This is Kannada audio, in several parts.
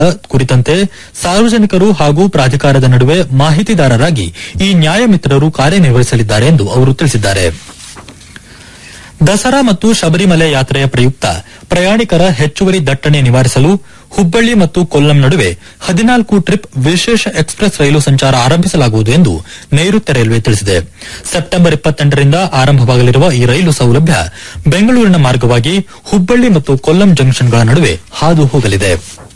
ಕುರಿತಂತೆ ಸಾರ್ವಜನಿಕರು ಹಾಗೂ ಪ್ರಾಧಿಕಾರದ ನಡುವೆ ಮಾಹಿತಿದಾರರಾಗಿ ಈ ನ್ಯಾಯಮಿತ್ರರು ಕಾರ್ಯನಿರ್ವಹಿಸಲಿದ್ದಾರೆ ಎಂದು ಅವರು ತಿಳಿಸಿದ್ದಾರೆ ದಸರಾ ಮತ್ತು ಶಬರಿಮಲೆ ಯಾತ್ರೆಯ ಪ್ರಯುಕ್ತ ಪ್ರಯಾಣಿಕರ ಹೆಚ್ಚುವರಿ ದಟ್ಟಣೆ ನಿವಾರಿಸಲು ಹುಬ್ಬಳ್ಳಿ ಮತ್ತು ಕೊಲ್ಲಂ ನಡುವೆ ಹದಿನಾಲ್ಕು ಟ್ರಿಪ್ ವಿಶೇಷ ಎಕ್ಸ್ಪ್ರೆಸ್ ರೈಲು ಸಂಚಾರ ಆರಂಭಿಸಲಾಗುವುದು ಎಂದು ನೈಋತ್ಯ ರೈಲ್ವೆ ತಿಳಿಸಿದೆ ಸೆಪ್ಟೆಂಬರ್ ಇಪ್ಪತ್ತೆಂಟರಿಂದ ಆರಂಭವಾಗಲಿರುವ ಈ ರೈಲು ಸೌಲಭ್ಯ ಬೆಂಗಳೂರಿನ ಮಾರ್ಗವಾಗಿ ಹುಬ್ಬಳ್ಳಿ ಮತ್ತು ಕೊಲ್ಲಂ ಜಂಕ್ಷನ್ಗಳ ನಡುವೆ ಹಾದು ಹೋಗಲಿದೆ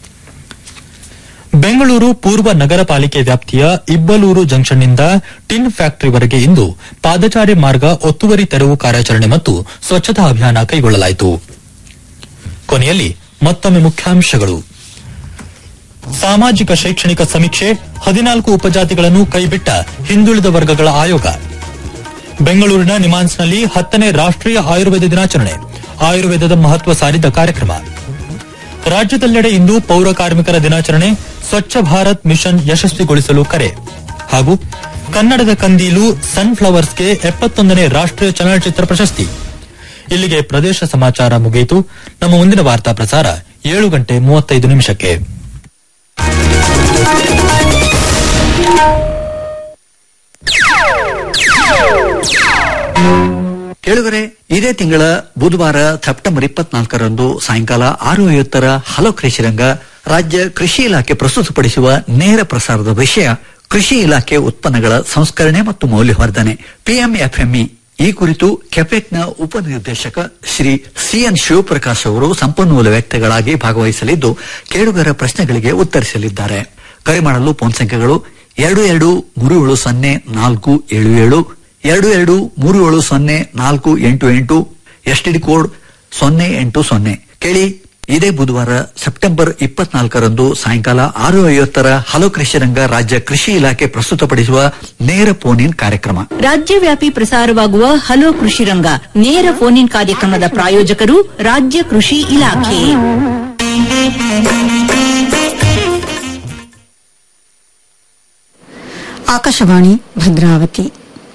ಬೆಂಗಳೂರು ಪೂರ್ವ ನಗರ ಪಾಲಿಕೆ ವ್ಯಾಪ್ತಿಯ ಇಬ್ಬಲೂರು ಜಂಕ್ಷನ್ನಿಂದ ಟಿನ್ ಫ್ಯಾಕ್ಟರಿವರೆಗೆ ಇಂದು ಪಾದಚಾರಿ ಮಾರ್ಗ ಒತ್ತುವರಿ ತೆರವು ಕಾರ್ಯಾಚರಣೆ ಮತ್ತು ಸ್ವಚ್ಛತಾ ಅಭಿಯಾನ ಕೈಗೊಳ್ಳಲಾಯಿತು ಕೊನೆಯಲ್ಲಿ ಮತ್ತೊಮ್ಮೆ ಮುಖ್ಯಾಂಶಗಳು ಸಾಮಾಜಿಕ ಶೈಕ್ಷಣಿಕ ಸಮೀಕ್ಷೆ ಹದಿನಾಲ್ಕು ಉಪಜಾತಿಗಳನ್ನು ಕೈಬಿಟ್ಟ ಹಿಂದುಳಿದ ವರ್ಗಗಳ ಆಯೋಗ ಬೆಂಗಳೂರಿನ ನಿಮಾನ್ಸ್ನಲ್ಲಿ ಹತ್ತನೇ ರಾಷ್ಟೀಯ ಆಯುರ್ವೇದ ದಿನಾಚರಣೆ ಆಯುರ್ವೇದದ ಮಹತ್ವ ಸಾರಿದ ಕಾರ್ಯಕ್ರಮ ರಾಜ್ಯದೆಲ್ಲೆಡೆ ಇಂದು ಪೌರ ಕಾರ್ಮಿಕರ ದಿನಾಚರಣೆ ಸ್ವಚ್ಛ ಭಾರತ್ ಮಿಷನ್ ಯಶಸ್ವಿಗೊಳಿಸಲು ಕರೆ ಹಾಗೂ ಕನ್ನಡದ ಕಂದೀಲು ಸನ್ಫ್ಲವರ್ಸ್ಗೆ ಎಪ್ಪತ್ತೊಂದನೇ ರಾಷ್ಟೀಯ ಚಲನಚಿತ್ರ ಪ್ರಶಸ್ತಿ ಇಲ್ಲಿಗೆ ಪ್ರದೇಶ ಸಮಾಚಾರ ಮುಗಿಯಿತು ನಮ್ಮ ಮುಂದಿನ ವಾರ್ತಾ ಪ್ರಸಾರ ಏಳು ಗಂಟೆ ಮೂವತ್ತೈದು ನಿಮಿಷಕ್ಕೆ ಕೇಳುಗರೆ ಇದೇ ತಿಂಗಳ ಬುಧವಾರ ಸೆಪ್ಟೆಂಬರ್ ಇಪ್ಪತ್ನಾಲ್ಕರಂದು ಸಾಯಂಕಾಲ ಆರು ಐವತ್ತರ ಹಲೋ ಕೃಷಿರಂಗ ರಾಜ್ಯ ಕೃಷಿ ಇಲಾಖೆ ಪ್ರಸ್ತುತಪಡಿಸುವ ನೇರ ಪ್ರಸಾರದ ವಿಷಯ ಕೃಷಿ ಇಲಾಖೆ ಉತ್ಪನ್ನಗಳ ಸಂಸ್ಕರಣೆ ಮತ್ತು ಮೌಲ್ಯವರ್ಧನೆ ಪಿಎಂಎಫ್ಎಂಇ ಈ ಕುರಿತು ಕೆಪೆಕ್ನ ಉಪನಿರ್ದೇಶಕ ಶ್ರೀ ಸಿಎನ್ ಶಿವಪ್ರಕಾಶ್ ಅವರು ಸಂಪನ್ಮೂಲ ವ್ಯಕ್ತಿಗಳಾಗಿ ಭಾಗವಹಿಸಲಿದ್ದು ಕೇಳುಗರ ಪ್ರಶ್ನೆಗಳಿಗೆ ಉತ್ತರಿಸಲಿದ್ದಾರೆ ಕರೆ ಮಾಡಲು ಫೋನ್ ಸಂಖ್ಯೆಗಳು ಎರಡು ಎರಡು ಮೂರು ಏಳು ಸೊನ್ನೆ ನಾಲ್ಕು ಏಳು ಏಳು ಎರಡು ಎರಡು ಮೂರು ಏಳು ಸೊನ್ನೆ ನಾಲ್ಕು ಎಂಟು ಎಂಟು ಎಸ್ಟಿಡಿ ಕೋಡ್ ಸೊನ್ನೆ ಎಂಟು ಸೊನ್ನೆ ಕೇಳಿ ಇದೇ ಬುಧವಾರ ಸೆಪ್ಟೆಂಬರ್ ಇಪ್ಪತ್ನಾಲ್ಕರಂದು ಸಾಯಂಕಾಲ ಆರು ಐವತ್ತರ ಹಲೋ ಕೃಷಿ ರಂಗ ರಾಜ್ಯ ಕೃಷಿ ಇಲಾಖೆ ಪ್ರಸ್ತುತಪಡಿಸುವ ನೇರ ಫೋನ್ ಇನ್ ಕಾರ್ಯಕ್ರಮ ರಾಜ್ಯವ್ಯಾಪಿ ಪ್ರಸಾರವಾಗುವ ಹಲೋ ಕೃಷಿ ರಂಗ ನೇರ ಫೋನ್ ಇನ್ ಕಾರ್ಯಕ್ರಮದ ಪ್ರಾಯೋಜಕರು ರಾಜ್ಯ ಕೃಷಿ ಇಲಾಖೆ ಆಕಾಶವಾಣಿ ಭದ್ರಾವತಿ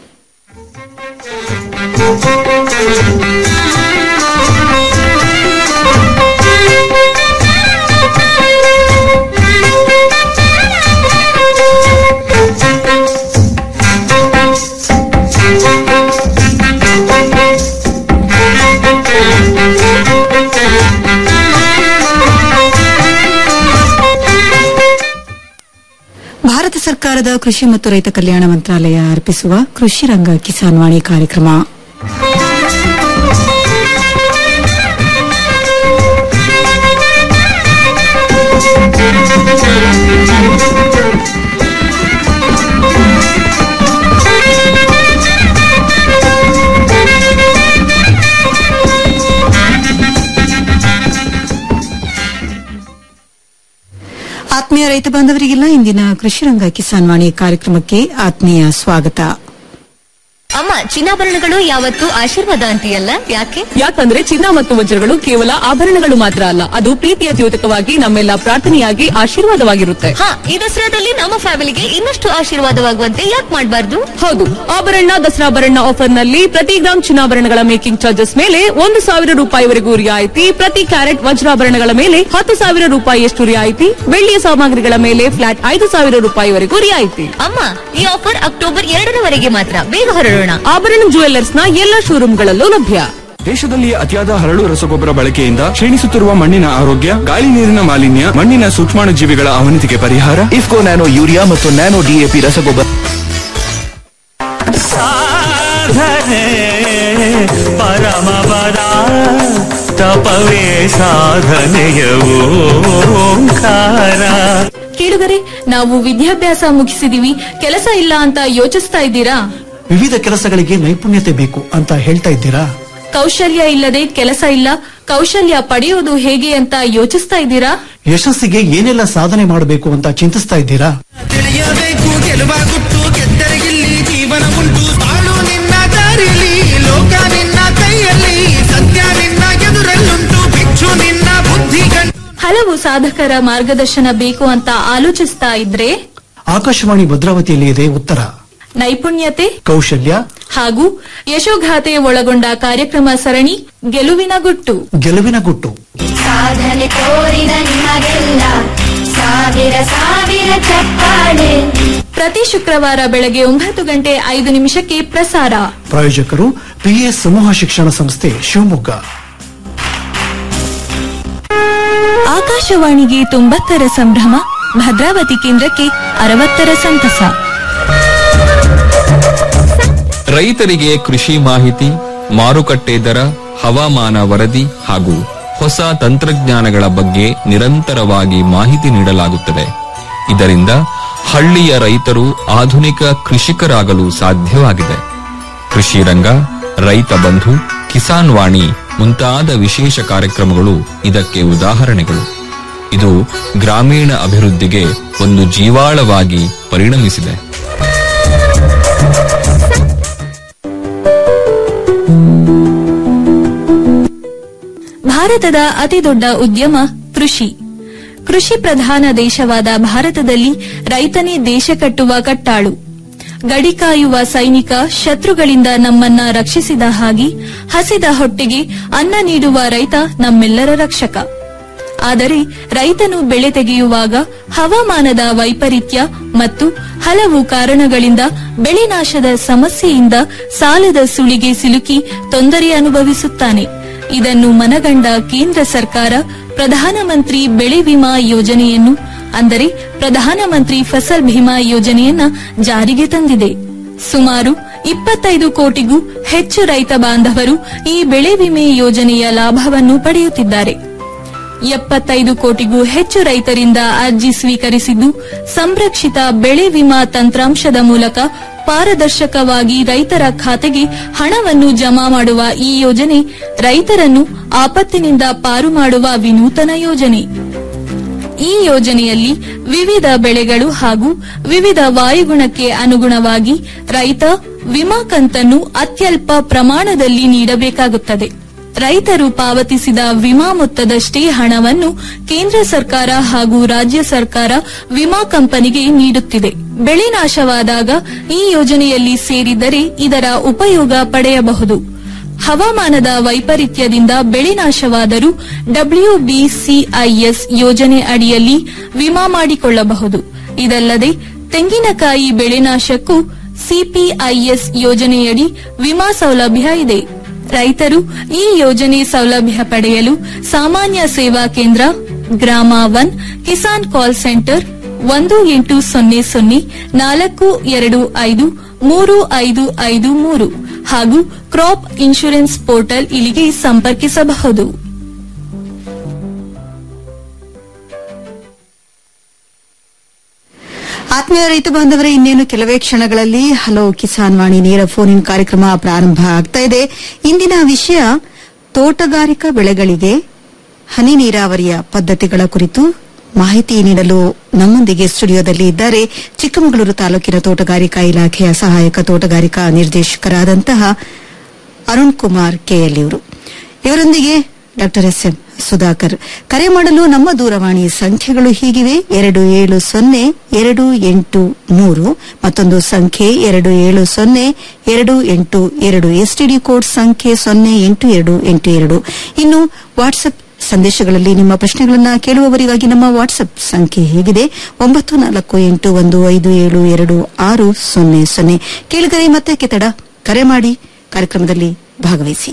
ಭಾರತ ಸರ್ಕಾರದ ಕೃಷಿ ಮತ್ತು ರೈತ ಕಲ್ಯಾಣ ಮಂತ್ರಾಲಯ ಅರ್ಪಿಸುವ ಕೃಷಿ ರಂಗ ಕಿಸಾನ್ ವಾಣಿ ಕಾರ್ಯಕ್ರಮ ಆತ್ಮೀಯ ರೈತ ಬಾಂಧವರಿಗೆಲ್ಲ ಇಂದಿನ ಕೃಷಿ ರಂಗ ಕಿಸಾನ್ ವಾಣಿ ಕಾರ್ಯಕ್ರಮಕ್ಕೆ ಆತ್ಮೀಯ ಸ್ವಾಗತ ಅಮ್ಮ ಚಿನ್ನಾಭರಣಗಳು ಯಾವತ್ತು ಆಶೀರ್ವಾದ ಅಂತೀಯಲ್ಲ ಯಾಕೆ ಯಾಕಂದ್ರೆ ಚಿನ್ನ ಮತ್ತು ವಜ್ರಗಳು ಕೇವಲ ಆಭರಣಗಳು ಮಾತ್ರ ಅಲ್ಲ ಅದು ಪ್ರೀತಿಯ ದ್ಯೋತಕವಾಗಿ ನಮ್ಮೆಲ್ಲ ಪ್ರಾರ್ಥನೆಯಾಗಿ ಆಶೀರ್ವಾದವಾಗಿರುತ್ತೆ ಹಾ ಈ ದಸರಾದಲ್ಲಿ ನಮ್ಮ ಫ್ಯಾಮಿಲಿಗೆ ಇನ್ನಷ್ಟು ಆಶೀರ್ವಾದವಾಗುವಂತೆ ಯಾಕೆ ಮಾಡಬಾರ್ದು ಹೌದು ಆಭರಣ ದಸರಾಭರಣ ಆಫರ್ ನಲ್ಲಿ ಪ್ರತಿ ಗ್ರಾಮ್ ಚಿನ್ನಾಭರಣಗಳ ಮೇಕಿಂಗ್ ಚಾರ್ಜಸ್ ಮೇಲೆ ಒಂದು ಸಾವಿರ ರೂಪಾಯಿವರೆಗೂ ರಿಯಾಯಿತಿ ಪ್ರತಿ ಕ್ಯಾರೆಟ್ ವಜ್ರಾಭರಣಗಳ ಮೇಲೆ ಹತ್ತು ಸಾವಿರ ರೂಪಾಯಿಯಷ್ಟು ರಿಯಾಯಿತಿ ಬೆಳ್ಳಿಯ ಸಾಮಗ್ರಿಗಳ ಮೇಲೆ ಫ್ಲಾಟ್ ಐದು ಸಾವಿರ ರೂಪಾಯಿವರೆಗೂ ರಿಯಾಯಿತಿ ಅಮ್ಮ ಈ ಆಫರ್ ಅಕ್ಟೋಬರ್ ಎರಡರವರೆಗೆ ಮಾತ್ರ ಬೇಗ ಹೊರಡೋಣ ಆಭರಣ ಜುವೆಲ್ಲರ್ಸ್ ನ ಎಲ್ಲಾ ಶೋರೂಮ್ಗಳಲ್ಲೂ ಲಭ್ಯ ದೇಶದಲ್ಲಿ ಅತಿಯಾದ ಹರಳು ರಸಗೊಬ್ಬರ ಬಳಕೆಯಿಂದ ಕ್ಷೀಣಿಸುತ್ತಿರುವ ಮಣ್ಣಿನ ಆರೋಗ್ಯ ಗಾಳಿ ನೀರಿನ ಮಾಲಿನ್ಯ ಮಣ್ಣಿನ ಸೂಕ್ಷ್ಮಾಣು ಜೀವಿಗಳ ಅವನತಿಗೆ ಪರಿಹಾರ ಇಫ್ಕೋ ನ್ಯಾನೋ ಯೂರಿಯಾ ಮತ್ತು ನ್ಯಾನೋ ಡಿಎಪಿ ರಸಗೊಬ್ಬರ ಸಾಧನೆ ಪರಮಪದ ತಪವೇ ಸಾಧನೆಯ ಓಂಕಾರ ಕೇಳುಗರೆ ನಾವು ವಿದ್ಯಾಭ್ಯಾಸ ಮುಗಿಸಿದೀವಿ ಕೆಲಸ ಇಲ್ಲ ಅಂತ ಯೋಚಿಸ್ತಾ ಇದ್ದೀರಾ ವಿವಿಧ ಕೆಲಸಗಳಿಗೆ ನೈಪುಣ್ಯತೆ ಬೇಕು ಅಂತ ಹೇಳ್ತಾ ಇದ್ದೀರಾ ಕೌಶಲ್ಯ ಇಲ್ಲದೆ ಕೆಲಸ ಇಲ್ಲ ಕೌಶಲ್ಯ ಪಡೆಯೋದು ಹೇಗೆ ಅಂತ ಯೋಚಿಸ್ತಾ ಇದ್ದೀರಾ ಯಶಸ್ಸಿಗೆ ಏನೆಲ್ಲ ಸಾಧನೆ ಮಾಡಬೇಕು ಅಂತ ಚಿಂತಿಸ್ತಾ ಇದ್ದೀರಾ ತಿಳಿಯಬೇಕು ಗೆಲುವ ಗುಟ್ಟು ಗೆದ್ದರಿಗಿಲ್ಲಿ ಜೀವನ ಉಂಟು ಬಾಳು ನಿನ್ನ ದಾರಿಯಲ್ಲಿ ಲೋಕ ನಿನ್ನ ಕೈಯಲ್ಲಿ ಸತ್ಯ ನಿನ್ನ ಎದುರಲ್ಲುಂಟು ಭಿಕ್ಷು ನಿನ್ನ ಬುದ್ಧಿ ಗಂಟು ಹಲವು ಸಾಧಕರ ಮಾರ್ಗದರ್ಶನ ಬೇಕು ಅಂತ ಆಲೋಚಿಸ್ತಾ ಇದ್ರೆ ಆಕಾಶವಾಣಿ ಭದ್ರಾವತಿಯಲ್ಲಿ ಇದೆ ಉತ್ತರ ನೈಪುಣ್ಯತೆ ಕೌಶಲ್ಯ ಹಾಗೂ ಯಶೋಗಾಥೆ ಒಳಗೊಂಡ ಕಾರ್ಯಕ್ರಮ ಸರಣಿ ಗೆಲುವಿನ ಗುಟ್ಟು ಗೆಲುವಿನ ಗುಟ್ಟು ಸಾಧನೆ ತೋರಿದ ನಿಮಗೆಲ್ಲ ಪ್ರತಿ ಶುಕ್ರವಾರ ಬೆಳಗ್ಗೆ ಒಂಬತ್ತು ಗಂಟೆ ಐದು ನಿಮಿಷಕ್ಕೆ ಪ್ರಸಾರ ಪ್ರಾಯೋಜಕರು ಪಿಎ ಸಮೂಹ ಶಿಕ್ಷಣ ಸಂಸ್ಥೆ ಶಿವಮೊಗ್ಗ ಆಕಾಶವಾಣಿಗೆ ತೊಂಬತ್ತರ ಸಂಭ್ರಮ ಭದ್ರಾವತಿ ಕೇಂದ್ರಕ್ಕೆ ಅರವತ್ತರ ಸಂತಸ ರೈತರಿಗೆ ಕೃಷಿ ಮಾಹಿತಿ ಮಾರುಕಟ್ಟೆ ದರ ಹವಾಮಾನ ವರದಿ ಹಾಗೂ ಹೊಸ ತಂತ್ರಜ್ಞಾನಗಳ ಬಗ್ಗೆ ನಿರಂತರವಾಗಿ ಮಾಹಿತಿ ನೀಡಲಾಗುತ್ತದೆ ಇದರಿಂದ ಹಳ್ಳಿಯ ರೈತರು ಆಧುನಿಕ ಕೃಷಿಕರಾಗಲು ಸಾಧ್ಯವಾಗಿದೆ ಕೃಷಿ ರಂಗ ರೈತ ಬಂಧು ಕಿಸಾನ್ ವಾಣಿ ಮುಂತಾದ ವಿಶೇಷ ಕಾರ್ಯಕ್ರಮಗಳು ಇದಕ್ಕೆ ಉದಾಹರಣೆಗಳು ಇದು ಗ್ರಾಮೀಣ ಅಭಿವೃದ್ಧಿಗೆ ಒಂದು ಜೀವಾಳವಾಗಿ ಪರಿಣಮಿಸಿದೆ ಭಾರತದ ಅತಿದೊಡ್ಡ ಉದ್ಯಮ ಕೃಷಿ ಕೃಷಿ ಪ್ರಧಾನ ದೇಶವಾದ ಭಾರತದಲ್ಲಿ ರೈತನೇ ದೇಶ ಕಟ್ಟುವ ಕಟ್ಟಾಳು ಗಡಿ ಕಾಯುವ ಸೈನಿಕ ಶತ್ರುಗಳಿಂದ ನಮ್ಮನ್ನ ರಕ್ಷಿಸಿದ ಹಾಗೆ ಹಸಿದ ಹೊಟ್ಟೆಗೆ ಅನ್ನ ನೀಡುವ ರೈತ ನಮ್ಮೆಲ್ಲರ ರಕ್ಷಕ ಆದರೆ ರೈತನು ಬೆಳೆ ತೆಗೆಯುವಾಗ ಹವಾಮಾನದ ವೈಪರೀತ್ಯ ಮತ್ತು ಹಲವು ಕಾರಣಗಳಿಂದ ಬೆಳೆ ನಾಶದ ಸಮಸ್ಯೆಯಿಂದ ಸಾಲದ ಸುಳಿಗೆ ಸಿಲುಕಿ ತೊಂದರೆ ಅನುಭವಿಸುತ್ತಾನೆ ಇದನ್ನು ಮನಗಂಡ ಕೇಂದ್ರ ಸರ್ಕಾರ ಪ್ರಧಾನಮಂತ್ರಿ ಬೆಳೆ ವಿಮಾ ಯೋಜನೆಯನ್ನು ಅಂದರೆ ಪ್ರಧಾನಮಂತ್ರಿ ಫಸಲ್ ಭೀಮಾ ಯೋಜನೆಯನ್ನ ಜಾರಿಗೆ ತಂದಿದೆ ಸುಮಾರು ಇಪ್ಪತ್ತೈದು ಕೋಟಿಗೂ ಹೆಚ್ಚು ರೈತ ಬಾಂಧವರು ಈ ಬೆಳೆ ವಿಮೆ ಯೋಜನೆಯ ಲಾಭವನ್ನು ಪಡೆಯುತ್ತಿದ್ದಾರೆ ಎಪ್ಪತ್ತೈದು ಕೋಟಿಗೂ ಹೆಚ್ಚು ರೈತರಿಂದ ಅರ್ಜಿ ಸ್ವೀಕರಿಸಿದ್ದು ಸಂರಕ್ಷಿತ ಬೆಳೆ ವಿಮಾ ತಂತ್ರಾಂಶದ ಮೂಲಕ ಪಾರದರ್ಶಕವಾಗಿ ರೈತರ ಖಾತೆಗೆ ಹಣವನ್ನು ಜಮಾ ಮಾಡುವ ಈ ಯೋಜನೆ ರೈತರನ್ನು ಆಪತ್ತಿನಿಂದ ಪಾರು ಮಾಡುವ ವಿನೂತನ ಯೋಜನೆ ಈ ಯೋಜನೆಯಲ್ಲಿ ವಿವಿಧ ಬೆಳೆಗಳು ಹಾಗೂ ವಿವಿಧ ವಾಯುಗುಣಕ್ಕೆ ಅನುಗುಣವಾಗಿ ರೈತ ವಿಮಾ ಕಂತನ್ನು ಅತ್ಯಲ್ಪ ಪ್ರಮಾಣದಲ್ಲಿ ನೀಡಬೇಕಾಗುತ್ತದೆ ರೈತರು ಪಾವತಿಸಿದ ವಿಮಾ ಮೊತ್ತದಷ್ಟೇ ಹಣವನ್ನು ಕೇಂದ್ರ ಸರ್ಕಾರ ಹಾಗೂ ರಾಜ್ಯ ಸರ್ಕಾರ ವಿಮಾ ಕಂಪನಿಗೆ ನೀಡುತ್ತಿದೆ ಬೆಳೆ ನಾಶವಾದಾಗ ಈ ಯೋಜನೆಯಲ್ಲಿ ಸೇರಿದರೆ ಇದರ ಉಪಯೋಗ ಪಡೆಯಬಹುದು ಹವಾಮಾನದ ವೈಪರೀತ್ಯದಿಂದ ಬೆಳೆ ನಾಶವಾದರೂ ಡಬ್ಲ್ಯೂಬಿಸಿಐಎಸ್ ಯೋಜನೆ ಅಡಿಯಲ್ಲಿ ವಿಮಾ ಮಾಡಿಕೊಳ್ಳಬಹುದು ಇದಲ್ಲದೆ ತೆಂಗಿನಕಾಯಿ ಬೆಳೆ ನಾಶಕ್ಕೂ ಸಿಪಿಐಎಸ್ ಯೋಜನೆಯಡಿ ವಿಮಾ ಸೌಲಭ್ಯ ಇದೆ ರೈತರು ಈ ಯೋಜನೆ ಸೌಲಭ್ಯ ಪಡೆಯಲು ಸಾಮಾನ್ಯ ಸೇವಾ ಕೇಂದ್ರ ಗ್ರಾಮ ಒನ್ ಕಿಸಾನ್ ಕಾಲ್ ಸೆಂಟರ್ ಒಂದು ಎಂಟು ಸೊನ್ನೆ ಸೊನ್ನೆ ನಾಲ್ಕು ಎರಡು ಐದು ಮೂರು ಐದು ಐದು ಮೂರು ಹಾಗೂ ಕ್ರಾಪ್ ಇನ್ಶೂರೆನ್ಸ್ ಪೋರ್ಟಲ್ ಇಲ್ಲಿಗೆ ಸಂಪರ್ಕಿಸಬಹುದು ಆತ್ಮೀಯ ರೈತ ಬಾಂಧವರೇ ಇನ್ನೇನು ಕೆಲವೇ ಕ್ಷಣಗಳಲ್ಲಿ ಹಲೋ ಕಿಸಾನ್ ವಾಣಿ ನೇರ ಫೋನ್ ಇನ್ ಕಾರ್ಯಕ್ರಮ ಪ್ರಾರಂಭ ಆಗ್ತಾ ಇದೆ ಇಂದಿನ ವಿಷಯ ತೋಟಗಾರಿಕಾ ಬೆಳೆಗಳಿಗೆ ಹನಿ ನೀರಾವರಿಯ ಪದ್ಧತಿಗಳ ಕುರಿತು ಮಾಹಿತಿ ನೀಡಲು ನಮ್ಮೊಂದಿಗೆ ಸ್ಟುಡಿಯೋದಲ್ಲಿ ಇದ್ದಾರೆ ಚಿಕ್ಕಮಗಳೂರು ತಾಲೂಕಿನ ತೋಟಗಾರಿಕಾ ಇಲಾಖೆಯ ಸಹಾಯಕ ತೋಟಗಾರಿಕಾ ನಿರ್ದೇಶಕರಾದಂತಹ ಅರುಣ್ ಕುಮಾರ್ ಕೆಎಲ್ ಇವರು ಇವರೊಂದಿಗೆ ಡಾಕ್ಟರ್ ಎಸ್ ಎಂ ಸುಧಾಕರ್ ಕರೆ ಮಾಡಲು ನಮ್ಮ ದೂರವಾಣಿ ಸಂಖ್ಯೆಗಳು ಹೀಗಿವೆ ಎರಡು ಏಳು ಸೊನ್ನೆ ಎರಡು ಎಂಟು ಮೂರು ಮತ್ತೊಂದು ಸಂಖ್ಯೆ ಎರಡು ಏಳು ಸೊನ್ನೆ ಎರಡು ಎಂಟು ಎರಡು ಎಸ್ಟಿಡಿ ಕೋಡ್ ಸಂಖ್ಯೆ ಸೊನ್ನೆ ಎಂಟು ಎರಡು ಎಂಟು ಎರಡು ಇನ್ನು ವಾಟ್ಸ್ಆಪ್ ಸಂದೇಶಗಳಲ್ಲಿ ನಿಮ್ಮ ಪ್ರಶ್ನೆಗಳನ್ನು ಕೇಳುವವರಿಗಾಗಿ ನಮ್ಮ ವಾಟ್ಸ್ಆಪ್ ಸಂಖ್ಯೆ ಹೇಗಿದೆ ಒಂಬತ್ತು ನಾಲ್ಕು ಎಂಟು ಒಂದು ಐದು ಏಳು ಎರಡು ಆರು ಸೊನ್ನೆ ಸೊನ್ನೆ ಕೇಳಿದರೆ ಮತ್ತೆ ಕೆತಡ ಕರೆ ಮಾಡಿ ಕಾರ್ಯಕ್ರಮದಲ್ಲಿ ಭಾಗವಹಿಸಿ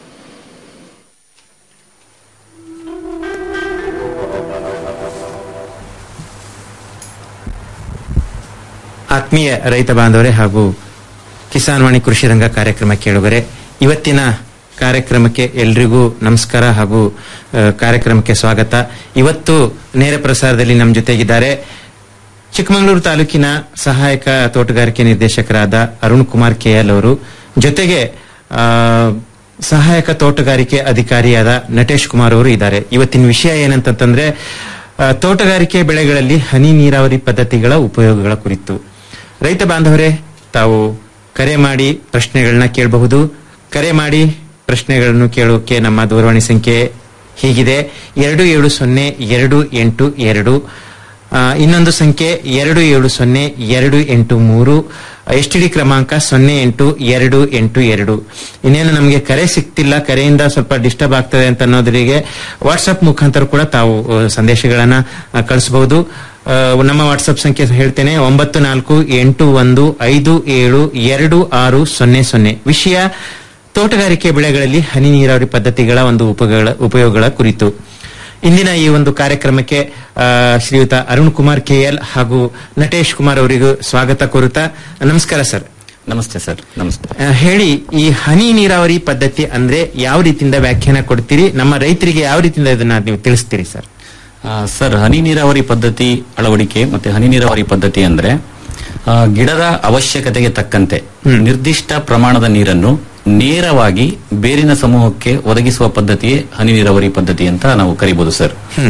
ಆತ್ಮೀಯ ರೈತ ಬಾಂಧವರೇ ಹಾಗೂ ಕಿಸಾನ್ ವಾಣಿ ಕೃಷಿ ರಂಗ ಕಾರ್ಯಕ್ರಮ ಕೇಳುಗರೆ ಇವತ್ತಿನ ಕಾರ್ಯಕ್ರಮಕ್ಕೆ ಎಲ್ರಿಗೂ ನಮಸ್ಕಾರ ಹಾಗೂ ಆ, ಕಾರ್ಯಕ್ರಮಕ್ಕೆ ಸ್ವಾಗತ ಇವತ್ತು ನೇರ ಪ್ರಸಾರದಲ್ಲಿ ನಮ್ಮ ಜೊತೆಗಿದ್ದಾರೆ ಚಿಕ್ಕಮಗಳೂರು ತಾಲೂಕಿನ ಸಹಾಯಕ ತೋಟಗಾರಿಕೆ ನಿರ್ದೇಶಕರಾದ ಅರುಣ್ ಕುಮಾರ್ ಕೆಎಲ್ ಅವರು ಜೊತೆಗೆ ಆ, ಸಹಾಯಕ ತೋಟಗಾರಿಕೆ ಅಧಿಕಾರಿಯಾದ ನಟೇಶ್ ಕುಮಾರ್ ಅವರು ಇದ್ದಾರೆ ಇವತ್ತಿನ ವಿಷಯ ಏನಂತಂದ್ರೆ ಆ, ತೋಟಗಾರಿಕೆ ಬೆಳೆಗಳಲ್ಲಿ ಹನಿ ನೀರಾವರಿ ಪದ್ಧತಿಗಳ ಉಪಯೋಗಗಳ ಕುರಿತು ರೈತ ಬಾಂಧವರೇ ತಾವು ಕರೆ ಮಾಡಿ ಪ್ರಶ್ನೆಗಳನ್ನ ಕೇಳಬಹುದು ಕರೆ ಮಾಡಿ ಪ್ರಶ್ನೆಗಳನ್ನು ಕೇಳೋಕೆ ನಮ್ಮ ದೂರವಾಣಿ ಸಂಖ್ಯೆ ಹೀಗಿದೆ ಎರಡು ಏಳು ಸೊನ್ನೆ ಎರಡು ಎಂಟು ಎರಡು ಆ, ಇನ್ನೊಂದು ಸಂಖ್ಯೆ ಎರಡು ಏಳು ಸೊನ್ನೆ ಎರಡು ಎಂಟು ಮೂರು ಎಸ್ ಟಿ ಡಿ ಕ್ರಮಾಂಕ ಸೊನ್ನೆ ಎಂಟು ಎರಡು ಎಂಟು ಎರಡು ಇನ್ನೇನು ನಮಗೆ ಕರೆ ಸಿಗ್ತಿಲ್ಲ ಕರೆಯಿಂದ ಸ್ವಲ್ಪ ಡಿಸ್ಟರ್ಬ್ ಆಗ್ತದೆ ಅಂತ ಅನ್ನೋದರಿಗೆ ವಾಟ್ಸ್ಆಪ್ ಮುಖಾಂತರ ಕೂಡ ತಾವು ಆ, ಸಂದೇಶಗಳನ್ನ ಆ, ಕಳಿಸಬಹುದು ಆ, ನಮ್ಮ ವಾಟ್ಸ್ಆಪ್ ಸಂಖ್ಯೆ ಹೇಳ್ತೇನೆ ಒಂಬತ್ತು ನಾಲ್ಕು ಎಂಟು ಒಂದು ಐದು ಏಳು ಎರಡು ಆರು ಸೊನ್ನೆ ಸೊನ್ನೆ ವಿಷಯ ತೋಟಗಾರಿಕೆ ಬೆಳೆಗಳಲ್ಲಿ ಹನಿ ನೀರಾವರಿ ಪದ್ಧತಿಗಳ ಒಂದು ಉಪಯೋಗಗಳ ಉಪಯೋಗಗಳ ಕುರಿತು ಇಂದಿನ ಈ ಒಂದು ಕಾರ್ಯಕ್ರಮಕ್ಕೆ ಆ, ಶ್ರೀಯುತ ಅರುಣ್ ಕುಮಾರ್ ಕೆಎಲ್ ಹಾಗೂ ನಟೇಶ್ ಕುಮಾರ್ ಅವರಿಗೂ ಸ್ವಾಗತ ಕೋರುತ್ತಾ ನಮಸ್ಕಾರ ಸರ್ ನಮಸ್ತೆ ಸರ್ ನಮಸ್ತೆ ಆ, ಹೇಳಿ ಈ ಹನಿ ನೀರಾವರಿ ಪದ್ಧತಿ ಅಂದ್ರೆ ಯಾವ ರೀತಿಯಿಂದ ವ್ಯಾಖ್ಯಾನ ಕೊಡ್ತೀರಿ ನಮ್ಮ ರೈತರಿಗೆ ಯಾವ ರೀತಿಯಿಂದ ಇದನ್ನ ನೀವು ತಿಳಿಸ್ತೀರಿ ಸರ್ ಆ, ಸರ್ ಹನಿ ನೀರಾವರಿ ಪದ್ಧತಿ ಅಳವಡಿಕೆ ಮತ್ತೆ ಹನಿ ನೀರಾವರಿ ಪದ್ಧತಿ ಅಂದ್ರೆ ಆ, ಗಿಡದ ಅವಶ್ಯಕತೆಗೆ ತಕ್ಕಂತೆ ನಿರ್ದಿಷ್ಟ ಪ್ರಮಾಣದ ನೀರನ್ನು ನೇರವಾಗಿ ಬೇರಿನ ಸಮೂಹಕ್ಕೆ ಒದಗಿಸುವ ಪದ್ಧತಿಯೇ ಹನಿ ನೀರಾವರಿ ಪದ್ಧತಿ ಅಂತ ನಾವು ಕರಿಬಹುದು ಸರ್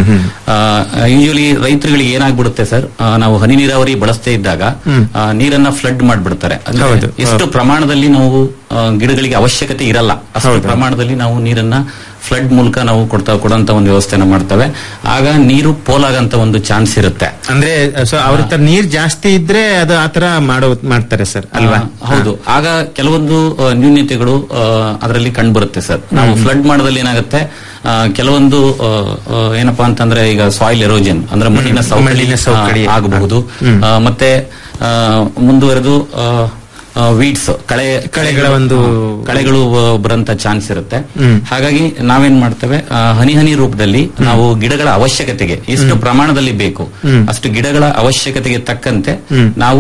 ಯೂಶಲಿ ರೈತರುಗಳಿಗೆ ಏನಾಗ್ಬಿಡುತ್ತೆ ಸರ್ ಆ, ನಾವು ಹನಿ ನೀರಾವರಿ ಬಳಸದೇ ಇದ್ದಾಗ ಆ, ನೀರನ್ನ ಫ್ಲಡ್ ಮಾಡ್ಬಿಡ್ತಾರೆ ಅಂದ್ರೆ ಹೌದು. ಎಷ್ಟು ಪ್ರಮಾಣದಲ್ಲಿ ನಾವು ಆ, ಗಿಡಗಳಿಗೆ ಅವಶ್ಯಕತೆ ಇರಲ್ಲ ಅಷ್ಟು ಪ್ರಮಾಣದಲ್ಲಿ ನಾವು ನೀರನ್ನ ಫ್ಲಡ್ ಮೂಲಕ ನಾವು ಕೊಡ್ತಾ ಕೊಡಂತ ಒಂದು ವ್ಯವಸ್ಥೆನ ಮಾಡ್ತೇವೆ ಆಗ ನೀರು ಪೋಲಾಗಂತ ಒಂದು ಚಾನ್ಸ್ ಇರುತ್ತೆ ಅಂದ್ರೆ ಸೊ ಅವ್ರ ಹತ್ರ ನೀರ್ ಜಾಸ್ತಿ ಇದ್ರೆ ಅದು ಆತರ ಮಾಡೋ ಮಾಡ್ತಾರೆ ಸರ್ ಅಲ್ವಾ ಆ, ಹೌದು ಆಗ ಕೆಲವೊಂದು ಆ, ನ್ಯೂನ್ಯತೆಗಳು ಅದರಲ್ಲಿ ಕಂಡು ಬರುತ್ತೆ ಸರ್ ನಾವು ಫ್ಲಡ್ ಮಾಡೋದ್ರಲ್ಲಿ ಏನಾಗುತ್ತೆ ಆ, ಕೆಲವೊಂದು ಆ, ಆ, ಏನಪ್ಪಾ ಅಂತಂದ್ರೆ ಈಗ ಸಾಯಿಲ್ ಎರೋಜನ್ ಅಂದ್ರೆ ಮಣ್ಣಿನ ಸವಕಳಿ ಮಣ್ಣಿನ ಸವಕಳಿ. ಆ, ಆಗಬಹುದು ಆ, ಮತ್ತೆ ಆ, ಮುಂದುವರೆದು ವೀಡ್ಸ್ ಕಳೆ ಕಳೆಗಳ ಒಂದು ಕಳೆಗಳು ಆ, ಬರಂತ ಚಾನ್ಸ್ ಇರುತ್ತೆ ಹ್ಮ್. ಹಾಗಾಗಿ ನಾವೇನ್ ಮಾಡ್ತೇವೆ ಆ, ಹನಿ ಹನಿ ರೂಪದಲ್ಲಿ ನಾವು ಗಿಡಗಳ ಅವಶ್ಯಕತೆಗೆ ಎಷ್ಟು ಪ್ರಮಾಣದಲ್ಲಿ ಬೇಕು ಹ್ಮ್. ಅಷ್ಟು ಗಿಡಗಳ ಅವಶ್ಯಕತೆಗೆ ತಕ್ಕಂತೆ ಹ್ಮ್. ನಾವು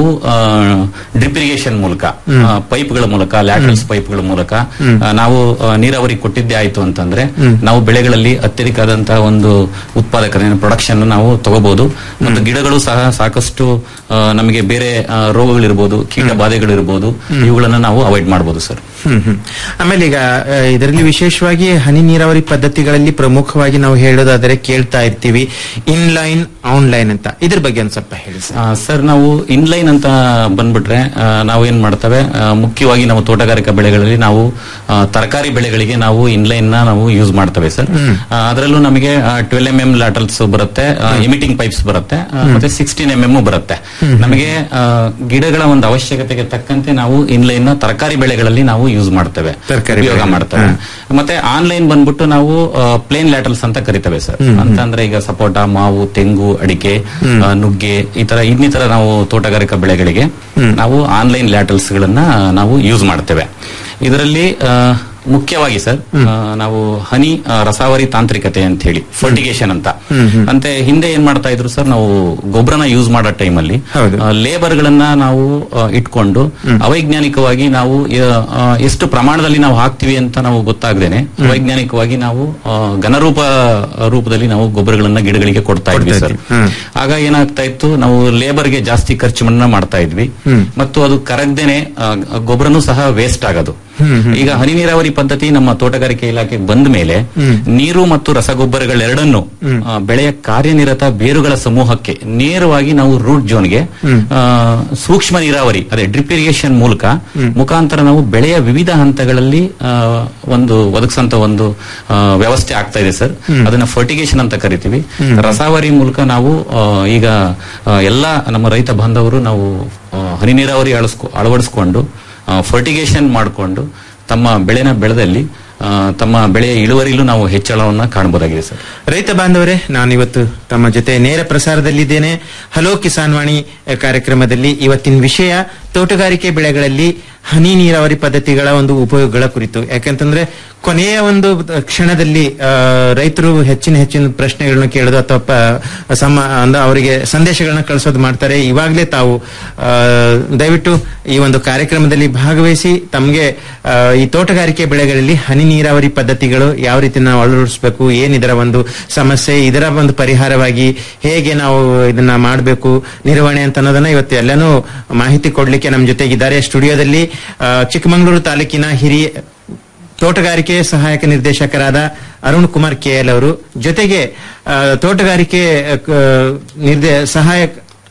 ಡ್ರಿಪ್ ಇರಿಗೇಷನ್ ಮೂಲಕ ಹ್ಮ್. ಪೈಪ್ಗಳ ಮೂಲಕ ಲ್ಯಾಟ್ರಲ್ಸ್ ಪೈಪ್ಗಳ ಮೂಲಕ ಹ್ಮ್. ಆ, ನಾವು ಆ, ನೀರಾವರಿ ಕೊಟ್ಟಿದ್ದೇ ಆಯ್ತು ಅಂತಂದ್ರೆ ಹ್ಮ್. ನಾವು ಬೆಳೆಗಳಲ್ಲಿ ಅತ್ಯಧಿಕ ಆದಂತಹ ಒಂದು ಉತ್ಪಾದಕತೆ ಪ್ರೊಡಕ್ಷನ್ ನಾವು ತಗೋಬಹುದು ಮತ್ತು ಗಿಡಗಳು ಸಹ ಸಾಕಷ್ಟು ಆ, ನಮಗೆ ಬೇರೆ ಆ, ರೋಗಗಳಿರ್ಬೋದು ಕೀಟ ಬಾಧೆಗಳಿರ್ಬೋದು ಇವುಗಳನ್ನ ನಾವು ಅವಾಯ್ಡ್ ಮಾಡಬಹುದು ಸರ್ ಹ್ಮ್ ಹ್ಮ್ ಆಮೇಲೆ ಈಗ ಆ, ಇದರಲ್ಲಿ ವಿಶೇಷವಾಗಿ ಹನಿ ನೀರಾವರಿ ಪದ್ಧತಿಗಳಲ್ಲಿ ಪ್ರಮುಖವಾಗಿ ನಾವು ಹೇಳೋದಾದ್ರೆ ಕೇಳ್ತಾ ಇರ್ತೀವಿ ಇನ್ಲೈನ್ ಆನ್ಲೈನ್ ಅಂತ ಇದ್ರ ಬಗ್ಗೆ ಒಂದ್ ಸ್ವಲ್ಪ ಹೇಳಿ ಸರ್ ಆ, ಸರ್ ನಾವು ಇನ್ಲೈನ್ ಅಂತ ಬಂದ್ಬಿಟ್ರೆ ಆ, ನಾವು ಏನ್ ಮಾಡ್ತೇವೆ ಆ, ಮುಖ್ಯವಾಗಿ ನಾವು ತೋಟಗಾರಿಕಾ ಬೆಳೆಗಳಲ್ಲಿ ನಾವು ತರಕಾರಿ ಬೆಳೆಗಳಿಗೆ ನಾವು ಇನ್ಲೈನ್ ನ ನಾವು ಯೂಸ್ ಮಾಡ್ತೇವೆ ಸರ್ ಆ, ಅದರಲ್ಲೂ ನಮಗೆ ಟ್ವೆಲ್ ಎಂ ಎಂ ಲ್ಯಾಟಲ್ಸ್ ಬರುತ್ತೆ ಎಮಿಟಿಂಗ್ ಪೈಪ್ಸ್ ಬರುತ್ತೆ ಆ, ಮತ್ತೆ ಸಿಕ್ಸ್ಟೀನ್ ಎಂ ಎಂ ಬರುತ್ತೆ ನಮಗೆ ಆ, ಗಿಡಗಳ ಒಂದು ಅವಶ್ಯಕತೆಗೆ ತಕ್ಕಂತೆ ನಾವು ಇನ್ಲೈನ್ ನ ತರಕಾರಿ ಬೆಳೆಗಳಲ್ಲಿ ನಾವು ಯೂಸ್ ಮಾಡ್ತೇವೆ ತರಕಾರಿ ಉಪಯೋಗ ಬೆಳೆ. ಮಾಡ್ತೇವೆ ಮತ್ತೆ ಆನ್ಲೈನ್ ಬಂದ್ಬಿಟ್ಟು ನಾವು ಪ್ಲೇನ್ ಲ್ಯಾಟಲ್ಸ್ ಅಂತ ಕರಿತೇವೆ ಸರ್ ಅಂತಂದ್ರೆ ಈಗ ಸಪೋಟ ಮಾವು ತೆಂಗು ಅಡಿಕೆ ಆ, ನುಗ್ಗೆ ಈ ತರ ಇನ್ನಿತರ ನಾವು ತೋಟಗಾರಿಕಾ ಬೆಳೆಗಳಿಗೆ ನಾವು ಆನ್ಲೈನ್ ಲ್ಯಾಟಲ್ಸ್ ಗಳನ್ನ ನಾವು ಯೂಸ್ ಮಾಡ್ತೇವೆ ಇದರಲ್ಲಿ ಆ, ಮುಖ್ಯವಾಗಿ ಸರ್ ಆ, ನಾವು ಹನಿ ಆ, ರಸಾವರಿ ತಾಂತ್ರಿಕತೆ ಅಂತ ಹೇಳಿ ಫರ್ಟಿಗೇಷನ್ ಅಂತ ಅಂತೆ ಹಿಂದೆ ಏನ್ ಮಾಡ್ತಾ ಇದ್ರು ಸರ್ ನಾವು ಗೊಬ್ಬರನ ಯೂಸ್ ಮಾಡೋ ಟೈಮಲ್ಲಿ ಲೇಬರ್ ಗಳನ್ನ ನಾವು ಆ, ಇಟ್ಕೊಂಡು ಅವೈಜ್ಞಾನಿಕವಾಗಿ ನಾವು ಆ, ಆ, ಎಷ್ಟು ಪ್ರಮಾಣದಲ್ಲಿ ನಾವು ಹಾಕ್ತಿವಿ ಅಂತ ನಾವು ಗೊತ್ತಾಗ್ದೇನೆ ವೈಜ್ಞಾನಿಕವಾಗಿ ನಾವು ಆ, ಘನರೂಪ ರೂಪದಲ್ಲಿ ನಾವು ಗೊಬ್ಬರಗಳನ್ನ ಗಿಡಗಳಿಗೆ ಕೊಡ್ತಾ ಇದ್ವಿ ಸರ್ ಆಗ ಏನಾಗ್ತಾ ಇತ್ತು ನಾವು ಲೇಬರ್ಗೆ ಜಾಸ್ತಿ ಖರ್ಚನ್ನ ಮಾಡ್ತಾ ಇದ್ವಿ ಮತ್ತು ಅದು ಕರಗ್ದೇನೆ ಆ, ಗೊಬ್ಬರನೂ ಸಹ ವೇಸ್ಟ್ ಆಗೋದು ಈಗ ಹನಿ ನೀರಾವರಿ ಪದ್ಧತಿ ನಮ್ಮ ತೋಟಗಾರಿಕೆ ಇಲಾಖೆಗೆ ಬಂದ ಮೇಲೆ ನೀರು ಮತ್ತು ರಸಗೊಬ್ಬರಗಳೆರಡನ್ನು ಆ, ಬೆಳೆಯ ಕಾರ್ಯನಿರತ ಬೇರುಗಳ ಸಮೂಹಕ್ಕೆ ನೇರವಾಗಿ ನಾವು ರೂಟ್ ಜೋನ್ಗೆ ಆ, ಸೂಕ್ಷ್ಮ ನೀರಾವರಿ ಅದೇ ಡ್ರಿಪ್ ಇರಿಗೇಷನ್ ಮೂಲಕ ಮುಖಾಂತರ ನಾವು ಬೆಳೆಯ ವಿವಿಧ ಹಂತಗಳಲ್ಲಿ ಆ, ಒಂದು ಒದಗಿಸಂತ ಒಂದು ಆ, ವ್ಯವಸ್ಥೆ ಆಗ್ತಾ ಇದೆ ಸರ್ ಅದನ್ನ ಫರ್ಟಿಗೇಷನ್ ಅಂತ ಕರಿತೀವಿ ರಸಾವರಿ ಮೂಲಕ ನಾವು ಆ, ಈಗ ಆ, ಎಲ್ಲ ನಮ್ಮ ರೈತ ಬಾಂಧವರು ನಾವು ಆ, ಹನಿ ನೀರಾವರಿ ಅಳಸ್ಕೊ ಅಳವಡಿಸ್ಕೊಂಡು ಫರ್ಟಿಗೇಷನ್ ಮಾಡಿಕೊಂಡು ತಮ್ಮ ಬೆಳೆನ ಬೆಳೆದಲ್ಲಿ ಆ, ತಮ್ಮ ಬೆಳೆಯ ಇಳುವರಿಲೂ ನಾವು ಹೆಚ್ಚಳವನ್ನ ಕಾಣಬಹುದಾಗಿದೆ ಸರ್ ರೈತ ಬಾಂಧವರೇ ನಾನಿವತ್ತು ತಮ್ಮ ಜೊತೆ ನೇರ ಪ್ರಸಾರದಲ್ಲಿದ್ದೇನೆ ಹಲೋ ಕಿಸಾನ್ ವಾಣಿ ಅಹ್, ಕಾರ್ಯಕ್ರಮದಲ್ಲಿ ಇವತ್ತಿನ ವಿಷಯ ತೋಟಗಾರಿಕೆ ಬೆಳೆಗಳಲ್ಲಿ ಹನಿ ನೀರಾವರಿ ಪದ್ಧತಿಗಳ ಒಂದು ಉಪಯೋಗಗಳ ಕುರಿತು ಯಾಕಂತಂದ್ರೆ ಕೊನೆಯ ಒಂದು ಕ್ಷಣದಲ್ಲಿ ಆ, ರೈತರು ಹೆಚ್ಚಿನ ಹೆಚ್ಚಿನ ಪ್ರಶ್ನೆಗಳನ್ನ ಕೇಳೋದು ಅಥವಾ ಪ- ಸಮ ಅಂದ್ರೆ ಅವರಿಗೆ ಸಂದೇಶಗಳನ್ನ ಕಳಿಸೋದು ಮಾಡ್ತಾರೆ ಇವಾಗಲೇ ತಾವು ಆ, ದಯವಿಟ್ಟು ಈ ಒಂದು ಕಾರ್ಯಕ್ರಮದಲ್ಲಿ ಭಾಗವಹಿಸಿ ತಮಗೆ ಆ, ಈ ತೋಟಗಾರಿಕೆ ಬೆಳೆಗಳಲ್ಲಿ ಹನಿ ನೀರಾವರಿ ಪದ್ಧತಿಗಳು ಯಾವ ರೀತಿ ನಾವು ಅಳವಡಿಸಬೇಕು ಏನ್ ಇದರ ಒಂದು ಸಮಸ್ಯೆ ಇದರ ಒಂದು ಪರಿಹಾರವಾಗಿ ಹೇಗೆ ನಾವು ಇದನ್ನ ಮಾಡಬೇಕು ನಿರ್ವಹಣೆ ಅಂತ ಅನ್ನೋದನ್ನ ಇವತ್ತು ಎಲ್ಲಾನು ಮಾಹಿತಿ ಕೊಡ್ಲಿಕ್ಕೆ ನಮ್ಮ ಜೊತೆಗಿದ್ದಾರೆ ಸ್ಟುಡಿಯೋದಲ್ಲಿ ಆ, ಚಿಕ್ಕಮಗಳೂರು ತಾಲೂಕಿನ ಹಿರಿಯ ತೋಟಗಾರಿಕೆ ಸಹಾಯಕ ನಿರ್ದೇಶಕರಾದ ಅರುಣ್ ಕುಮಾರ್ ಕೆಎಲ್ ಅವರು ಜೊತೆಗೆ ಆ, ತೋಟಗಾರಿಕೆ ಆ, ಕ- ನಿರ್ದೇ ಸಹಾಯಕ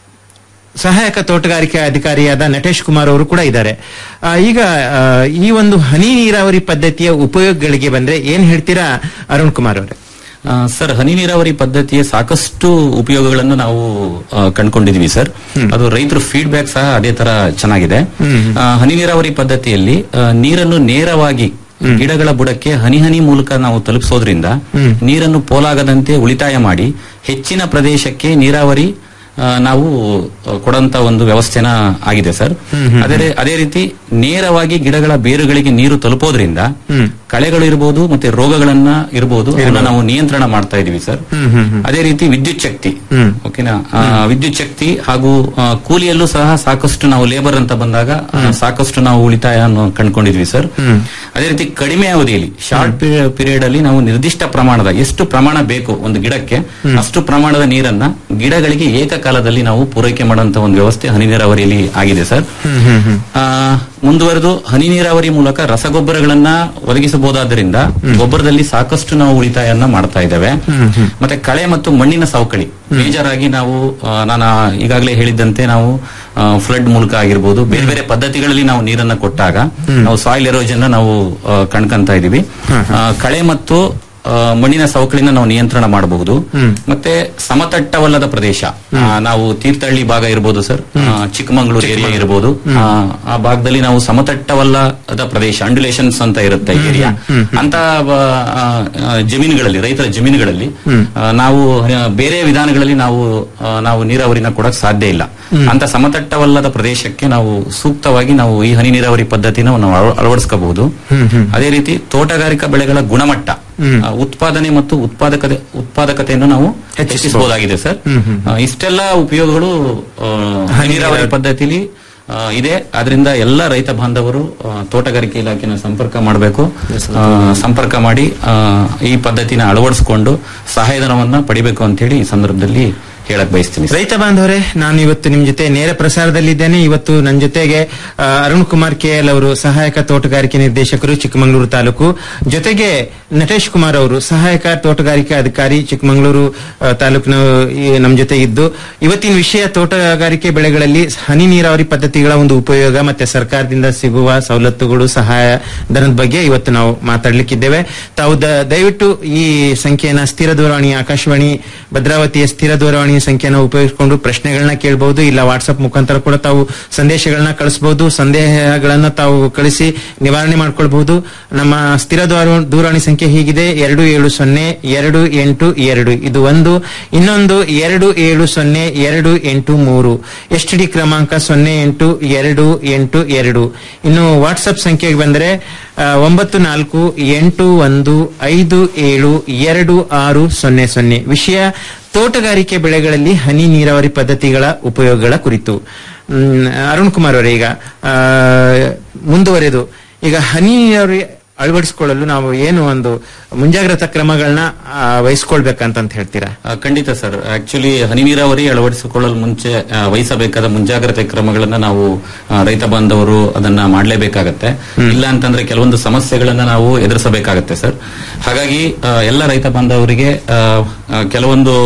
ಸಹಾಯಕ ತೋಟಗಾರಿಕೆ ಅಧಿಕಾರಿಯಾದ ನಟೇಶ್ ಕುಮಾರ್ ಅವರು ಕೂಡ ಇದ್ದಾರೆ ಆ, ಈಗ ಆ, ಈ ಒಂದು ಹನಿ ನೀರಾವರಿ ಪದ್ಧತಿಯ ಉಪಯೋಗಗಳಿಗೆ ಬಂದ್ರೆ ಏನ್ ಹೇಳ್ತೀರಾ ಅರುಣ್ ಕುಮಾರ್ ಅವರೇ ಆ, ಸರ್ ಹನಿ ನೀರಾವರಿ ಪದ್ಧತಿಯ ಸಾಕಷ್ಟು ಉಪಯೋಗಗಳನ್ನು ನಾವು ಆ, ಕಂಡ್ಕೊಂಡಿದೀವಿ ಸರ್ ಅದು ರೈತರ ಫೀಡ್ಬ್ಯಾಕ್ ಸಹ ಅದೇ ತರ ಚೆನ್ನಾಗಿದೆ ಆ, ಹನಿ ನೀರಾವರಿ ಪದ್ಧತಿಯಲ್ಲಿ ಆ, ನೀರನ್ನು ನೇರವಾಗಿ ಗಿಡಗಳ ಬುಡಕ್ಕೆ ಹನಿ ಹನಿ ಮೂಲಕ ನಾವು ತಲುಪಿಸೋದ್ರಿಂದ ನೀರನ್ನು ಪೋಲಾಗದಂತೆ ಉಳಿತಾಯ ಮಾಡಿ ಹೆಚ್ಚಿನ ಪ್ರದೇಶಕ್ಕೆ ನೀರಾವರಿ ಆ, ನಾವು ಆ, ಕೊಡಂತ ಒಂದು ವ್ಯವಸ್ಥೆನ ಆಗಿದೆ ಸರ್ ಅದೇ ರೇ- ಅದೇ ರೀತಿ ನೇರವಾಗಿ ಗಿಡಗಳ ಬೇರುಗಳಿಗೆ ನೀರು ತಲುಪೋದ್ರಿಂದ ಕಳೆಗಳು ಇರಬಹುದು ಮತ್ತೆ ರೋಗಗಳನ್ನ ಇರಬಹುದು ಅವನ್ನ ನಾವು ನಿಯಂತ್ರಣ ಮಾಡ್ತಾ ಇದೀವಿ ಸರ್ ಅದೇ ರೀತಿ ವಿದ್ಯುತ್ ಶಕ್ತಿ ಓಕೆನಾ ಆ, ವಿದ್ಯುತ್ ಶಕ್ತಿ ಹಾಗೂ ಆ, ಕೂಲಿಯಲ್ಲೂ ಸಹ ಸಾಕಷ್ಟು ನಾವು ಲೇಬರ್ ಅಂತ ಬಂದಾಗ ಆ, ಸಾಕಷ್ಟು ನಾವು ಉಳಿತಾಯ ಕಂಡುಕೊಂಡಿದ್ವಿ ಸರ್ ಅದೇ ರೀತಿ ಕಡಿಮೆ ಅವಧಿಯಲ್ಲಿ ಶಾರ್ಟ್ ಪೀರಿಯಡ್ ಅಲ್ಲಿ ನಾವು ನಿರ್ದಿಷ್ಟ ಪ್ರಮಾಣದ ಎಷ್ಟು ಪ್ರಮಾಣ ಬೇಕು ಒಂದು ಗಿಡಕ್ಕೆ ಅಷ್ಟು ಪ್ರಮಾಣದ ನೀರನ್ನ ಗಿಡಗಳಿಗೆ ಏಕಕಾಲದಲ್ಲಿ ನಾವು ಪೂರೈಕೆ ಮಾಡುವಂತ ಒಂದು ವ್ಯವಸ್ಥೆ ಹನಿ ನೀರಾವರಿಯಲ್ಲಿ ಆಗಿದೆ ಸರ್ ಆ, ಮುಂದುವರೆದು ಹನಿ ನೀರಾವರಿ ಮೂಲಕ ರಸಗೊಬ್ಬರಗಳನ್ನ ಒದಗಿಸಬಹುದಾದ್ದರಿಂದ ಗೊಬ್ಬರದಲ್ಲಿ ಸಾಕಷ್ಟು ನಾವು ಉಳಿತಾಯನ್ನ ಮಾಡ್ತಾ ಇದ್ದೇವೆ ಮತ್ತೆ ಕಳೆ ಮತ್ತು ಮಣ್ಣಿನ ಸವಕಳಿ ಬೇಜಾರಾಗಿ ನಾವು ಆ, ನಾನು ಈಗಾಗಲೇ ಹೇಳಿದ್ದಂತೆ ನಾವು ಫ್ಲಡ್ ಮೂಲಕ ಆಗಿರ್ಬೋದು ಬೇರೆ ಬೇರೆ ಪದ್ಧತಿಗಳಲ್ಲಿ ನಾವು ನೀರನ್ನ ಕೊಟ್ಟಾಗ ನಾವು ಸಾಯಿಲ್ ಎರೋಜನ್ ನಾವು ಆ, ಕಣ್ಕಂತಾ ಇದೀವಿ ಆ, ಕಳೆ ಮತ್ತು ಆ, ಮಣ್ಣಿನ ಸವಕಳಿನ ನಾವು ನಿಯಂತ್ರಣ ಮಾಡಬಹುದು ಮತ್ತೆ ಸಮತಟ್ಟವಲ್ಲದ ಪ್ರದೇಶ ಆ, ನಾವು ತೀರ್ಥಹಳ್ಳಿ ಭಾಗ ಇರ್ಬೋದು ಸರ್ ಆ, ಚಿಕ್ಕಮಗಳೂರು ಏರಿಯಾ ಇರ್ಬೋದು ಆ, ಆ ಭಾಗದಲ್ಲಿ ನಾವು ಸಮತಟ್ಟವಲ್ಲದ ಪ್ರದೇಶ ಅಂಡುಲೇಷನ್ಸ್ ಅಂತ ಇರುತ್ತೆ ಏರಿಯಾ ಅಂತ ಆ, ಆ, ಜಮೀನುಗಳಲ್ಲಿ ರೈತರ ಜಮೀನುಗಳಲ್ಲಿ ಆ, ನಾವು ಆ, ಬೇರೆ ವಿಧಾನಗಳಲ್ಲಿ ನಾವು ಆ, ನಾವು ನೀರಾವರಿನ ಕೊಡಕ್ ಸಾಧ್ಯ ಇಲ್ಲ ಅಂತ ಸಮತಟ್ಟವಲ್ಲದ ಪ್ರದೇಶಕ್ಕೆ ನಾವು ಸೂಕ್ತವಾಗಿ ನಾವು ಈ ಹನಿ ನೀರಾವರಿ ಪದ್ಧತಿನ ನಾವು ಅಳ- ಅಳವಡಿಸ್ಕೋಬಹುದು ಅದೇ ರೀತಿ ತೋಟಗಾರಿಕಾ ಬೆಳೆಗಳ ಗುಣಮಟ್ಟ ಆ, ಉತ್ಪಾದನೆ ಮತ್ತು ಉತ್ಪಾದಕತೆ ಉತ್ಪಾದಕತೆಯನ್ನು ನಾವು ಹೆಚ್ಚಿಸಬಹುದಾಗಿದೆ ಸರ್ ಆ, ಇಷ್ಟೆಲ್ಲ ಉಪಯೋಗಗಳು ಆ, ಹನಿ ನೀರಾವರಿ ಪದ್ಧತಿಲಿ ಆ, ಇದೆ ಆದ್ರಿಂದ ಎಲ್ಲ ರೈತ ಬಾಂಧವರು ಆ, ತೋಟಗಾರಿಕೆ ಇಲಾಖೆನ ಸಂಪರ್ಕ ಮಾಡಬೇಕು ಸಂಪರ್ಕ ಮಾಡಿ ಆ, ಈ ಪದ್ಧತಿನ ಅಳವಡಿಸಿಕೊಂಡು ಸಹಾಯಧನವನ್ನ ಪಡಿಬೇಕು ಅಂತ ಹೇಳಿ ಈ ಸಂದರ್ಭದಲ್ಲಿ ಹೇಳಕ್ ಬಯಸ್ತೀನಿ ಸರ್. ರೈತ ಬಾಂಧವರೇ ನಾನು ಇವತ್ತು ನಿಮ್ ಜೊತೆ ನೇರ ಪ್ರಸಾರದಲ್ಲಿದ್ದೇನೆ ಇವತ್ತು ನನ್ನ ಜೊತೆಗೆ ಆ, ಅರುಣ್ ಕುಮಾರ್ ಕೆಎಲ್ ಅವರು ಸಹಾಯಕ ತೋಟಗಾರಿಕೆ ನಿರ್ದೇಶಕರು ಚಿಕ್ಕಮಗಳೂರು ತಾಲೂಕು ಜೊತೆಗೆ ನಟೇಶ್ ಕುಮಾರ್ ಅವರು ಸಹಾಯಕ ತೋಟಗಾರಿಕೆ ಅಧಿಕಾರಿ ಚಿಕ್ಕಮಗಳೂರು ಆ, ತಾಲೂಕಿನ ಈ ನಮ್ಮ ಜೊತೆ ಇದ್ದು ಇವತ್ತಿನ ವಿಷಯ ತೋಟಗಾರಿಕೆ ಬೆಳೆಗಳಲ್ಲಿ ಹನಿ ನೀರಾವರಿ ಪದ್ಧತಿಗಳ ಒಂದು ಉಪಯೋಗ ಮತ್ತೆ ಸರ್ಕಾರದಿಂದ ಸಿಗುವ ಸವಲತ್ತುಗಳು ಸಹಾಯ ಧನದ ಬಗ್ಗೆ ಇವತ್ತು ನಾವು ಮಾತಾಡ್ಲಿಕ್ಕಿದ್ದೇವೆ ತಾವು ದ- ದಯವಿಟ್ಟು ಈ ಸಂಖ್ಯೆಯನ್ನ ಸ್ಥಿರ ದೂರವಾಣಿ ಆಕಾಶವಾಣಿ ಭದ್ರಾವತಿಯ ಸ್ಥಿರ ದೂರವಾಣಿ ಸಂಖ್ಯೆಯನ್ನು ಉಪಯೋಗಿಸಿಕೊಂಡು ಪ್ರಶ್ನೆಗಳನ್ನ ಕೇಳಬಹುದು ಇಲ್ಲ ವಾಟ್ಸ್ಆಪ್ ಮುಖಾಂತರ ಕೂಡ ತಾವು ಸಂದೇಶಗಳನ್ನ ಕಳಿಸಬಹುದು ಸಂದೇಹಗಳನ್ನ ತಾವು ಕಳಿಸಿ ನಿವಾರಣೆ ಮಾಡ್ಕೊಳ್ಬಹುದು ನಮ್ಮ ಸ್ಥಿರ ದೂರ- ದೂರವಾಣಿ ಸಂಖ್ಯೆ ಹೀಗಿದೆ ಎರಡು ಏಳು ಸೊನ್ನೆ ಎರಡು ಎಂಟು ಎರಡು ಇದು ಒಂದು ಇನ್ನೊಂದು ಎರಡು ಏಳು ಸೊನ್ನೆ ಎರಡು ಎಂಟು ಮೂರು ಎಸ್ ಡಿ ಕ್ರಮಾಂಕ ಸೊನ್ನೆ ಎಂಟು ಎರಡು ಎಂಟು ಎರಡು ಇನ್ನು ವಾಟ್ಸ್ಆಪ್ ಸಂಖ್ಯೆಗೆ ಬಂದರೆ ಆ, ಒಂಬತ್ತು ನಾಲ್ಕು ಎಂಟು ಒಂದು ಐದು ಏಳು ಎರಡು ಆರು ಸೊನ್ನೆ ಸೊನ್ನೆ ವಿಷಯ ತೋಟಗಾರಿಕೆ ಬೆಳೆಗಳಲ್ಲಿ ಹನಿ ನೀರಾವರಿ ಪದ್ಧತಿಗಳ ಉಪಯೋಗಗಳ ಕುರಿತು ಮ್, ಅರುಣ್ ಕುಮಾರ್ ಅವರೇ ಈಗ ಆ, ಮುಂದುವರೆದು ಈಗ ಹನಿ ನೀರಾವರಿ ಅಳವಡಿಸಿಕೊಳ್ಳಲು ನಾವು ಏನು ಒಂದು ಮುಂಜಾಗ್ರತಾ ಕ್ರಮಗಳನ್ನ ಆ, ವಹಿಸ್ಕೊಳ್ಬೇಕಂತ ಹೇಳ್ತೀರಾ ಆ, ಖಂಡಿತ ಸರ್ ಆಕ್ಚುಲಿ ಹನಿ ನೀರಾವರಿ ಅಳವಡಿಸಿಕೊಳ್ಳಲು ಮುಂಚೆ ಆ, ವಹಿಸಬೇಕಾದ ಮುಂಜಾಗ್ರತೆ ಕ್ರಮಗಳನ್ನ ನಾವು ಆ, ರೈತ ಬಾಂಧವರು ಅದನ್ನ ಮಾಡಲೇಬೇಕಾಗತ್ತೆ ಇಲ್ಲ ಅಂತಂದ್ರೆ ಕೆಲವೊಂದು ಸಮಸ್ಯೆಗಳನ್ನ ನಾವು ಎದುರಿಸಬೇಕಾಗತ್ತೆ ಸರ್ ಹಾಗಾಗಿ ಆ, ಎಲ್ಲ ರೈತ ಬಾಂಧವರಿಗೆ ಆ, ಆ, ಕೆಲವೊಂದು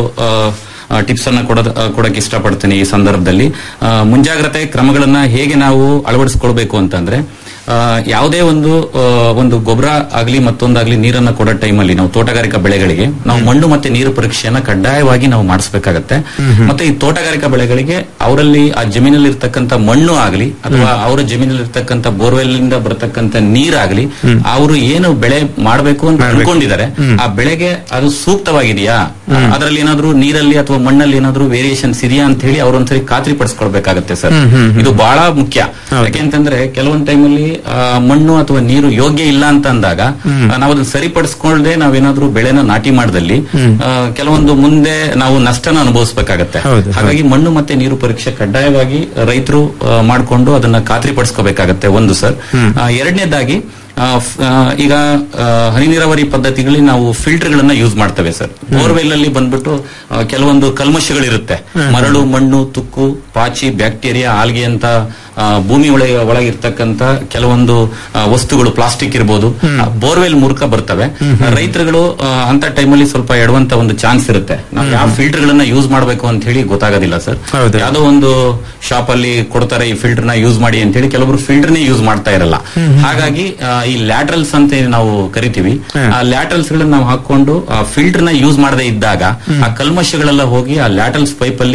ಟಿಪ್ಸ್ ಅನ್ನ ಕೊಡೋದ್- ಆ, ಕೊಡಕ್ಕೆ ಇಷ್ಟಪಡ್ತೀನಿ ಈ ಸಂದರ್ಭದಲ್ಲಿ ಆ, ಮುಂಜಾಗ್ರತೆ ಕ್ರಮಗಳನ್ನ ಹೇಗೆ ನಾವು ಅಳವಡಿಸ್ಕೊಳ್ಬೇಕು ಅಂತಂದ್ರೆ ಆ, ಯಾವುದೇ ಒಂದು ಆ, ಒಂದು ಗೊಬ್ಬರ ಆಗಲಿ ಮತ್ತೊಂದಾಗ್ಲಿ ನೀರನ್ನ ಕೊಡೋ ಟೈಮಲ್ಲಿ ನಾವು ತೋಟಗಾರಿಕಾ ಬೆಳೆಗಳಿಗೆ ನಾವು ಮಣ್ಣು ಮತ್ತೆ ನೀರು ಪರೀಕ್ಷೆಯನ್ನ ಕಡ್ಡಾಯವಾಗಿ ನಾವು ಮಾಡಿಸ್ಬೇಕಾಗತ್ತೆ ಮತ್ತೆ ಈ ತೋಟಗಾರಿಕಾ ಬೆಳೆಗಳಿಗೆ ಅವರಲ್ಲಿ ಆ ಜಮೀನಲ್ಲಿ ಇರ್ತಕ್ಕಂಥ ಮಣ್ಣು ಆಗಲಿ ಅಥವಾ ಅವರ ಜಮೀನಲ್ಲಿ ಇರ್ತಕ್ಕಂಥ ಬೋರ್ವೆಲ್ ಇಂದ ಬರತಕ್ಕಂಥ ನೀರಾಗ್ಲಿ ಅವರು ಏನು ಬೆಳೆ ಮಾಡಬೇಕು ಅಂತ ಅನ್ಕೊಂಡಿದ್ದಾರೆ ಆ ಬೆಳೆಗೆ ಅದು ಸೂಕ್ತವಾಗಿದೆಯಾ ಅದರಲ್ಲಿ ಏನಾದ್ರೂ ನೀರಲ್ಲಿ ಅಥವಾ ಮಣ್ಣಲ್ಲಿ ಏನಾದ್ರೂ ವೇರಿಯೇಷನ್ಸ್ ಇದೆಯಾ ಅಂತ ಹೇಳಿ ಅವ್ರೊಂದ್ಸರಿ ಖಾತ್ರಿ ಪಡಿಸ್ಕೊಳ್ಬೇಕಾಗತ್ತೆ ಸರ್ ಹ್ಮ್, ಹ್ಮ್, ಹ್ಮ್. ಇದು ಬಹಳ ಮುಖ್ಯ ಯಾಕೆಂತಂದ್ರೆ ಕೆಲವೊಂದ್ ಟೈಮಲ್ಲಿ ಮಣ್ಣು ಅಥವಾ ನೀರು ಯೋಗ್ಯ ಇಲ್ಲ ಅಂತ ಅಂದಾಗ ಆ, ನಾವು ಅದನ್ನ ಸರಿಪಡಿಸ್ಕೊಳ್ಳದೆ ನಾವೇನಾದ್ರೂ ಬೆಳೆನ ನಾಟಿ ಮಾಡದಲ್ಲಿ ಆ, ಕೆಲವೊಂದು ಮುಂದೆ ನಾವು ನಷ್ಟನ ಅನುಭವಿಸಬೇಕಾಗತ್ತೆ ಹಾಗಾಗಿ ಮಣ್ಣು ಮತ್ತೆ ನೀರು ಪರೀಕ್ಷೆ ಕಡ್ಡಾಯವಾಗಿ ರೈತರು ಮಾಡಿಕೊಂಡು ಅದನ್ನ ಖಾತ್ರಿ ಪಡಿಸ್ಕೋಬೇಕಾಗತ್ತೆ ಒಂದು ಸರ್ ಎರಡನೇದಾಗಿ ಆ, ಫ್- ಆ, ಈಗ ಆ, ಹನಿ ನೀರಾವರಿ ಪದ್ಧತಿಗಳಲ್ಲಿ ನಾವು ಫಿಲ್ಟರ್ ಗಳನ್ನ ಯೂಸ್ ಮಾಡ್ತೇವೆ ಸರ್ ಬೋರ್ವೆಲ್ ಅಲ್ಲಿ ಬಂದ್ಬಿಟ್ಟು ಆ, ಕೆಲವೊಂದು ಕಲ್ಮಶಗಳಿರುತ್ತೆ ಮರಳು ಮಣ್ಣು ತುಕ್ಕು ಪಾಚಿ ಬ್ಯಾಕ್ಟೀರಿಯಾ ಆಲ್ಗೆ ಅಂತ ಆ, ಭೂಮಿ ಒಳಗೆ ಒಳಗಿರ್ತಕ್ಕಂತ ಕೆಲವೊಂದು ಆ, ವಸ್ತುಗಳು ಪ್ಲಾಸ್ಟಿಕ್ ಇರ್ಬೋದು ಬೋರ್ವೆಲ್ ಮೂಲಕ ಬರ್ತವೆ ರೈತರುಗಳು ಆ, ಅಂತ ಟೈಮಲ್ಲಿ ಸ್ವಲ್ಪ ಎಡುವಂತ ಒಂದು ಚಾನ್ಸ್ ಇರುತ್ತೆ ನಾವು ಯಾವ ಫಿಲ್ಟರ್ ಗಳನ್ನ ಯೂಸ್ ಮಾಡಬೇಕು ಅಂತ ಹೇಳಿ ಗೊತ್ತಾಗೋದಿಲ್ಲ ಸರ್ ಯಾವ್ದೋ ಒಂದು ಶಾಪ್ ಅಲ್ಲಿ ಕೊಡ್ತಾರೆ ಈ ಫಿಲ್ಟರ್ ನ ಯೂಸ್ ಮಾಡಿ ಅಂತ ಹೇಳಿ ಕೆಲವರು ಫಿಲ್ಟರ್ ನೇ ಯೂಸ್ ಮಾಡ್ತಾ ಇರಲ್ಲ ಹಾಗಾಗಿ ಆ, ಈ ಲ್ಯಾಟ್ರಲ್ಸ್ ಅಂತ ಏನ್ ನಾವು ಕರಿತೀವಿ ಆ ಲ್ಯಾಟ್ರಲ್ಸ್ ಗಳನ್ನ ನಾವು ಹಾಕೊಂಡು ಫಿಲ್ಟರ್ ನ ಯೂಸ್ ಮಾಡದೇ ಇದ್ದಾಗ ಆ ಕಲ್ಮಶಗಳೆಲ್ಲ ಹೋಗಿ ಆ ಲ್ಯಾಟ್ರಲ್ಸ್ ಪೈಪ್ ಅಲ್ಲಿ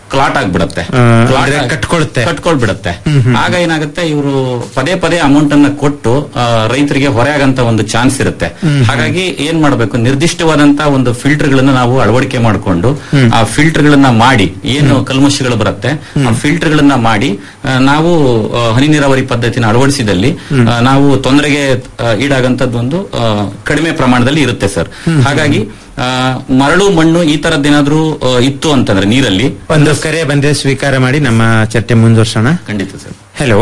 ಕ್ಲಾಟ್ ಆಗ್ಬಿಡತ್ತೆ ಆ, Clot ಅಂದ್ರೆ ಆಗ್- ಕಟ್ಕೊಳುತ್ತೆ. ಕಟ್ಕೊಳ್ಬಿಡತ್ತೆ ಹ್ಮ್, ಹ್ಮ್. ಆಗ ಏನಾಗುತ್ತೆ ಇವರು ಪದೇ ಪದೇ ಅಮೌಂಟ್ ಅನ್ನ ಕೊಟ್ಟು ಆ, ರೈತರಿಗೆ ಹೊರೆ ಆಗಂತ ಒಂದು ಚಾನ್ಸ್ ಇರುತ್ತೆ ಹ್ಮ್. ಹಾಗಾಗಿ ಏನ್ ಮಾಡಬೇಕು ನಿರ್ದಿಷ್ಟವಾದಂತ ಒಂದು ಫಿಲ್ಟರ್ ಗಳನ್ನ ನಾವು ಅಳವಡಿಕೆ ಮಾಡಿಕೊಂಡು ಹ್ಮ್. ಆ ಫಿಲ್ಟರ್ ಗಳನ್ನ ಮಾಡಿ ಏನು ಕಲ್ಮಶಗಳು ಬರುತ್ತೆ ಆ ಫಿಲ್ಟರ್ ಗಳನ್ನ ಮಾಡಿ ಆ, ನಾವು ಆ, ಹನಿ ನೀರಾವರಿ ಪದ್ಧತಿನ ಅಳವಡಿಸಿದಲ್ಲಿ ಆ, ನಾವು ತೊಂದರೆಗೆ ಆ, ಈಡಾಗಂತದ್ದು ಒಂದು ಆ, ಕಡಿಮೆ ಪ್ರಮಾಣದಲ್ಲಿ ಇರುತ್ತೆ ಸರ್ ಹಾಗಾಗಿ ಆ, ಮರಳು ಮಣ್ಣು ಈ ತರದ್ದೇನಾದ್ರೂ ಆ, ಇತ್ತು ಅಂತಂದ್ರೆ ನೀರಲ್ಲಿ ಒಂದು ಕರೆ ಬಂದ್ರೆ ಸ್ವೀಕಾರ ಮಾಡಿ ನಮ್ಮ ಚರ್ಚೆ ಮುಂದುವರ್ಸೋಣ ಖಂಡಿತ sir hello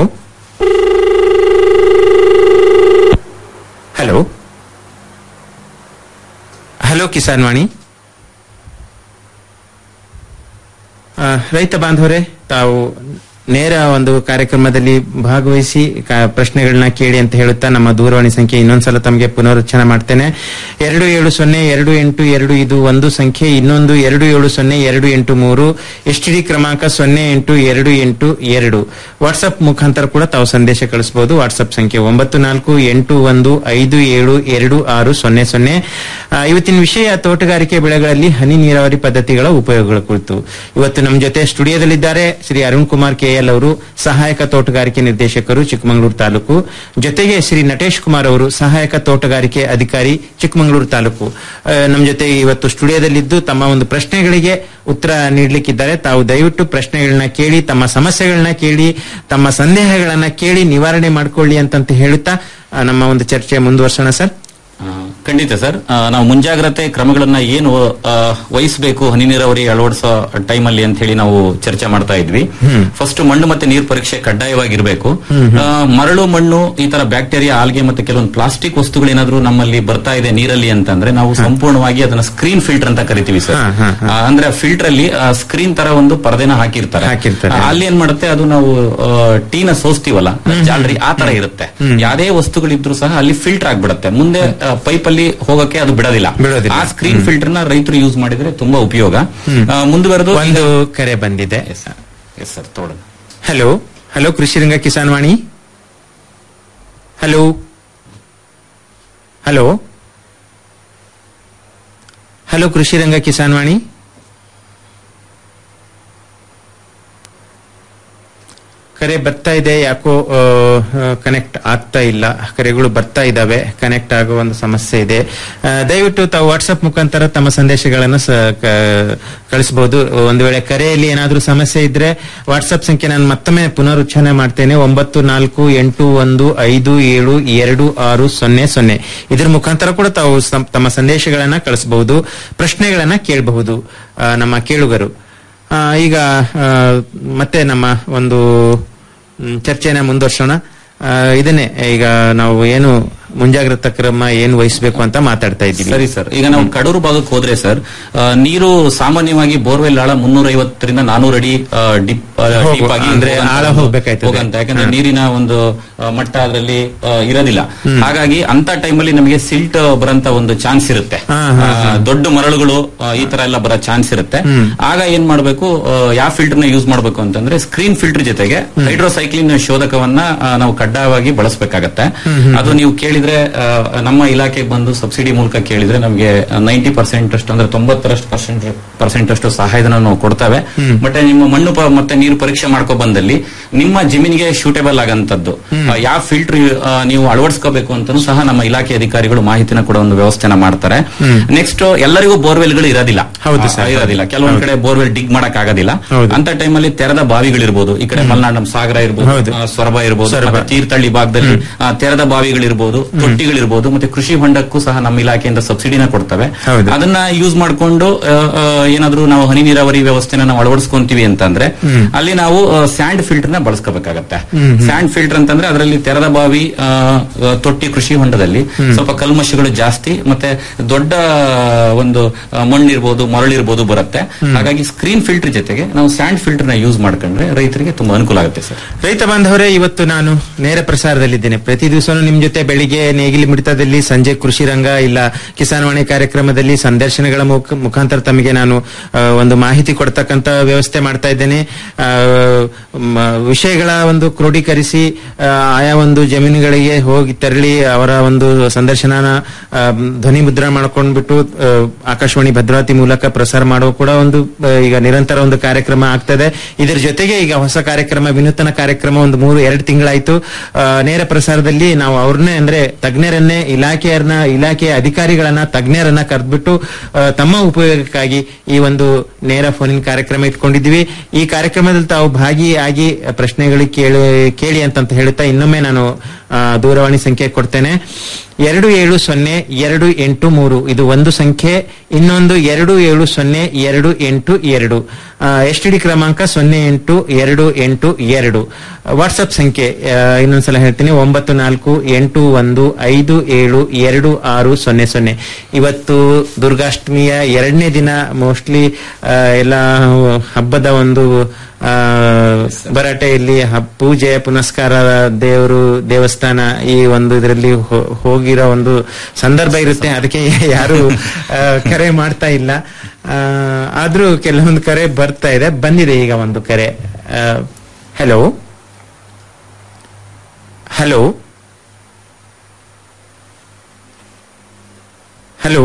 hello hello Kisan Vani ಆ, ರೈತ ಬಾಂಧವರೇ ತಾವು ನೇರ ಒಂದು ಕಾರ್ಯಕ್ರಮದಲ್ಲಿ ಭಾಗವಹಿಸಿ ಕ- ಪ್ರಶ್ನೆಗಳನ್ನ ಕೇಳಿ ಅಂತ ಹೇಳುತ್ತಾ ನಮ್ಮ ದೂರವಾಣಿ ಸಂಖ್ಯೆ ಇನ್ನೊಂದ್ಸಲ ತಮಗೆ ಪುನರುಚ್ಚನ ಮಾಡ್ತೇನೆ ಎರಡು ಏಳು ಸೊನ್ನೆ ಎರಡು ಎಂಟು ಎರಡು ಇದು ಒಂದು ಸಂಖ್ಯೆ ಇನ್ನೊಂದು ಎರಡು ಏಳು ಸೊನ್ನೆ ಎರಡು ಎಂಟು ಮೂರು ಎಸ್ ಟಿ ಡಿ ಕ್ರಮಾಂಕ ಸೊನ್ನೆ ಎಂಟು ಎರಡು ಎಂಟು ಎರಡು ವಾಟ್ಸ್ಆಪ್ ಮುಖಾಂತರ ಕೂಡ ತಾವು ಸಂದೇಶ ಕಳಿಸಬಹುದು ವಾಟ್ಸ್ಆಪ್ ಸಂಖ್ಯೆ ಒಂಬತ್ತು ನಾಲ್ಕು ಎಂಟು ಒಂದು ಐದು ಏಳು ಎರಡು ಆರು ಸೊನ್ನೆ ಸೊನ್ನೆ ಆ, ಇವತ್ತಿನ ವಿಷಯ ತೋಟಗಾರಿಕೆ ಬೆಳೆಗಳಲ್ಲಿ ಹನಿ ನೀರಾವರಿ ಪದ್ಧತಿಗಳ ಉಪಯೋಗಗಳ ಕುರಿತು ಇವತ್ತು ನಮ್ಮ ಜೊತೆ ಸ್ಟುಡಿಯೋದಲ್ಲಿದ್ದಾರೆ ಶ್ರೀ ಅರುಣ್ ಕುಮಾರ್ ಕೆಎಲ್ ಅವರು ಸಹಾಯಕ ತೋಟಗಾರಿಕೆ ನಿರ್ದೇಶಕರು ಚಿಕ್ಕಮಗಳೂರು ತಾಲೂಕು ಜೊತೆಗೆ ಶ್ರೀ ನಟೇಶ್ ಕುಮಾರ್ ಅವರು ಸಹಾಯಕ ತೋಟಗಾರಿಕೆ ಅಧಿಕಾರಿ ಚಿಕ್ಕಮಗಳೂರು ತಾಲೂಕು ಆ, ನಮ್ಮ ಜೊತೆ ಇವತ್ತು ಸ್ಟುಡಿಯೋದಲ್ಲಿದ್ದು ತಮ್ಮ ಒಂದು ಪ್ರಶ್ನೆಗಳಿಗೆ ಉತ್ತರ ನೀಡಲಿಕ್ಕಿದ್ದಾರೆ ತಾವು ದಯವಿಟ್ಟು ಪ್ರಶ್ನೆಗಳನ್ನ ಕೇಳಿ ತಮ್ಮ ಸಮಸ್ಯೆಗಳನ್ನ ಕೇಳಿ ತಮ್ಮ ಸಂದೇಹಗಳನ್ನ ಕೇಳಿ ನಿವಾರಣೆ ಮಾಡ್ಕೊಳ್ಳಿ ಅಂತಂತ ಹೇಳುತ್ತಾ ಆ, ನಮ್ಮ ಒಂದು ಚರ್ಚೆ ಮುಂದುವರ್ಸೋಣ ಸರ್ ಆ, ಖಂಡಿತ ಸರ್ ಆ, ನಾವು ಮುಂಜಾಗ್ರತೆ ಕ್ರಮಗಳನ್ನ ಏನು ಆ, ವಹಿಸಬೇಕು ಹನಿ ನೀರಾವರಿ ಅಳವಡಿಸೋ ಟೈಮಲ್ಲಿ ಅಂತ ಹೇಳಿ ನಾವು ಚರ್ಚೆ ಮಾಡ್ತಾ ಇದ್ವಿ ಫಸ್ಟ್ ಮಣ್ಣು ಮತ್ತೆ ನೀರು ಪರೀಕ್ಷೆ ಕಡ್ಡಾಯವಾಗಿರ್ಬೇಕು ಆ, ಮರಳು ಮಣ್ಣು ಈ ತರ ಬ್ಯಾಕ್ಟೀರಿಯಾ ಆಲ್ಗೆ ಮತ್ತೆ ಕೆಲವೊಂದು ಪ್ಲಾಸ್ಟಿಕ್ ವಸ್ತುಗಳೇನಾದ್ರೂ ನಮ್ಮಲ್ಲಿ ಬರ್ತಾ ಇದೆ ನೀರಲ್ಲಿ ಅಂತಂದ್ರೆ ನಾವು ಸಂಪೂರ್ಣವಾಗಿ ಅದನ್ನ ಸ್ಕ್ರೀನ್ ಫಿಲ್ಟರ್ ಅಂತ ಕರಿತೀವಿ ಸರ್ ಆ, ಅಂದ್ರೆ ಫಿಲ್ಟರ್ ಅಲ್ಲಿ ಸ್ಕ್ರೀನ್ ತರ ಒಂದು ಪರದೆನ ಹಾಕಿರ್ತಾರೆ ಆ, ಅಲ್ಲಿ ಏನ್ ಮಾಡುತ್ತೆ ಅದು ನಾವು ಆ, ಟೀನ ಸೋಸ್ತೀವಲ್ಲ ಜಾಲರಿ ಆ ತರ ಇರುತ್ತೆ ಯಾವ್ದೇ ವಸ್ತುಗಳಿದ್ರು ಸಹ ಅಲ್ಲಿ ಫಿಲ್ಟರ್ ಆಗ್ಬಿಡುತ್ತೆ ಮುಂದೆ ಪೈಪ್ ಅಲ್ಲಿ ಹೋಗಕ್ಕೆ ಅದು ಬಿಡೋದಿಲ್ಲ ಆ ಸ್ಕ್ರೀನ್ ಫಿಲ್ಟರ್ ನ ರೈತರು ಯೂಸ್ ಮಾಡಿದ್ರೆ ತುಂಬಾ ಉಪಯೋಗ ಆ, ಮುಂದುವರೆದು ಒಂದು ಕರೆ ಬಂದಿದೆ ಎಸ್ ಸರ್ ತೋಡೋಣ hello hello Krishiranga Kisan Vani hello hello hello Krishiranga Kisan Vani ಕರೆ ಬರ್ತಾ ಇದೆ ಯಾಕೋ ಕನೆಕ್ಟ್ ಆಗ್ತಾ ಇಲ್ಲ ಕರೆಗಳು ಬರ್ತಾ ಇದ್ದಾವೆ ಕನೆಕ್ಟ್ ಆಗುವ ಒಂದು ಸಮಸ್ಯೆ ಇದೆ ಆ, ದಯವಿಟ್ಟು ತಾವು ವಾಟ್ಸ್ಆಪ್ ಮುಖಾಂತರ ತಮ್ಮ ಸಂದೇಶಗಳನ್ನು ಸ- ಕ- ಕಳಿಸಬಹುದು ಒಂದು ವೇಳೆ ಕರೆಯಲ್ಲಿ ಏನಾದರೂ ಸಮಸ್ಯೆ ಇದ್ರೆ ವಾಟ್ಸ್ಆಪ್ ಸಂಖ್ಯೆ ನಾನು ಮತ್ತೊಮ್ಮೆ ಪುನರುಚ್ಚಾರಣೆ ಮಾಡ್ತೇನೆ ಒಂಬತ್ತು ನಾಲ್ಕು ಎಂಟು ಒಂದು ಐದು ಏಳು ಎರಡು ಆರು ಸೊನ್ನೆ ಸೊನ್ನೆ ಇದ್ರ ಮುಖಾಂತರ ಕೂಡ ತಾವು ಸಂ- ತಮ್ಮ ಸಂದೇಶಗಳನ್ನ ಕಳಿಸಬಹುದು ಪ್ರಶ್ನೆಗಳನ್ನ ಕೇಳಬಹುದು ಆ, ನಮ್ಮ ಕೇಳುಗರು ಆ, ಈಗ ಆ, ಮತ್ತೆ ನಮ್ಮ ಒಂದು ಮ್, ಚರ್ಚೆನ ಮುಂದುವರ್ಸೋಣ ಆ, ಇದನ್ನೇ ಈಗ ನಾವು ಏನು ಮುಂಜಾಗ್ರತಾ ಕ್ರಮ ಏನು ವಹಿಸಬೇಕು ಅಂತ ಮಾತಾಡ್ತಾ ಇದ್ದೀವಿ ಸರಿ ಸರ್ ಈಗ ನಾವು ಕಡೂರು ಭಾಗಕ್ಕೆ ಹೋದ್ರೆ ಸರ್ ಆ, ನೀರು ಸಾಮಾನ್ಯವಾಗಿ ಬೋರ್ವೆಲ್ ಆಳ ಮುನ್ನೂರ ಐವತ್ತರಿಂದ ನಾನೂರು ಅಡಿ ಆ, ಡಿಪ್ ಆ, ಹೋಗು- ಡೀಪ್ ಆಗಿ ಅಂದ್ರೆ ಹೋಗಂತ ಆಳ ಒಂದು- ಹೋಗ್ಬೇಕಾಯ್ತದೆ. ಹೋಗಂತ ಯಾಕಂದ್ರೆ ಹಾ. ನೀರಿನ ಒಂದು ಆ, ಮಟ್ಟ ಅದರಲ್ಲಿ ಆ, ಇರೋದಿಲ್ಲ ಹ್ಮ್. ಹಾಗಾಗಿ ಅಂತ ಟೈಮಲ್ಲಿ ನಮಗೆ ಸಿಲ್ಟ್ ಬರಂತ ಒಂದು ಚಾನ್ಸ್ ಇರುತ್ತೆ ಹಾ, ಹಾ, ಆ, ದೊಡ್ಡ ಮರಳುಗಳು ಆ, ಈ ತರ ಎಲ್ಲ ಬರೋ ಚಾನ್ಸ್ ಇರುತ್ತೆ ಹ್ಮ್. ಆಗ ಏನ್ ಮಾಡಬೇಕು ಯಾವ ಫಿಲ್ಟರ್ ನ ಯೂಸ್ ಮಾಡಬೇಕು ಅಂತಂದ್ರೆ ಸ್ಕ್ರೀನ್ ಫಿಲ್ಟರ್ ಜೊತೆಗೆ ಹೈಡ್ರೋಸೈಕ್ಲಿನ್ ಶೋಧಕವನ್ನ ಆ, ನಾವು ಕಡ್ಡಾಯವಾಗಿ ಬಳಸಬೇಕಾಗತ್ತೆ ಹ್ಮ್, ಹ್ಮ್. ಅದು ನೀವು ಕೇಳಿದ್ರೆ ಆ, ನಮ್ಮ ಇಲಾಖೆಗೆ ಬಂದು ಸಬ್ಸಿಡಿ ಮೂಲಕ ಕೇಳಿದ್ರೆ ನಮಗೆ ನೈಂಟಿ ಪರ್ಸೆಂಟ್ ಅಷ್ಟು ಅಂದ್ರೆ ತೊಂಬತ್ತರಷ್ಟು ಪರ್ಸೆಂಟ್ ಪರ್ಸೆಂಟ್ ಅಷ್ಟು ಸಹಾಯಧನ ನಾವು ಕೊಡ್ತೇವೆ ಹ್ಮ್. ಮತ್ತೆ ನಿಮ್ಮ ಮಣ್ಣು ಪ- ಮತ್ತೆ ನೀರು ಪರೀಕ್ಷೆ ಮಾಡ್ಕೊ ಬಂದಲ್ಲಿ ನಿಮ್ಮ ಜಮೀನಿಗೆ ಶೂಟೇಬಲ್ ಆಗಂತದ್ದು ಯಾವ ಫಿಲ್ಟರ್ ನೀವು ಅಳವಡಿಸ್ಕೋಬೇಕು ಅಂತಲೂ ಸಹ ನಮ್ಮ ಇಲಾಖೆ ಅಧಿಕಾರಿಗಳು ಮಾಹಿತಿನ ಕೊಡೋ ಒಂದು ವ್ಯವಸ್ಥೆನ ಮಾಡ್ತಾರೆ ಹ್ಮ್. ನೆಕ್ಸ್ಟ್ ಎಲ್ಲರಿಗೂ ಬೋರ್ವೆಲ್ಗಳು ಇರೋದಿಲ್ಲ ಹೌದು ಆ, ಸರ್. ಇರೋದಿಲ್ಲ ಕೆಲವೊಂದ್ ಹೌದು. ಕಡೆ ಬೋರ್ವೆಲ್ ಡಿಗ್ ಮಾಡಕ್ ಆಗೋದಿಲ್ಲ ಹೌದು. ಅಂತ ಟೈಮಲ್ಲಿ ತೆರೆದ ಬಾವಿಗಳಿರ್ಬೋದು ಈ ಕಡೆ ಮಲೆನಾಡು ನಮ್ಮ ಸಾಗರ ಇರ್ಬೋದು ಹೌದು. ಆ, ಸೊರಬ ಇರ್ಬೋದು ಸೊರಬ. ಮತ್ತೆ ತೀರ್ಥಹಳ್ಳಿ ಭಾಗದಲ್ಲಿ ಆ, ತೆರೆದ ಬಾವಿಗಳಿರ್ಬೋದು ತೊಟ್ಟಿಗಳಿರ್ಬೋದು ಮತ್ತೆ ಕೃಷಿ ಹೊಂಡಕ್ಕೂ ಸಹ ನಮ್ಮ ಇಲಾಖೆಯಿಂದ ಸಬ್ಸಿಡಿನ ಕೊಡ್ತವೆ ಹೌದು. ಅದನ್ನ ಯೂಸ್ ಮಾಡ್ಕೊಂಡು ಆ, ಆ, ಏನಾದ್ರೂ ನಾವು ಹನಿ ನೀರಾವರಿ ವ್ಯವಸ್ಥೆನ ನಾವು ಅಳವಡಿಸ್ಕೊಂತೀವಿ ಅಂತಂದ್ರೆ ಹ್ಮ್. ಅಲ್ಲಿ ನಾವು ಸ್ಯಾಂಡ್ ಫಿಲ್ಟರ್ ನ ಬಳಸ್ಕೋಬೇಕಾಗತ್ತೆ ಹ್ಮ್, ಹ್ಮ್. ಸ್ಯಾಂಡ್ ಫಿಲ್ಟರ್ ಅಂತಂದ್ರೆ ಅದರಲ್ಲಿ ತೆರೆದ ಬಾವಿ ಆ, ಆ, ತೊಟ್ಟಿ ಕೃಷಿ ಹೊಂಡದಲ್ಲಿ ಸ್ವಲ್ಪ ಕಲ್ಮಶಗಳು ಜಾಸ್ತಿ ಮತ್ತೆ ದೊಡ್ಡ ಒಂದು ಆ, ಮಣ್ಣಿರ್ಬೋದು ಮರಳಿರ್ಬೋದು ಬರುತ್ತೆ ಹಾಗಾಗಿ ಸ್ಕ್ರೀನ್ ಫಿಲ್ಟರ್ ಜೊತೆಗೆ ನಾವು ಸ್ಯಾಂಡ್ ಫಿಲ್ಟರ್ ನ ಯೂಸ್ ಮಾಡ್ಕೊಂಡ್ರೆ ರೈತರಿಗೆ ತುಂಬಾ ಅನುಕೂಲ ಆಗುತ್ತೆ ಸರ್ ರೈತ ಬಾಂಧವರೇ ಇವತ್ತು ನಾನು ನೇರ ಪ್ರಸಾರದಲ್ಲಿದ್ದೇನೆ ಪ್ರತಿ ದಿವಸನೂ ನಿಮ್ ಜೊತೆ ಬೆಳಿಗ್ಗೆ ಬೆಳಿಗ್ಗೆ ನೇಗಿಲಿ ಮಿಡಿತದಲ್ಲಿ ಸಂಜೆ ಕೃಷಿ ರಂಗ ಇಲ್ಲ ಕಿಸಾನ್ ವಾಣಿ ಕಾರ್ಯಕ್ರಮದಲ್ಲಿ ಸಂದರ್ಶನಗಳ ಮುಖ- ಮುಖಾಂತರ ತಮಗೆ ನಾನು ಆ, ಒಂದು ಮಾಹಿತಿ ಕೊಡ್ತಕ್ಕಂತ ವ್ಯವಸ್ಥೆ ಮಾಡ್ತಾ ಇದ್ದೇನೆ ಆ, ಮ- ವಿಷಯಗಳ ಒಂದು ಕ್ರೋಢೀಕರಿಸಿ ಆ, ಆಯಾ ಒಂದು ಜಮೀನುಗಳಿಗೆ ಹೋಗಿ ತೆರಳಿ ಅವರ ಒಂದು ಸಂದರ್ಶನನ ಆ, ಧ್ವನಿ ಮುದ್ರಣ ಮಾಡ್ಕೊಂಡ್ಬಿಟ್ಟು ಆ, ಆಕಾಶವಾಣಿ ಭದ್ರಾವತಿ ಮೂಲಕ ಪ್ರಸಾರ ಮಾಡುವ ಕೂಡ ಒಂದು ಆ, ಈಗ ನಿರಂತರ ಒಂದು ಕಾರ್ಯಕ್ರಮ ಆಗ್ತದೆ ಇದರ ಜೊತೆಗೆ ಈಗ ಹೊಸ ಕಾರ್ಯಕ್ರಮ ವಿನೂತನ ಕಾರ್ಯಕ್ರಮ ಒಂದು ಮೂರು ಎರಡು ತಿಂಗಳಾಯ್ತು ಆ, ನೇರ ಪ್ರಸಾರದಲ್ಲಿ ನಾವು ಅವ್ರನ್ನೇ ಅಂದ್ರೆ ತಜ್ಞರನ್ನೇ ಇಲಾಖೆಯನ್ನ ಇಲಾಖೆಯ ಅಧಿಕಾರಿಗಳನ್ನ ತಜ್ಞರನ್ನ ಕರೆದ್ಬಿಟ್ಟು ಆ, ತಮ್ಮ ಉಪಯೋಗಕ್ಕಾಗಿ ಈ ಒಂದು ನೇರ ಫೋನಿನ ಕಾರ್ಯಕ್ರಮ ಇಟ್ಕೊಂಡಿದ್ದೀವಿ ಈ ಕಾರ್ಯಕ್ರಮದಲ್ಲಿ ತಾವು ಭಾಗಿಯಾಗಿ ಪ್ರಶ್ನೆಗಳಿಗೆ ಕೇಳಿ ಕೇಳಿ ಅಂತಂತ ಹೇಳುತ್ತಾ ಇನ್ನೊಮ್ಮೆ ನಾನು ಆ, ದೂರವಾಣಿ ಸಂಖ್ಯೆ ಕೊಡ್ತೇನೆ ಎರಡು ಏಳು ಸೊನ್ನೆ ಎರಡು ಎಂಟು ಮೂರು ಇದು ಒಂದು ಸಂಖ್ಯೆ ಇನ್ನೊಂದು ಎರಡು ಏಳು ಸೊನ್ನೆ ಎರಡು ಎಂಟು ಎರಡು ಎಸ್ ಟಿ ಡಿ ಕ್ರಮಾಂಕ ಸೊನ್ನೆ ಎಂಟು ಎರಡು ಎಂಟು ಎರಡು ವಾಟ್ಸಪ್ ಸಂಖ್ಯೆ ಆ, ಇನ್ನೊಂದ್ಸಲ ಹೇಳ್ತೀನಿ ಒಂಬತ್ತು ನಾಲ್ಕು ಎಂಟು ಒಂದು ಐದು ಏಳು ಎರಡು ಆರು ಸೊನ್ನೆ ಸೊನ್ನೆ ಇವತ್ತು ದುರ್ಗಾಷ್ಟಮಿಯ ಎರಡನೇ ದಿನ ಮೋಸ್ಟ್ಲಿ ಎಲ್ಲ ಹಬ್ಬದ ಒಂದು ಆ, ಭರಾಟೆಯಲ್ಲಿ ಹಬ್- ಪೂಜೆ ಪುನಸ್ಕಾರ ದೇವರು ದೇವಸ್ಥಾನ ಈ ಒಂದು ಇದರಲ್ಲಿ ಹೋಗಿರೋ ಒಂದು ಸಂದರ್ಭ ಇರುತ್ತೆ ಅದಕ್ಕೆ ಯಾರು ಆ, ಕರೆ ಮಾಡ್ತಾ ಇಲ್ಲ ಆ, ಆದ್ರೂ ಕೆಲವೊಂದು ಕರೆ ಬರ್ತಾ ಇದೆ ಬಂದಿದೆ ಈಗ ಒಂದು ಕರೆ ಹಲೋ ಹಲೋ ಹಲೋ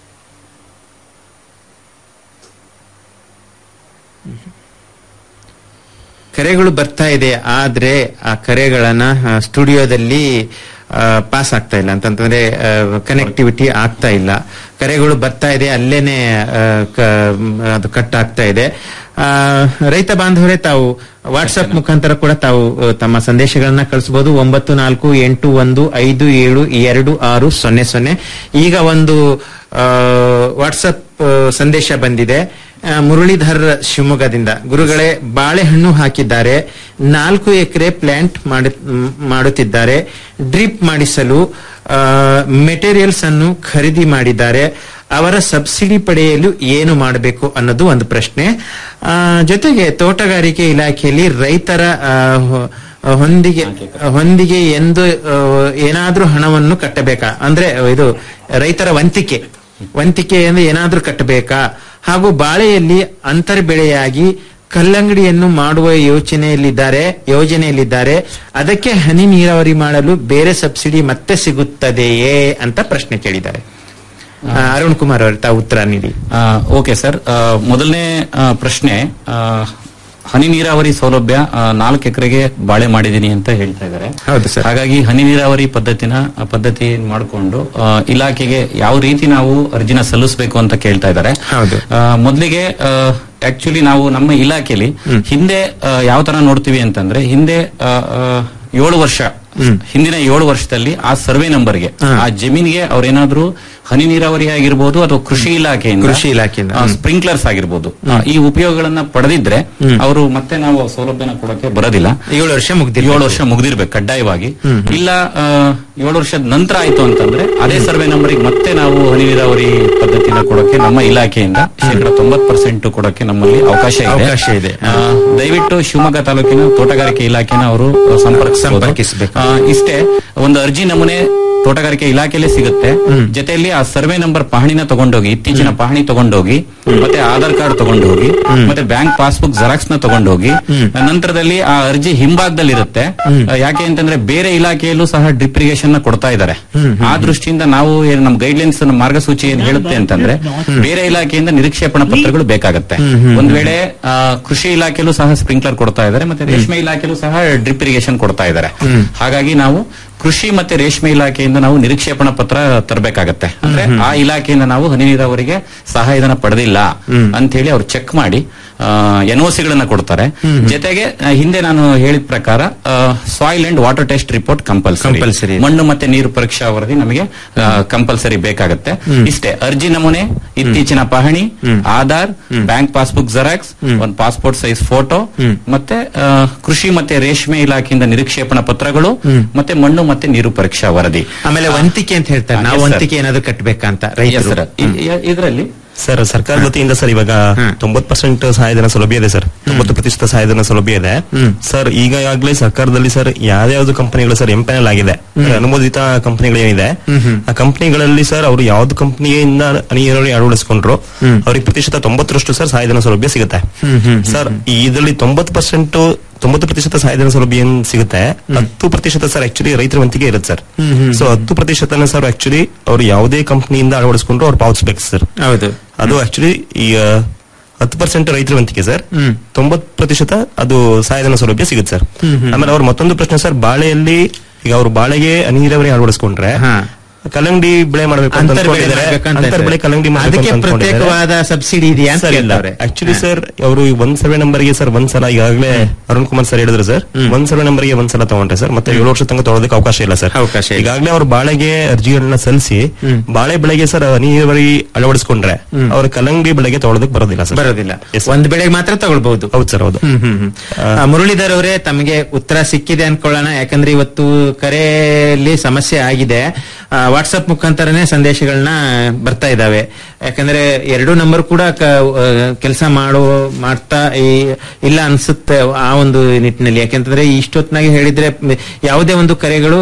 ಕರೆಗಳು ಬರ್ತಾ ಇದೆ ಆದ್ರೆ ಆ ಕರೆಗಳನ್ನ ಆ, ಸ್ಟುಡಿಯೋದಲ್ಲಿ ಪಾಸ್ ಆಗ್ತಾ ಇಲ್ಲ ಅಂತಂತಂದ್ರೆ ಕನೆಕ್ಟಿವಿಟಿ ಆಗ್ತಾ ಇಲ್ಲ ಕರೆಗಳು ಬರ್ತಾ ಇದೆ ಅಲ್ಲೇನೆ ಆ, ಕ- ಮ್, ಅದು ಕಟ್ ಆಗ್ತಾ ಇದೆ ಆ, ರೈತ ಬಾಂಧವರೇ ತಾವು ವಾಟ್ಸ್ಆಪ್ ಮುಖಾಂತರ ಕೂಡ ತಾವು ಆ, ತಮ್ಮ ಸಂದೇಶಗಳನ್ನ ಕಳಿಸಬಹುದು ಒಂಬತ್ತು ನಾಲ್ಕು ಎಂಟು ಒಂದು ಐದು ಏಳು ಎರಡು ಆರು ಸೊನ್ನೆ ಸೊನ್ನೆ ಈಗ ಒಂದು ವಾಟ್ಸಪ್ ಸಂದೇಶ ಬಂದಿದೆ ಆ, ಮುರಳೀಧರ್ ಶಿವಮೊಗ್ಗದಿಂದ ಗುರುಗಳೇ ಬಾಳೆಹಣ್ಣು ಹಾಕಿದ್ದಾರೆ ನಾಲ್ಕು ಎಕರೆ ಪ್ಲಾಂಟ್ ಮಾಡಿ ಮ್, ಮಾಡುತ್ತಿದ್ದಾರೆ ಡ್ರಿಪ್ ಮಾಡಿಸಲು ಮೆಟೀರಿಯಲ್ಸ್ ಅನ್ನು ಖರೀದಿ ಮಾಡಿದ್ದಾರೆ ಅವರ ಸಬ್ಸಿಡಿ ಪಡೆಯಲು ಏನು ಮಾಡಬೇಕು ಅನ್ನೋದು ಒಂದು ಪ್ರಶ್ನೆ ಆ, ಜೊತೆಗೆ ತೋಟಗಾರಿಕೆ ಇಲಾಖೆಯಲ್ಲಿ ರೈತರ ಆ, ಹೊ- ಹೊಂದಿಗೆ ಹೊಂದಿಗೆ ಎಂದು ಆ, ಏನಾದ್ರೂ ಹಣವನ್ನು ಕಟ್ಟಬೇಕಾ ಅಂದ್ರೆ ಇದು ರೈತರ ವಂತಿಕೆ ವಂತಿಕೆಯನ್ನು ಏನಾದ್ರೂ ಕಟ್ಟಬೇಕಾ ಹಾಗೂ ಬಾಳೆಯಲ್ಲಿ ಅಂತರ್ ಬೆಳೆಯಾಗಿ ಕಲ್ಲಂಗಡಿಯನ್ನು ಮಾಡುವ ಯೋಚನೆಯಲ್ಲಿದ್ದಾರೆ ಯೋಜನೆಯಲ್ಲಿದ್ದಾರೆ ಅದಕ್ಕೆ ಹನಿ ನೀರಾವರಿ ಮಾಡಲು ಬೇರೆ ಸಬ್ಸಿಡಿ ಮತ್ತೆ ಸಿಗುತ್ತದೆಯೇ ಅಂತ ಪ್ರಶ್ನೆ ಕೇಳಿದ್ದಾರೆ ಆ, ಅರುಣ್ ಕುಮಾರ್ ಅವರು ತಾವು ಉತ್ತರ ನೀಡಿ ಓಕೆ ಸರ್ ಮೊದಲನೇ ಆ, ಪ್ರಶ್ನೆ ಆ, ಹನಿ ನೀರಾವರಿ ಸೌಲಭ್ಯ ಆ, ನಾಲ್ಕು ಎಕರೆಗೆ ಬಾಳೆ ಮಾಡಿದೀನಿ ಅಂತ ಹೇಳ್ತಾ ಇದ್ದಾರೆ ಹೌದು ಸರ್ ಹಾಗಾಗಿ ಹನಿ ನೀರಾವರಿ ಪದ್ಧತಿನ ಆ, ಪದ್ಧತಿ ಮಾಡಿಕೊಂಡು ಇಲಾಖೆಗೆ ಯಾವ ರೀತಿ ನಾವು ಅರ್ಜಿನ ಸಲ್ಲಿಸಬೇಕು ಅಂತ ಕೇಳ್ತಾ ಇದ್ದಾರೆ ಹೌದು ಮೊದಲಿಗೆ ಆಕ್ಚುಲಿ ನಾವು ನಮ್ಮ ಇಲಾಖೆಯಲ್ಲಿ ಹಿಂದೆ ಆ, ಯಾವ ತರ ನೋಡ್ತೀವಿ ಅಂತಂದ್ರೆ ಹಿಂದೆ ಆ, ಆ, ಏಳು ವರ್ಷ ಹಿಂದಿನ ಏಳು ವರ್ಷದಲ್ಲಿ ಆ ಸರ್ವೆ ನಂಬರ್ಗೆ ಆ ಜಮೀನಿಗೆ ಅವ್ರೇನಾದ್ರೂ ಹನಿ ನೀರಾವರಿ ಆಗಿರ್ಬೋದು ಅಥವಾ ಕೃಷಿ ಇಲಾಖೆಯಿಂದ ಕೃಷಿ ಇಲಾಖೆಯಿಂದ, ಹ್ಮ್. ಸ್ಪ್ರಿಂಕ್ಲರ್ಸ್ ಆಗಿರ್ಬೋದು ಆ, ಈ ಉಪಯೋಗಗಳನ್ನ ಪಡೆದಿದ್ರೆ ಅವರು ಮತ್ತೆ ನಾವು ಸೌಲಭ್ಯನ ಕೊಡಕ್ಕೆ ಬರೋದಿಲ್ಲ ಏಳು ವರ್ಷ ಮುಗ್ದಿ ಏಳು ವರ್ಷ ಮುಗ್ದಿರ್ಬೇಕು ಕಡ್ಡಾಯವಾಗಿ ಇಲ್ಲ ಆ, ಏಳು ವರ್ಷದ ನಂತರ ಆಯ್ತು ಅಂತಂದ್ರೆ ಅದೇ ಸರ್ವೆ ನಂಬರಿಗೆ ಮತ್ತೆ ನಾವು ಹನಿ ನೀರಾವರಿ ಪದ್ಧತಿನ ಕೊಡಕ್ಕೆ ನಮ್ಮ ಇಲಾಖೆಯಿಂದ ಶೇಕಡ ತೊಂಬತ್ ಪರ್ಸೆಂಟ್ ಕೊಡಕ್ಕೆ ನಮ್ಮಲ್ಲಿ ಅವಕಾಶ ಇದೆ ಅವಕಾಶ ಇದೆ. ಆ, ದಯವಿಟ್ಟು ಶಿವಮೊಗ್ಗ ತಾಲೂಕಿನ ತೋಟಗಾರಿಕೆ ಇಲಾಖೆನ ಅವರು ಸಂಪರ್ಕ ಸಂಪರ್ಕಿಸ್ಬೇಕು. ಇಷ್ಟೇ ಒಂದು ಅರ್ಜಿ ನಮೂನೆ ತೋಟಗಾರಿಕೆ ಇಲಾಖೆಯಲ್ಲೇ ಸಿಗುತ್ತೆ ಜೊತೆಯಲ್ಲಿ ಆ ಸರ್ವೆ ನಂಬರ್ ಪಹಣಿನ ತಗೊಂಡೋಗಿ ಇತ್ತೀಚಿನ ಪಹಣಿ ತಗೊಂಡೋಗಿ ಮತ್ತೆ ಆಧಾರ್ ಕಾರ್ಡ್ ತಗೊಂಡೋಗಿ ಮತ್ತೆ ಬ್ಯಾಂಕ್ ಪಾಸ್ಬುಕ್ ಜೆರಾಕ್ಸ್ ನ ತಗೊಂಡೋಗಿ ನಂತರದಲ್ಲಿ ಆ ಅರ್ಜಿ ಹಿಂಭಾಗದಲ್ಲಿ ಇರುತ್ತೆ ಯಾಕೆ ಅಂತಂದ್ರೆ ಬೇರೆ ಇಲಾಖೆಯಲ್ಲೂ ಸಹ ಡ್ರಿಪ್ ಇರಿಗೇಷನ್ ನ ಕೊಡ್ತಾ ಇದ್ದಾರೆ ಆ ದೃಷ್ಟಿಯಿಂದ ನಾವು ಏನ್ ನಮ್ಮ ಗೈಡ್ಲೈನ್ಸ್ ಮಾರ್ಗಸೂಚಿ ಏನ್ ಹೇಳುತ್ತೆ ಅಂತಂದ್ರೆ ಬೇರೆ ಇಲಾಖೆಯಿಂದ ನಿರೀಕ್ಷೇಪಣಾ ಪತ್ರಗಳು ಬೇಕಾಗುತ್ತೆ ಒಂದ್ ವೇಳೆ ಆ, ಕೃಷಿ ಇಲಾಖೆಯಲ್ಲೂ ಸಹ ಸ್ಪ್ರಿಂಕ್ಲರ್ ಕೊಡ್ತಾ ಇದ್ದಾರೆ ಮತ್ತೆ ರೇಷ್ಮೆ ಇಲಾಖೆಯಲ್ಲೂ ಸಹ ಡ್ರಿಪ್ ಇರಿಗೇಷನ್ ಕೊಡ್ತಾ ಇದ್ದಾರೆ ಹಾಗಾಗಿ ನಾವು ಕೃಷಿ ಮತ್ತೆ ರೇಷ್ಮೆ ಇಲಾಖೆಯಿಂದ ನಾವು ನಿರೀಕ್ಷೇಪಣಾ ಪತ್ರ ತರಬೇಕಾಗತ್ತೆ ಅಂದ್ರೆ ಆ ಇಲಾಖೆಯಿಂದ ನಾವು ಹನಿ ನೀರಾವರಿಗೆ ಸಹಾಯಧನ ಪಡೆದಿಲ್ಲ ಅಂತ ಹೇಳಿ ಅವ್ರು ಚೆಕ್ ಮಾಡಿ ಎನ್ಒಸಿಗಳನ್ನ ಕೊಡ್ತಾರೆ ಜೊತೆಗೆ ಆ, ಹಿಂದೆ ನಾನು ಹೇಳಿದ ಪ್ರಕಾರ soil and water test report Compulsory. Compulsory ಮಣ್ಣು ಮತ್ತೆ ನೀರು ಪರೀಕ್ಷಾ ವರದಿ ನಮಗೆ ಕಂಪಲ್ಸರಿ ಬೇಕಾಗತ್ತೆ ಇಷ್ಟೇ ಅರ್ಜಿ ನಮೂನೆ ಇತ್ತೀಚಿನ ಪಹಣಿ ಆಧಾರ್ ಬ್ಯಾಂಕ್ ಪಾಸ್ಬುಕ್ ಜೆರಾಕ್ಸ್ ಒಂದು ಪಾಸ್ಪೋರ್ಟ್ ಸೈಜ್ ಫೋಟೋ ಮತ್ತೆ ಆ, ಕೃಷಿ ಮತ್ತೆ ರೇಷ್ಮೆ ಇಲಾಖೆಯಿಂದ ನಿರೀಕ್ಷೇಪಣಾ ಪತ್ರಗಳು ಮತ್ತೆ ಮಣ್ಣು ಮತ್ತೆ ನೀರು ಪರೀಕ್ಷಾ ವರದಿ ಆಮೇಲೆ ವಂತಿಕೆ ಅಂತ ಹೇಳ್ತಾರೆ ನಾವು Yes, sir. ವಂತಿಕೆ ಏನಾದ್ರು ಕಟ್ಟಬೇಕಂತ Yes, sir. ರೈತರು ಇ- ಇ- ಇದರಲ್ಲಿ ಸರ್ ಸರ್ಕಾರದ ವತಿಯಿಂದ ಸರ್ ಇವಾಗ ತೊಂಬತ್ ಪರ್ಸೆಂಟ್ ಸಹಾಯಧನ ಸೌಲಭ್ಯ ಇದೆ ಸರ್ ತೊಂಬತ್ತು ಪ್ರತಿಶತ ಸಹಾಯಧನ ಸೌಲಭ್ಯ ಇದೆ ಸರ್ ಈಗಾಗಲೇ ಸರ್ಕಾರದಲ್ಲಿ ಸರ್ ಯಾವ್ಯಾವ್ದು ಕಂಪನಿಗಳು ಸರ್ ಎಂಪ್ಯಾನಲ್ ಆಗಿದೆ ಅಂದ್ರೆ ಅನುಮೋದಿತ ಕಂಪನಿಗಳು ಏನಿದೆ ಆ ಕಂಪನಿಗಳಲ್ಲಿ ಸರ್ ಅವರು ಯಾವ್ದು ಕಂಪನಿಯಿಂದ ನೀರಾವರಿ ಅಳವಡಿಸ್ಕೊಂಡ್ರು ಅವ್ರಿಗೆ ಪ್ರತಿಶತ ತೊಂಬತ್ತರಷ್ಟು ಸರ್ ಸಹಾಯಧನ ಸೌಲಭ್ಯ ಸಿಗುತ್ತೆ ಸರ್ ಇದರಲ್ಲಿ ತೊಂಬತ್ತು ಪರ್ಸೆಂಟ್ ತೊಂಬತ್ತು ಪ್ರತಿಶತ ಸಹಾಯಧನ ಸೌಲಭ್ಯ ಏನ್ ಸಿಗುತ್ತೆ ಹತ್ತು ಪ್ರತಿಶತ ಸರ್ ಆಕ್ಚುಲಿ ರೈತರ ವಂತಿಗೆ ಇರುತ್ತೆ ಸರ್ ಸೊ ಹತ್ತು ಪ್ರತಿಶತನ ಸರ್ ಆಕ್ಚುಲಿ ಅವ್ರು ಯಾವುದೇ ಕಂಪನಿಯಿಂದ ಅಳವಡಿಸ್ಕೊಂಡ್ರು ಅವ್ರು ಪಾವತಿಸ್ಬೇಕು ಸರ್ ಹೌದು ಅದು ಆಕ್ಚುಲಿ ಈ ಆ, ಹತ್ತು ಪರ್ಸೆಂಟ್ ರೈತರ ವಂತಿಗೆ ಸರ್ ತೊಂಬತ್ ಪ್ರತಿಶತ ಅದು ಸಹಾಯಧನ ಸೌಲಭ್ಯ ಸಿಗುತ್ತೆ ಸರ್ ಆಮೇಲೆ ಅವ್ರ ಮತ್ತೊಂದು ಪ್ರಶ್ನೆ ಸರ್ ಬಾಳೆಯಲ್ಲಿ ಈಗ ಅವ್ರು ಬಾಳೆಗೆ ಹನಿ ನೀರಾವರಿ ಅಳವಡಿಸ್ಕೊಂಡ್ರೆ ಕಲ್ಲಂಗಡಿ ಬೆಳೆ ಮಾಡ್ಬೇಕು ಅಂತ ಅಂತರ್ ಬೆಳೆ ಅನ್ಕೊಂಡಿದ್ದಾರೆ. ಮಾಡ್ಬೇಕಂತ ಅಂತರ್ ಬೆಳೆ ಕಲ್ಲಂಗಡಿ ಮಾಡ್ಬೇಕು ಅದಕ್ಕೆ ಅಂತ ಅನ್ಕೊಂಡಿದ್ದಾರೆ. ಪ್ರತ್ಯೇಕವಾದ ಸಬ್ಸಿಡಿ ಇದೆಯಾ ಅಂತ ಸರ್ ಇಲ್ಲ ಕೇಳ್ತಾರೆ. ಆಕ್ಚುಲಿ ಸರ್ ಅವರು ಒಂದ್ ಸರ್ವೆ ನಂಬರ್ಗೆ ಸರ್ ಒಂದ್ ಸಲ ಈಗಾಗಲೇ ಅರುಣ್ ಕುಮಾರ್ ಸರ್ ಹೇಳಿದ್ರು ಸರ್ ಒಂದ್ ಸರ್ವೆ ನಂಬರ್ಗೆ ಒಂದ್ ಸಲ ತಗೊಂಡ್ರೆ ಸರ್ ಮತ್ತೆ ಏಳು ವರ್ಷ ತನಕ ತಗೊಳೋದಕ್ಕೆ ಅವಕಾಶ ಇಲ್ಲ ಸರ್ ಈಗಾಗಲೇ ಅವ್ರ ಬಾಳೆಗೆ ಅರ್ಜಿಗಳನ್ನ ಸಲ್ಲಿಸಿ ಬಾಳೆ ಬೆಳೆಗೆ ಸರ್ ನೀರಾವರಿ ಅಳವಡಿಸ್ಕೊಂಡ್ರೆ ಅವ್ರ ಕಲ್ಲಂಗಡಿ ಬೆಳೆಗೆ ತಗೊಳೋದಕ್ಕೆ ಬರೋದಿಲ್ಲ ಸರ್ ಬರೋದಿಲ್ಲ ಒಂದ್ ಬೆಳೆಗೆ ಮಾತ್ರ ತಗೊಳ್ಬಹುದು ಹೌದು ಸರ್ ಹೌದು ಹ್ಮ್ ಹ್ಮ್ ಹ್ಮ್. ಆ, ಮುರಳೀಧರ್ ಅವರೇ ತಮಗೆ ಉತ್ತರ ಸಿಕ್ಕಿದೆ ಅನ್ಕೊಳ್ಳೋಣ ಯಾಕಂದ್ರೆ ಇವತ್ತು ಕರೆಯಲ್ಲಿ ಸಮಸ್ಯೆ ಆಗಿದೆ ವಾಟ್ಸಪ್ ಮುಖಾಂತರನೇ ಸಂದೇಶಗಳನ್ನ ಬರ್ತಾ ಇದಾವೆ ಯಾಕಂದ್ರೆ ಎರಡು ನಂಬರ್ ಕೂಡ ಕೆಲಸ ಮಾಡೋ ಮಾಡ್ತಾ ಈ- ಇಲ್ಲ ಅನ್ಸುತ್ತೆ ಆ ಒಂದು ನಿಟ್ಟಿನಲ್ಲಿ ಯಾಕೆಂತಂದ್ರೆ ಇಷ್ಟೊತ್ನಾಗೆ ಹೇಳಿದ್ರೆ ಮ್, ಯಾವುದೇ ಒಂದು ಕರೆಗಳು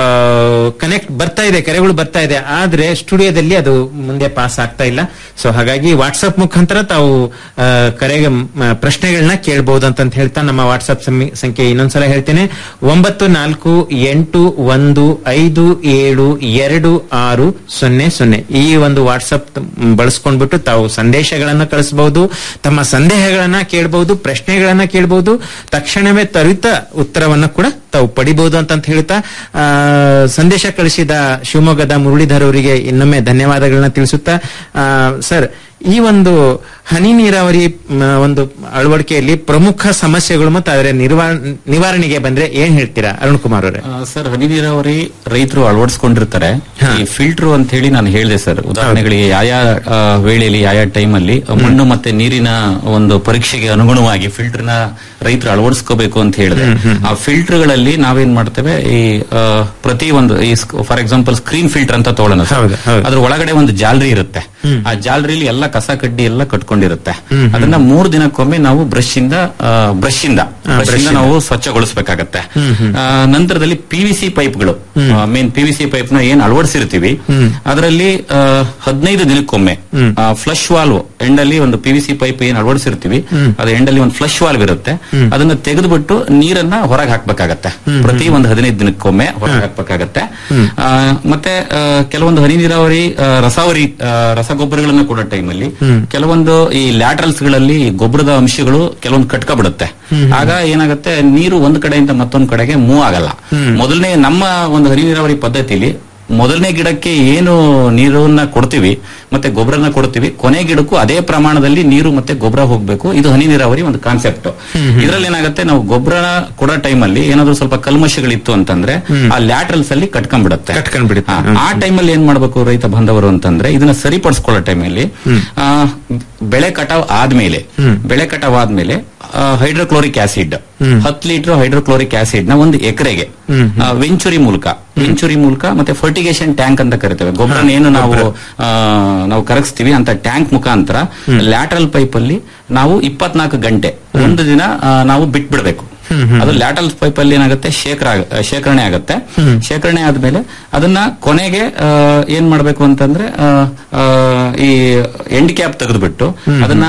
ಕನೆಕ್ಟ್ ಬರ್ತಾ ಇದೆ ಕರೆಗಳು ಬರ್ತಾ ಇದೆ ಆದ್ರೆ ಸ್ಟುಡಿಯೋದಲ್ಲಿ ಅದು ಮುಂದೆ ಪಾಸ್ ಆಗ್ತಾ ಇಲ್ಲ ಸೊ ಹಾಗಾಗಿ ವಾಟ್ಸಪ್ ಮುಖಾಂತರ ತಾವು ಆ, ಕರೆಗೆ ಮ್, ಪ್ರಶ್ನೆಗಳನ್ನ ಕೇಳಬಹುದು ಅಂತ ಹೇಳ್ತಾ ನಮ್ಮ ವಾಟ್ಸಪ್ ಸಂಖ್ಯೆ ಇನ್ನೊಂದ್ಸಲ ಹೇಳ್ತೇನೆ ಒಂಬತ್ತು ನಾಲ್ಕು ಎಂಟು ಒಂದು ಐದು ಏಳು ಎರಡು ಆರು ಸೊನ್ನೆ ಸೊನ್ನೆ ಈ ಒಂದು ವಾಟ್ಸಪ್ ಬಳಸ್ಕೊಂಡ್ಬಿಟ್ಟು ತಾವು ಸಂದೇಶಗಳನ್ನ ಕಳಿಸಬಹುದು ತಮ್ಮ ಸಂದೇಹಗಳನ್ನ ಕೇಳಬಹುದು ಪ್ರಶ್ನೆಗಳನ್ನ ಕೇಳಬಹುದು ತಕ್ಷಣವೇ ತ್ವರಿತ ಉತ್ತರವನ್ನ ಕೂಡ ತಾವು ಪಡಿಬಹುದು ಅಂತ ಅಂತ ಹೇಳ್ತಾ ಆ, ಸಂದೇಶ ಕಳಿಸಿದ ಶಿವಮೊಗ್ಗದ ಮುರಳೀಧರ್ ಅವರಿಗೆ ಇನ್ನೊಮ್ಮೆ ಧನ್ಯವಾದಗಳನ್ನ ತಿಳಿಸುತ್ತಾ ಆ, ಸರ್ ಈ ಒಂದು ಹನಿ ನೀರಾವರಿ ಮ್, ಒಂದು ಅಳವಡಿಕೆಯಲ್ಲಿ ಪ್ರಮುಖ ಸಮಸ್ಯೆಗಳು ಮತ್ತು ಅದರ ನಿರ್ವಾ- ನಿವಾರಣೆಗೆ ಬಂದ್ರೆ ಏನ್ ಹೇಳ್ತೀರಾ ಅರುಣ್ ಕುಮಾರ್ ಅವರೇ ಆ, ಸರ್ ಹನಿ ನೀರಾವರಿ ರೈತರು ಅಳವಡಿಸ್ಕೊಂಡಿರ್ತಾರೆ ಈ ಫಿಲ್ಟರ್ ಅಂತ ಹೇಳಿ ನಾನು ಹೇಳಿದೆ ಸರ್ ಉದಾಹರಣೆಗಳಿಗೆ ಯಾವ ವೇಳೆಯಲ್ಲಿ ಯಾವ ಟೈಮ್ ಅಲ್ಲಿ ಮಣ್ಣು ಮತ್ತೆ ನೀರಿನ ಒಂದು ಪರೀಕ್ಷೆಗೆ ಅನುಗುಣವಾಗಿ ಫಿಲ್ಟರ್ ನ ರೈತರು ಅಳವಡಿಸ್ಕೋಬೇಕು ಅಂತ ಹೇಳಿದೆ ಆ ಫಿಲ್ಟರ್ ಗಳಲ್ಲಿ ನಾವೇನ್ ಮಾಡ್ತೇವೆ ಈ ಆ, ಪ್ರತಿ ಒಂದು ಈ ಫಾರ್ ಎಕ್ಸಾಂಪಲ್ ಸ್ಕ್ರೀನ್ ಫಿಲ್ಟರ್ ಅಂತ ತಗೊಳ್ಳೋಣ ಸರ್. ಅದ್ರ ಒಳಗಡೆ ಒಂದು ಜಾಲರಿ ಇರುತ್ತೆ ಆ ಜಾಲರಿಲಿ ಎಲ್ಲ ಕಸ ಕಡ್ಡಿ ಎಲ್ಲ ಕಟ್ಕೊಂಡಿರುತ್ತೆ ಅದನ್ನ ಮೂರ್ ದಿನಕ್ಕೊಮ್ಮೆ ನಾವು ಬ್ರಷ್ ಇಂದ ಬ್ರಷ್ ಇಂದ ಬ್ರಷ್ ಇಂದ ನಾವು ಸ್ವಚ್ಛಗೊಳಿಸಬೇಕಾಗತ್ತೆ ಆ, ನಂತರದಲ್ಲಿ ಪಿ ವಿ ಸಿ ಪೈಪ್ಗಳು main P V C pipe ನ ಏನ್ ಅಳವಡಿಸಿರ್ತೀವಿ ಅದರಲ್ಲಿ ಹದಿನೈದು ದಿನಕ್ಕೊಮ್ಮೆ ಫ್ಲಶ್ ವಾಲ್ವ್ ಎಂಡಲ್ಲಿ ಒಂದು ಪಿ ವಿ ಸಿ ಪೈಪ್ ಏನ್ ಅಳವಡಿಸಿರ್ತೀವಿ ಅದು ಎಂಡಲ್ಲಿ ಒಂದು ಫ್ಲಶ್ ವಾಲ್ವ್ ಇರುತ್ತೆ ಅದನ್ನ ತೆಗೆದುಬಿಟ್ಟು ನೀರನ್ನ ಹೊರಗೆ ಹಾಕ್ಬೇಕಾಗತ್ತೆ ಪ್ರತಿ ಒಂದು ಹದಿನೈದು ದಿನಕ್ಕೊಮ್ಮೆ ಹೊರಗೆ ಹಾಕ್ಬೇಕಾಗತ್ತೆ ಆ, ಮತ್ತೆ ಆ, ಕೆಲವೊಂದು ಹನಿ ನೀರಾವರಿ ಆ, ರಸಾವರಿ ಆ, ರಸಗೊಬ್ಬರಗಳನ್ನ ಕೊಡೋ ಟೈಮಲ್ಲಿ ಕೆಲವೊಂದು ಈ ಲ್ಯಾಟ್ರಲ್ಸ್ ಗಳಲ್ಲಿ ಗೊಬ್ಬರದ ಅಂಶಗಳು ಕೆಲವೊಂದು ಕಟ್ಕೊಬಿಡುತ್ತೆ ಆಗ ಏನಾಗುತ್ತೆ ನೀರು ಒಂದ್ ಕಡೆಯಿಂದ ಮತ್ತೊಂದ್ ಕಡೆಗೆ ಮೂವ್ ಆಗಲ್ಲ ಮೊದಲನೇ ನಮ್ಮ ಒಂದು ಹನಿ ನೀರಾವರಿ ಪದ್ಧತಿಲಿ ಮೊದಲನೇ ಗಿಡಕ್ಕೆ ಏನು ನೀರನ್ನ ಕೊಡ್ತೀವಿ ಮತ್ತೆ ಗೊಬ್ಬರನ ಕೊಡ್ತೀವಿ ಕೊನೆ ಗಿಡಕ್ಕೂ ಅದೇ ಪ್ರಮಾಣದಲ್ಲಿ ನೀರು ಮತ್ತೆ ಗೊಬ್ಬರ ಹೋಗ್ಬೇಕು ಇದು ಹನಿ ನೀರಾವರಿ ಒಂದು ಕಾನ್ಸೆಪ್ಟ್ ಇದರಲ್ಲಿ ಏನಾಗುತ್ತೆ ನಾವು ಗೊಬ್ಬರ ಕೊಡೋ ಟೈಮಲ್ಲಿ ಏನಾದ್ರು ಸ್ವಲ್ಪ ಕಲ್ಮಶಗಳಿತ್ತು ಅಂತಂದ್ರೆ ಆ ಲ್ಯಾಟ್ರಲ್ಸ್ ಅಲ್ಲಿ ಕಟ್ಕೊಂಡ್ಬಿಡುತ್ತೆ ಕಟ್ಕೊಂಡ್ಬಿಡುತ್ತೆ ಆ- ಆ ಟೈಮಲ್ಲಿ ಏನ್ ಮಾಡ್ಬೇಕು ರೈತ ಬಾಂಧವರು ಅಂತಂದ್ರೆ ಇದನ್ನ ಸರಿಪಡಿಸ್ಕೊಳ್ಳೋ ಟೈಮಲ್ಲಿ ಆ, ಬೆಳೆ ಕಟಾವ್ ಆದ್ಮೇಲೆ ಬೆಳೆ ಕಟಾವ್ ಆದ್ಮೇಲೆ ಹೈಡ್ರೋಕ್ಲೋರಿಕ್ ಆಸಿಡ್ ಹತ್ತು ಲೀಟರ್ ಹೈಡ್ರೋಕ್ಲೋರಿಕ್ ಆಸಿಡ್ ನ ಒಂದು ಎಕರೆಗೆ ವೆಂಚುರಿ ಮೂಲಕ ವೆಂಚುರಿ ಮೂಲಕ ಮತ್ತೆ ಫರ್ಟಿಗೇಷನ್ ಟ್ಯಾಂಕ್ ಅಂತ ಕರಿತೇವೆ ಗೊಬ್ಬರ ಏನು ನಾವು ಆ, ನಾವು ಕರಗಿಸ್ತೀವಿ ಅಂತ ಟ್ಯಾಂಕ್ ಮುಖಾಂತರ ಲ್ಯಾಟ್ರಲ್ ಪೈಪ್ ಅಲ್ಲಿ ನಾವು ಇಪ್ಪತ್ನಾಲ್ಕು ಗಂಟೆ ಒಂದು ದಿನ ಆ, ನಾವು ಬಿಟ್ಬಿಡ್ಬೇಕು ಅದು ಲ್ಯಾಟಲ್ ಪೈಪ್ ಅಲ್ಲಿ ಏನಾಗುತ್ತೆ ಶೇಖರ ಆಗ- ಶೇಖರಣೆ ಆಗುತ್ತೆ ಶೇಖರಣೆ ಆದ್ಮೇಲೆ ಅದನ್ನ ಕೊನೆಗೆ ಆ, ಏನ್ ಮಾಡ್ಬೇಕು ಅಂತಂದ್ರೆ ಆ, ಆ, ಈ ಎಂಡ್ ಕ್ಯಾಪ್ ತೆಗೆದ್ಬಿಟ್ಟು ಅದನ್ನ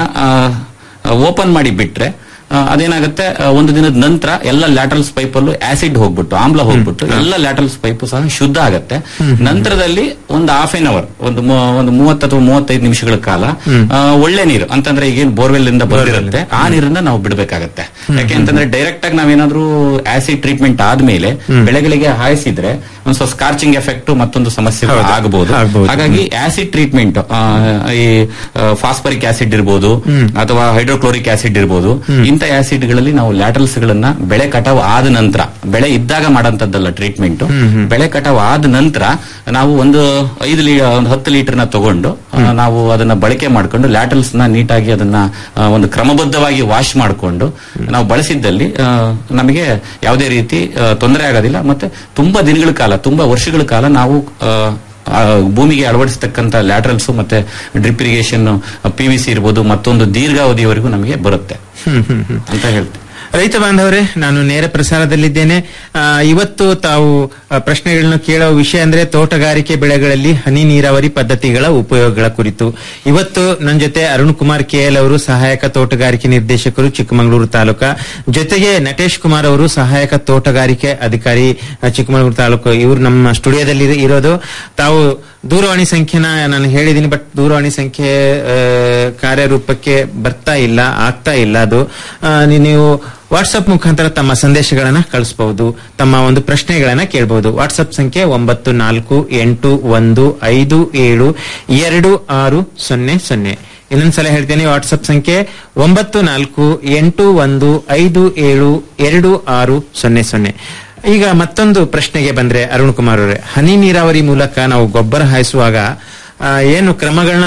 ಓಪನ್ ಮಾಡಿ ಬಿಟ್ರೆ ಆ, ಅದೇನಾಗುತ್ತೆ ಆ, ಒಂದು ದಿನದ ನಂತರ ಎಲ್ಲ ಲ್ಯಾಟರಲ್ಸ್ ಪೈಪ್ ಅಲ್ಲೂ ಆಸಿಡ್ ಹೋಗ್ಬಿಟ್ಟು ಆಮ್ಲ ಹೋಗ್ಬಿಟ್ಟು ಎಲ್ಲ ಲ್ಯಾಟರಲ್ಸ್ ಪೈಪ್ ಸಹ ಶುದ್ಧ ಆಗತ್ತೆ ನಂತರದಲ್ಲಿ ಒಂದು ಹಾಫ್ ಎನ್ ಅವರ್ ಒಂದು ಮೂ- ಒಂದು ಮೂವತ್ತು ಅಥವಾ ಮೂವತ್ತೈದು ನಿಮಿಷಗಳ ಕಾಲ ಆ, ಒಳ್ಳೆ ನೀರು ಅಂತಂದ್ರೆ ಈಗೇನ್ ಬೋರ್ವೆಲ್ ಇಂದ ಬಂದಿರುತ್ತೆ ಆ ನೀರನ್ನ ನಾವು ಬಿಡಬೇಕಾಗತ್ತೆ ಯಾಕೆ ಅಂತಂದ್ರೆ ಡೈರೆಕ್ಟ್ ಆಗಿ ನಾವೇನಾದ್ರೂ ಆಸಿಡ್ ಟ್ರೀಟ್ಮೆಂಟ್ ಆದ್ಮೇಲೆ ಬೆಳೆಗಳಿಗೆ ಹಾಯಿಸಿದ್ರೆ ಒಂದ್ ಸ್ವಲ್ಪ ಸ್ಕಾರ್ಚಿಂಗ್ ಎಫೆಕ್ಟ್ ಮತ್ತೊಂದು ಸಮಸ್ಯೆ ಆಗಬಹುದು ಹಾಗಾಗಿ ಆಸಿಡ್ ಟ್ರೀಟ್ಮೆಂಟ್ ಈ ಫಾಸ್ಫರಿಕ್ ಆಸಿಡ್ ಇರ್ಬೋದು ಅಥವಾ ಹೈಡ್ರೋಕ್ಲೋರಿಕ್ ಆಸಿಡ್ ಇರ್ಬೋದು ಇಂಥ ಆಸಿಡ್ ಗಳಲ್ಲಿ ನಾವು ಲ್ಯಾಟರಲ್ಸ್ ಗಳನ್ನ ಬೆಳೆ ಕಟಾವ್ ಆದ ನಂತರ ಬೆಳೆ ಇದ್ದಾಗ ಮಾಡಂತದ್ದಲ್ಲ ಟ್ರೀಟ್ಮೆಂಟ್ ಬೆಳೆ ಕಟಾವ್ ಆದ ನಂತರ ನಾವು ಒಂದು ಐದು ಲೀ ಒಂದು ಹತ್ತು ಲೀಟರ್ ನ ತಗೊಂಡು ಆ, ನಾವು ಅದನ್ನ ಬಳಕೆ ಮಾಡ್ಕೊಂಡು ಲ್ಯಾಟರಲ್ಸ್ ನ ನೀಟಾಗಿ ಅದನ್ನ ಆ, ಒಂದು ಕ್ರಮಬದ್ಧವಾಗಿ ವಾಶ್ ಮಾಡಿಕೊಂಡು ನಾವು ಬಳಸಿದ್ದಲ್ಲಿ ಆ, ನಮಗೆ ಯಾವುದೇ ರೀತಿ ತೊಂದರೆ ಆಗೋದಿಲ್ಲ ಮತ್ತೆ ತುಂಬಾ ದಿನಗಳ ಕಾಲ ತುಂಬಾ ವರ್ಷಗಳ ಕಾಲ ನಾವು ಆ, ಆ, ಭೂಮಿಗೆ ಅಳವಡಿಸತಕ್ಕಂತ ಲ್ಯಾಟ್ರಲ್ಸ್ ಮತ್ತೆ drip irrigation P V C ಇರ್ಬೋದು ಮತ್ತೊಂದು ದೀರ್ಘಾವಧಿಯವರೆಗೂ ನಮಗೆ ಬರುತ್ತೆ ಹ್ಮ್ ಹ್ಮ್ ಹ್ಮ್ ಅಂತ ಹೇಳ್ತೀನಿ ರೈತ ಬಾಂಧವರೇ ನಾನು ನೇರ ಪ್ರಸಾರದಲ್ಲಿದ್ದೇನೆ ಆ, ಇವತ್ತು ತಾವು ಆ, ಪ್ರಶ್ನೆಗಳನ್ನು ಕೇಳುವ ವಿಷಯ ಅಂದ್ರೆ ತೋಟಗಾರಿಕೆ ಬೆಳೆಗಳಲ್ಲಿ ಹನಿ ನೀರಾವರಿ ಪದ್ಧತಿಗಳ ಉಪಯೋಗಗಳ ಕುರಿತು ಇವತ್ತು ನನ್ನ ಜೊತೆ ಅರುಣ್ ಕುಮಾರ್ ಕೆಎಲ್ ಅವರು ಸಹಾಯಕ ತೋಟಗಾರಿಕೆ ನಿರ್ದೇಶಕರು ಚಿಕ್ಕಮಗಳೂರು ತಾಲೂಕಾ ಜೊತೆಗೆ ನಟೇಶ್ ಕುಮಾರ್ ಅವರು ಸಹಾಯಕ ತೋಟಗಾರಿಕೆ ಅಧಿಕಾರಿ ಆ, ಚಿಕ್ಕಮಗಳೂರು ತಾಲೂಕು ಇವರು ನಮ್ಮ ಸ್ಟುಡಿಯೋದಲ್ಲಿ ಇರ- ಇರೋದು ತಾವು ದೂರವಾಣಿ ಸಂಖ್ಯೆನ ನಾನು ಹೇಳಿದ್ದೀನಿ ಬಟ್ ದೂರವಾಣಿ ಸಂಖ್ಯೆ ಆ, ಕಾರ್ಯರೂಪಕ್ಕೆ ಬರ್ತಾ ಇಲ್ಲ ಆಗ್ತಾ ಇಲ್ಲ ಅದು ಆ, ನೀ- ನೀವು ವಾಟ್ಸ್ಆಪ್ ಮುಖಾಂತರ ತಮ್ಮ ಸಂದೇಶಗಳನ್ನ ಕಳಿಸಬಹುದು ತಮ್ಮ ಒಂದು ಪ್ರಶ್ನೆಗಳನ್ನ ಕೇಳಬಹುದು ವಾಟ್ಸ್ಆಪ್ ಸಂಖ್ಯೆ ಒಂಬತ್ತು ನಾಲ್ಕು ಎಂಟು ಒಂದು ಐದು ಏಳು ಎರಡು ಆರು ಸೊನ್ನೆ ಸೊನ್ನೆ ಇನ್ನೊಂದ್ಸಲ ಹೇಳ್ತೇನೆ ವಾಟ್ಸ್ಆಪ್ ಸಂಖ್ಯೆ ಒಂಬತ್ತು ನಾಲ್ಕು ಎಂಟು ಒಂದು ಐದು ಏಳು ಎರಡು ಆರು ಸೊನ್ನೆ ಸೊನ್ನೆ ಈಗ ಮತ್ತೊಂದು ಪ್ರಶ್ನೆಗೆ ಬಂದ್ರೆ ಅರುಣ್ ಕುಮಾರ್ ಅವರೇ ಹನಿ ನೀರಾವರಿ ಮೂಲಕ ನಾವು ಗೊಬ್ಬರ ಹಾಯಿಸುವಾಗ ಆ, ಏನು ಕ್ರಮಗಳನ್ನ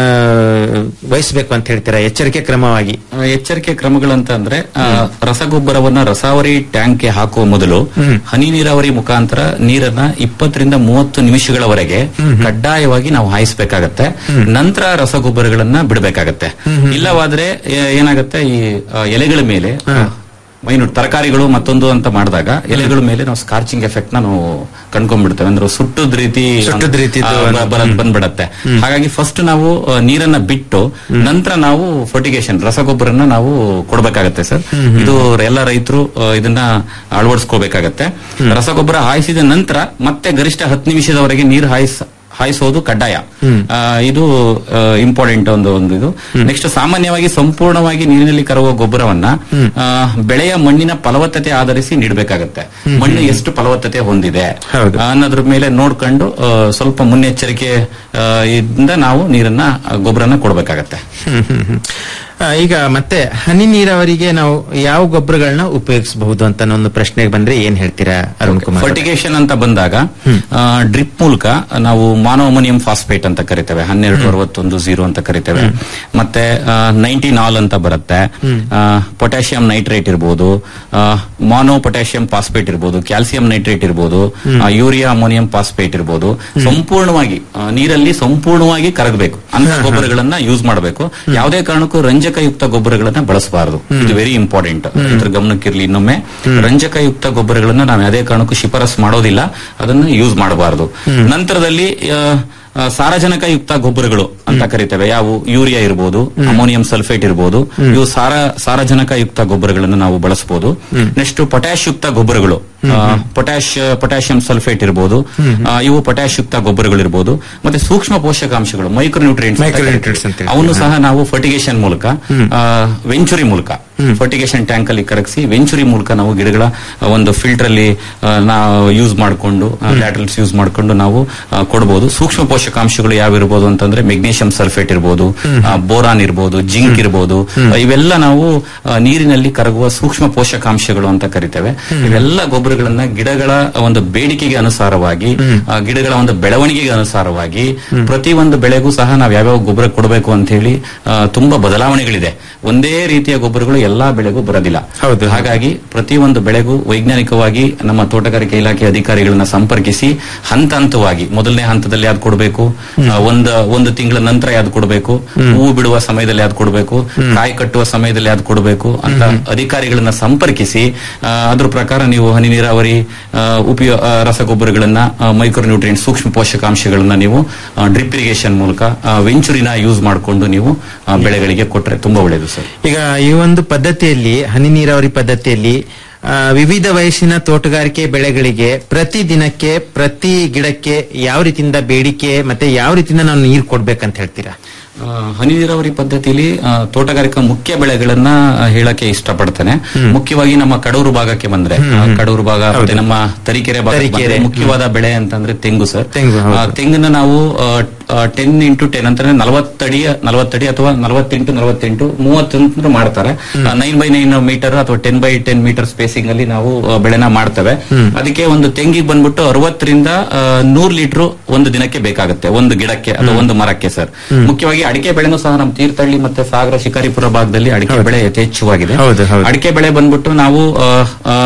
ವಹಿಸಬೇಕು ಅಂತ ಹೇಳ್ತೀರಾ ಎಚ್ಚರಿಕೆ ಕ್ರಮವಾಗಿ ಆ, ಎಚ್ಚರಿಕೆ ಕ್ರಮಗಳಂತ ಅಂದ್ರೆ ಆ, ರಸಗೊಬ್ಬರವನ್ನ ರಸಾವರಿ ಟ್ಯಾಂಕ್ಗೆ ಹಾಕುವ ಮೊದಲು ಹನಿ ನೀರಾವರಿ ಮುಖಾಂತರ ನೀರನ್ನ ಇಪ್ಪತ್ತರಿಂದ ಮೂವತ್ತು ನಿಮಿಷಗಳವರೆಗೆ ಕಡ್ಡಾಯವಾಗಿ ನಾವು ಹಾಯಿಸಬೇಕಾಗತ್ತೆ ನಂತರ ರಸಗೊಬ್ಬರಗಳನ್ನ ಬಿಡಬೇಕಾಗತ್ತೆ ಇಲ್ಲವಾದ್ರೆ ಏ- ಏನಾಗತ್ತೆ ಈ ಆ, ಎಲೆಗಳ ಮೇಲೆ ಮೈನೂಟ್ ತರಕಾರಿಗಳು ಮತ್ತೊಂದು ಅಂತ ಮಾಡಿದಾಗ ಎಲೆಗಳ ಮೇಲೆ ನಾವು ಸ್ಕಾರ್ಚಿಂಗ್ ಎಫೆಕ್ಟ್ ನಾವು ಕಂಡ್ಕೊಂಡ್ಬಿಡ್ತೇವೆ ಅಂದ್ರೆ ಸುಟ್ಟದ ರೀತಿ ಸುಟ್ಟದ್ ರೀತಿದು ಆ, ಬ- ಬರ- ಬಂದ್ಬಿಡತ್ತೆ ಹಾಗಾಗಿ ಫಸ್ಟ್ ನಾವು ಆ, ನೀರನ್ನ ಬಿಟ್ಟು ನಂತರ ನಾವು ಫರ್ಟಿಗೇಷನ್ ರಸಗೊಬ್ಬರನ ನಾವು ಕೊಡ್ಬೇಕಾಗತ್ತೆ ಸರ್ ಇದು ಎಲ್ಲ ರೈತರು ಆ, ಇದನ್ನ ಅಳವಡಿಸ್ಕೋಬೇಕಾಗತ್ತೆ ರಸಗೊಬ್ಬರ ಹಾಯಿಸಿದ ನಂತರ ಮತ್ತೆ ಗರಿಷ್ಠ ಹತ್ತು ನಿಮಿಷದವರೆಗೆ ನೀರು ಹಾಯಿಸ ಹಾಯಿಸೋದು ಕಡ್ಡಾಯ ಆ, ಇದು ಇಂಪಾರ್ಟೆಂಟ್ ಒಂದು ಒಂದು ಇದು ನೆಕ್ಸ್ಟ್ ಸಾಮಾನ್ಯವಾಗಿ ಸಂಪೂರ್ಣವಾಗಿ ನೀರಿನಲ್ಲಿ ಕರಗುವ ಗೊಬ್ಬರವನ್ನ ಆ, ಬೆಳೆಯ ಮಣ್ಣಿನ ಫಲವತ್ತತೆ ಆಧರಿಸಿ ನೀಡಬೇಕಾಗತ್ತೆ ಮಣ್ಣು ಎಷ್ಟು ಫಲವತ್ತತೆ ಹೊಂದಿದೆ ಆ, ಅನ್ನೋದ್ರ ಮೇಲೆ ನೋಡ್ಕೊಂಡು ಆ, ಸ್ವಲ್ಪ ಮುನ್ನೆಚ್ಚರಿಕೆ ಆ, ಇಂದ ನಾವು ನೀರನ್ನ ಆ, ಗೊಬ್ಬರನ ಕೊಡ್ಬೇಕಾಗತ್ತೆ ಹ್ಮ್, ಹ್ಮ್, ಹ್ಮ್. ಆ, ಈಗ ಮತ್ತೆ ಹನಿ ನೀರಾವರಿಗೆ ನಾವು ಯಾವ ಗೊಬ್ಬರಗಳನ್ನ ಉಪಯೋಗಿಸಬಹುದು ಅಂತ ಒಂದು ಪ್ರಶ್ನೆಗೆ ಬಂದ್ರೆ ಏನ್ ಹೇಳ್ತೀರಾ ಅರುಣ್ ಕುಮಾರ್ ಅವರೇ? ಫರ್ಟಿಗೇಷನ್ ಅಂತ ಬಂದಾಗ ಡ್ರಿಪ್ ಮೂಲಕ ನಾವು ಮಾನೋಮೋನಿಯಂ ಫಾಸ್ಫೇಟ್ ಅಂತ ಕರಿತೇವೆ ಹನ್ನೆರಡು ಅರವತ್ತೊಂದು ಜೀರೋ ಅಂತ ಕರಿತೇವೆ ಮತ್ತೆ ನೈನ್ಟೀನ್ ಆಲ್ ಅಂತ ಬರುತ್ತೆ ಪೊಟ್ಯಾಷಿಯಂ ನೈಟ್ರೇಟ್ ಇರ್ಬೋದು ಮಾನೋ ಪೊಟ್ಯಾಷಿಯಂ ಫಾಸ್ಫೇಟ್ ಇರ್ಬೋದು ಕ್ಯಾಲ್ಸಿಯಂ ನೈಟ್ರೇಟ್ ಇರ್ಬೋದು ಆ, ಯೂರಿಯಾ ಅಮೋನಿಯಂ ಫಾಸ್ಫೇಟ್ ಇರ್ಬೋದು ಸಂಪೂರ್ಣವಾಗಿ ಆ, ನೀರಲ್ಲಿ ಸಂಪೂರ್ಣವಾಗಿ ಕರಗಬೇಕು ಅಂತ ಗೊಬ್ಬರಗಳನ್ನ ಯೂಸ್ ಮಾಡಬೇಕು ಯಾವುದೇ ಕಾರಣಕ್ಕೂ ರಂಜಕಯುಕ್ತ ಗೊಬ್ಬರಗಳನ್ನ ಬಳಸಬಾರದು ಇದು ವೆರಿ ಇಂಪಾರ್ಟೆಂಟ್ ರೈತರ ಗಮನಕ್ಕಿರ್ಲಿ ಇನ್ನೊಮ್ಮೆ ರಂಜಕಯುಕ್ತ ಗೊಬ್ಬರಗಳನ್ನ ನಾವು ಯಾವುದೇ ಕಾರಣಕ್ಕೂ ಶಿಫಾರಸ್ ಮಾಡೋದಿಲ್ಲ ಅದನ್ನ ಯೂಸ್ ಮಾಡಬಾರದು ನಂತರದಲ್ಲಿ ಆ, ಆ, ಸಾರಜನಕಯುಕ್ತ ಗೊಬ್ಬರಗಳು ಅಂತ ಕರಿತೇವೆ ಯಾವುವು ಯೂರಿಯಾ ಇರ್ಬೋದು ಅಮೋನಿಯಂ ಸಲ್ಫೇಟ್ ಇರ್ಬೋದು ಇವು ಸಾರ ಸಾರಜನಕಯುಕ್ತ ಗೊಬ್ಬರಗಳನ್ನು ನಾವು ಬಳಸಬಹುದು ನೆಕ್ಸ್ಟ್ ಪೊಟ್ಯಾಶ್ ಯುಕ್ತ ಗೊಬ್ಬರಗಳು ಪೊಟ್ಯಾಶ್ ಪೊಟ್ಯಾಷಿಯಂ ಸಲ್ಫೇಟ್ ಇರ್ಬೋದು ಆ, ಇವು ಪೊಟ್ಯಾಶ್ ಯುಕ್ತ ಗೊಬ್ಬರಗಳು ಇರ್ಬೋದು ಮತ್ತೆ ಸೂಕ್ಷ್ಮ ಪೋಷಕಾಂಶಗಳು ಮೈಕ್ರೋ ನ್ಯೂಟ್ರಿಯೆಂಟ್ಸ್ Micronutrients ಅಂತ ಹೇಳಿ. ಅವನು ಸಹ ನಾವು ಫರ್ಟಿಗೇಷನ್ ಮೂಲಕ ವೆಂಚುರಿ ಮೂಲಕ ಫರ್ಟಿಗೇಷನ್ ಟ್ಯಾಂಕ್ ಅಲ್ಲಿ ಕರಗಿಸಿ ವೆಂಚುರಿ ಮೂಲಕ ನಾವು ಗಿಡಗಳ ಆ, ಒಂದು ಫಿಲ್ಟರ್ ಅಲ್ಲಿ ಆ, ನಾವು ಯೂಸ್ ಮಾಡಿಕೊಂಡು ಲ್ಯಾಟ್ರಲ್ಸ್ ಯೂಸ್ ಮಾಡಿಕೊಂಡು ನಾವು ಆ, ಕೊಡ್ಬೋದು ಸೂಕ್ಷ್ಮ ಪೋಷಕಾಂಶಗಳು ಯಾವ ಇರ್ಬೋದು ಅಂತಂದ್ರೆ ಮೆಗ್ನೀಷಿಯಂ ಸಲ್ಫೇಟ್ ಇರ್ಬೋದು ಬೋರಾನ್ ಇರ್ಬೋದು ಜಿಂಕ್ ಇರ್ಬೋದು ಆ, ಇವೆಲ್ಲ ನಾವು ಆ, ನೀರಿನಲ್ಲಿ ಕರಗುವ ಸೂಕ್ಷ್ಮ ಪೋಷಕಾಂಶಗಳು ಅಂತ ಕರಿತೇವೆ ಇವೆಲ್ಲ ಗೊಬ್ಬರಗಳನ್ನ ಗಿಡಗಳ ಒಂದು ಬೇಡಿಕೆಗೆ ಅನುಸಾರವಾಗಿ ಆ, ಗಿಡಗಳ ಒಂದು ಬೆಳವಣಿಗೆಗೆ ಅನುಸಾರವಾಗಿ ಪ್ರತಿ ಒಂದು ಬೆಳೆಗೂ ಸಹ ನಾವು ಯಾವ್ಯಾವ ಗೊಬ್ಬರ ಕೊಡಬೇಕು ಅಂತ ಹೇಳಿ ಆ, ತುಂಬಾ ಬದಲಾವಣೆಗಳಿದೆ ಒಂದೇ ರೀತಿಯ ಗೊಬ್ಬರಗಳು ಎಲ್ಲಾ ಬೆಳೆಗೂ ಬರೋದಿಲ್ಲ ಹಾಗಾಗಿ ಪ್ರತಿ ಒಂದು ಬೆಳೆಗೂ ವೈಜ್ಞಾನಿಕವಾಗಿ ನಮ್ಮ ತೋಟಗಾರಿಕೆ ಇಲಾಖೆ ಅಧಿಕಾರಿಗಳನ್ನ ಸಂಪರ್ಕಿಸಿ ಹಂತ ಹಂತವಾಗಿ ಮೊದಲನೇ ಹಂತದಲ್ಲಿ ಯಾವ್ದು ಕೊಡಬೇಕು ಒಂದು ಒಂದು ತಿಂಗಳ ನಂತರ ಯಾವ್ದು ಕೊಡಬೇಕು ಹೂವು ಬಿಡುವ ಸಮಯದಲ್ಲಿ ಯಾವ್ದು ಕೊಡಬೇಕು ಕಾಯಿ ಕಟ್ಟುವ ಸಮಯದಲ್ಲಿ ಯಾವ್ದು ಕೊಡಬೇಕು ಅಂತ ಅಧಿಕಾರಿಗಳನ್ನ ಸಂಪರ್ಕಿಸಿ ಆ, ಅದ್ರ ಪ್ರಕಾರ ನೀವು ಹನಿ ನೀರಾವರಿ ಆ, ಉಪಯೋ ಆ, ರಸಗೊಬ್ಬರಗಳನ್ನ ಮೈಕ್ರೋ ನ್ಯೂಟ್ರಿಯೆಂಟ್ ಸೂಕ್ಷ್ಮ ಪೋಷಕಾಂಶಗಳನ್ನ ನೀವು ಡ್ರಿಪ್ ಇರಿಗೇಷನ್ ಮೂಲಕ ಆ, ವೆಂಚುರಿನ ಯೂಸ್ ಮಾಡಿಕೊಂಡು ನೀವು ಆ, ಬೆಳೆಗಳಿಗೆ ಕೊಟ್ರೆ ತುಂಬಾ ಒಳ್ಳೆಯದು ಸರ್ ಈಗ ಈ ಒಂದು ಪದ್ಧತಿಯಲ್ಲಿ ಹನಿ ನೀರಾವರಿ ಪದ್ಧತಿಯಲ್ಲಿ ಆ, ವಿವಿಧ ವಯಸ್ಸಿನ ತೋಟಗಾರಿಕೆ ಬೆಳೆಗಳಿಗೆ ಪ್ರತಿ ದಿನಕ್ಕೆ ಪ್ರತಿ ಗಿಡಕ್ಕೆ ಯಾವ ರೀತಿಯಿಂದ ಬೇಡಿಕೆ ಮತ್ತೆ ಯಾವ ರೀತಿಯಿಂದ ನಾವು ನೀರು ಕೊಡ್ಬೇಕಂತ ಹೇಳ್ತೀರಾ ಆ, ಹನಿ ನೀರಾವರಿ ಪದ್ಧತಿಯಲ್ಲಿ ಆ, ತೋಟಗಾರಿಕಾ ಮುಖ್ಯ ಬೆಳೆಗಳನ್ನ ಆ, ಹೇಳಕ್ಕೆ ಇಷ್ಟಪಡ್ತೇನೆ ಮುಖ್ಯವಾಗಿ ನಮ್ಮ ಕಡೂರು ಭಾಗಕ್ಕೆ ಬಂದ್ರೆ ಆ, ಕಡೂರು ಭಾಗ ಮತ್ತೆ ನಮ್ಮ ತರೀಕೆರೆ ಭಾಗ ತರೀಕೆರೆ, ಮುಖ್ಯವಾದ ಬೆಳೆ ಅಂತಂದ್ರೆ ತೆಂಗು ಸರ್ ತೆಂಗು, ಹೌದು. ಆ, ತೆಂಗನ್ನ ನಾವು ಟೆನ್ ಇಂಟು ಟೆನ್ ಅಂತಂದ್ರೆ ನಲವತ್ತಡಿ ನಲವತ್ತಡಿ ಅಥವಾ ನಲವತ್ತೆಂಟು ನಲವತ್ತೆಂಟು ಮೂವತ್ತೊಂದು ಮಾಡ್ತಾರೆ ನೈನ್ ಬೈ ನೈನ್ ಮೀಟರ್ ಅಥವಾ ten by ten metre spacing ಅಲ್ಲಿ ನಾವು ಆ, ಬೆಳೆನ ಮಾಡ್ತೇವೆ ಅದಕ್ಕೆ ಒಂದು ತೆಂಗಿಗೆ ಬಂದ್ಬಿಟ್ಟು ಅರವತ್ತರಿಂದ ನೂರ್ ಲೀಟರ್ ಒಂದು ದಿನಕ್ಕೆ ಬೇಕಾಗುತ್ತೆ ಒಂದು ಗಿಡಕ್ಕೆ ಅಥವಾ ಒಂದು ಮರಕ್ಕೆ ಸರ್ ಮುಖ್ಯವಾಗಿ ಅಡಿಕೆ ಬೆಳೆನೂ ಸಹ ನಮ್ಮ ತೀರ್ಥಹಳ್ಳಿ ಮತ್ತೆ ಸಾಗರ ಶಿಕಾರಿಪುರ ಭಾಗದಲ್ಲಿ ಅಡಿಕೆ ಬೆಳೆ ಯಥೇಚ್ಛವಾಗಿದೆ ಹೌದು, ಹೌದು. ಅಡಿಕೆ ಬೆಳೆ ಬಂದ್ಬಿಟ್ಟು ನಾವು ಆ, ಆ,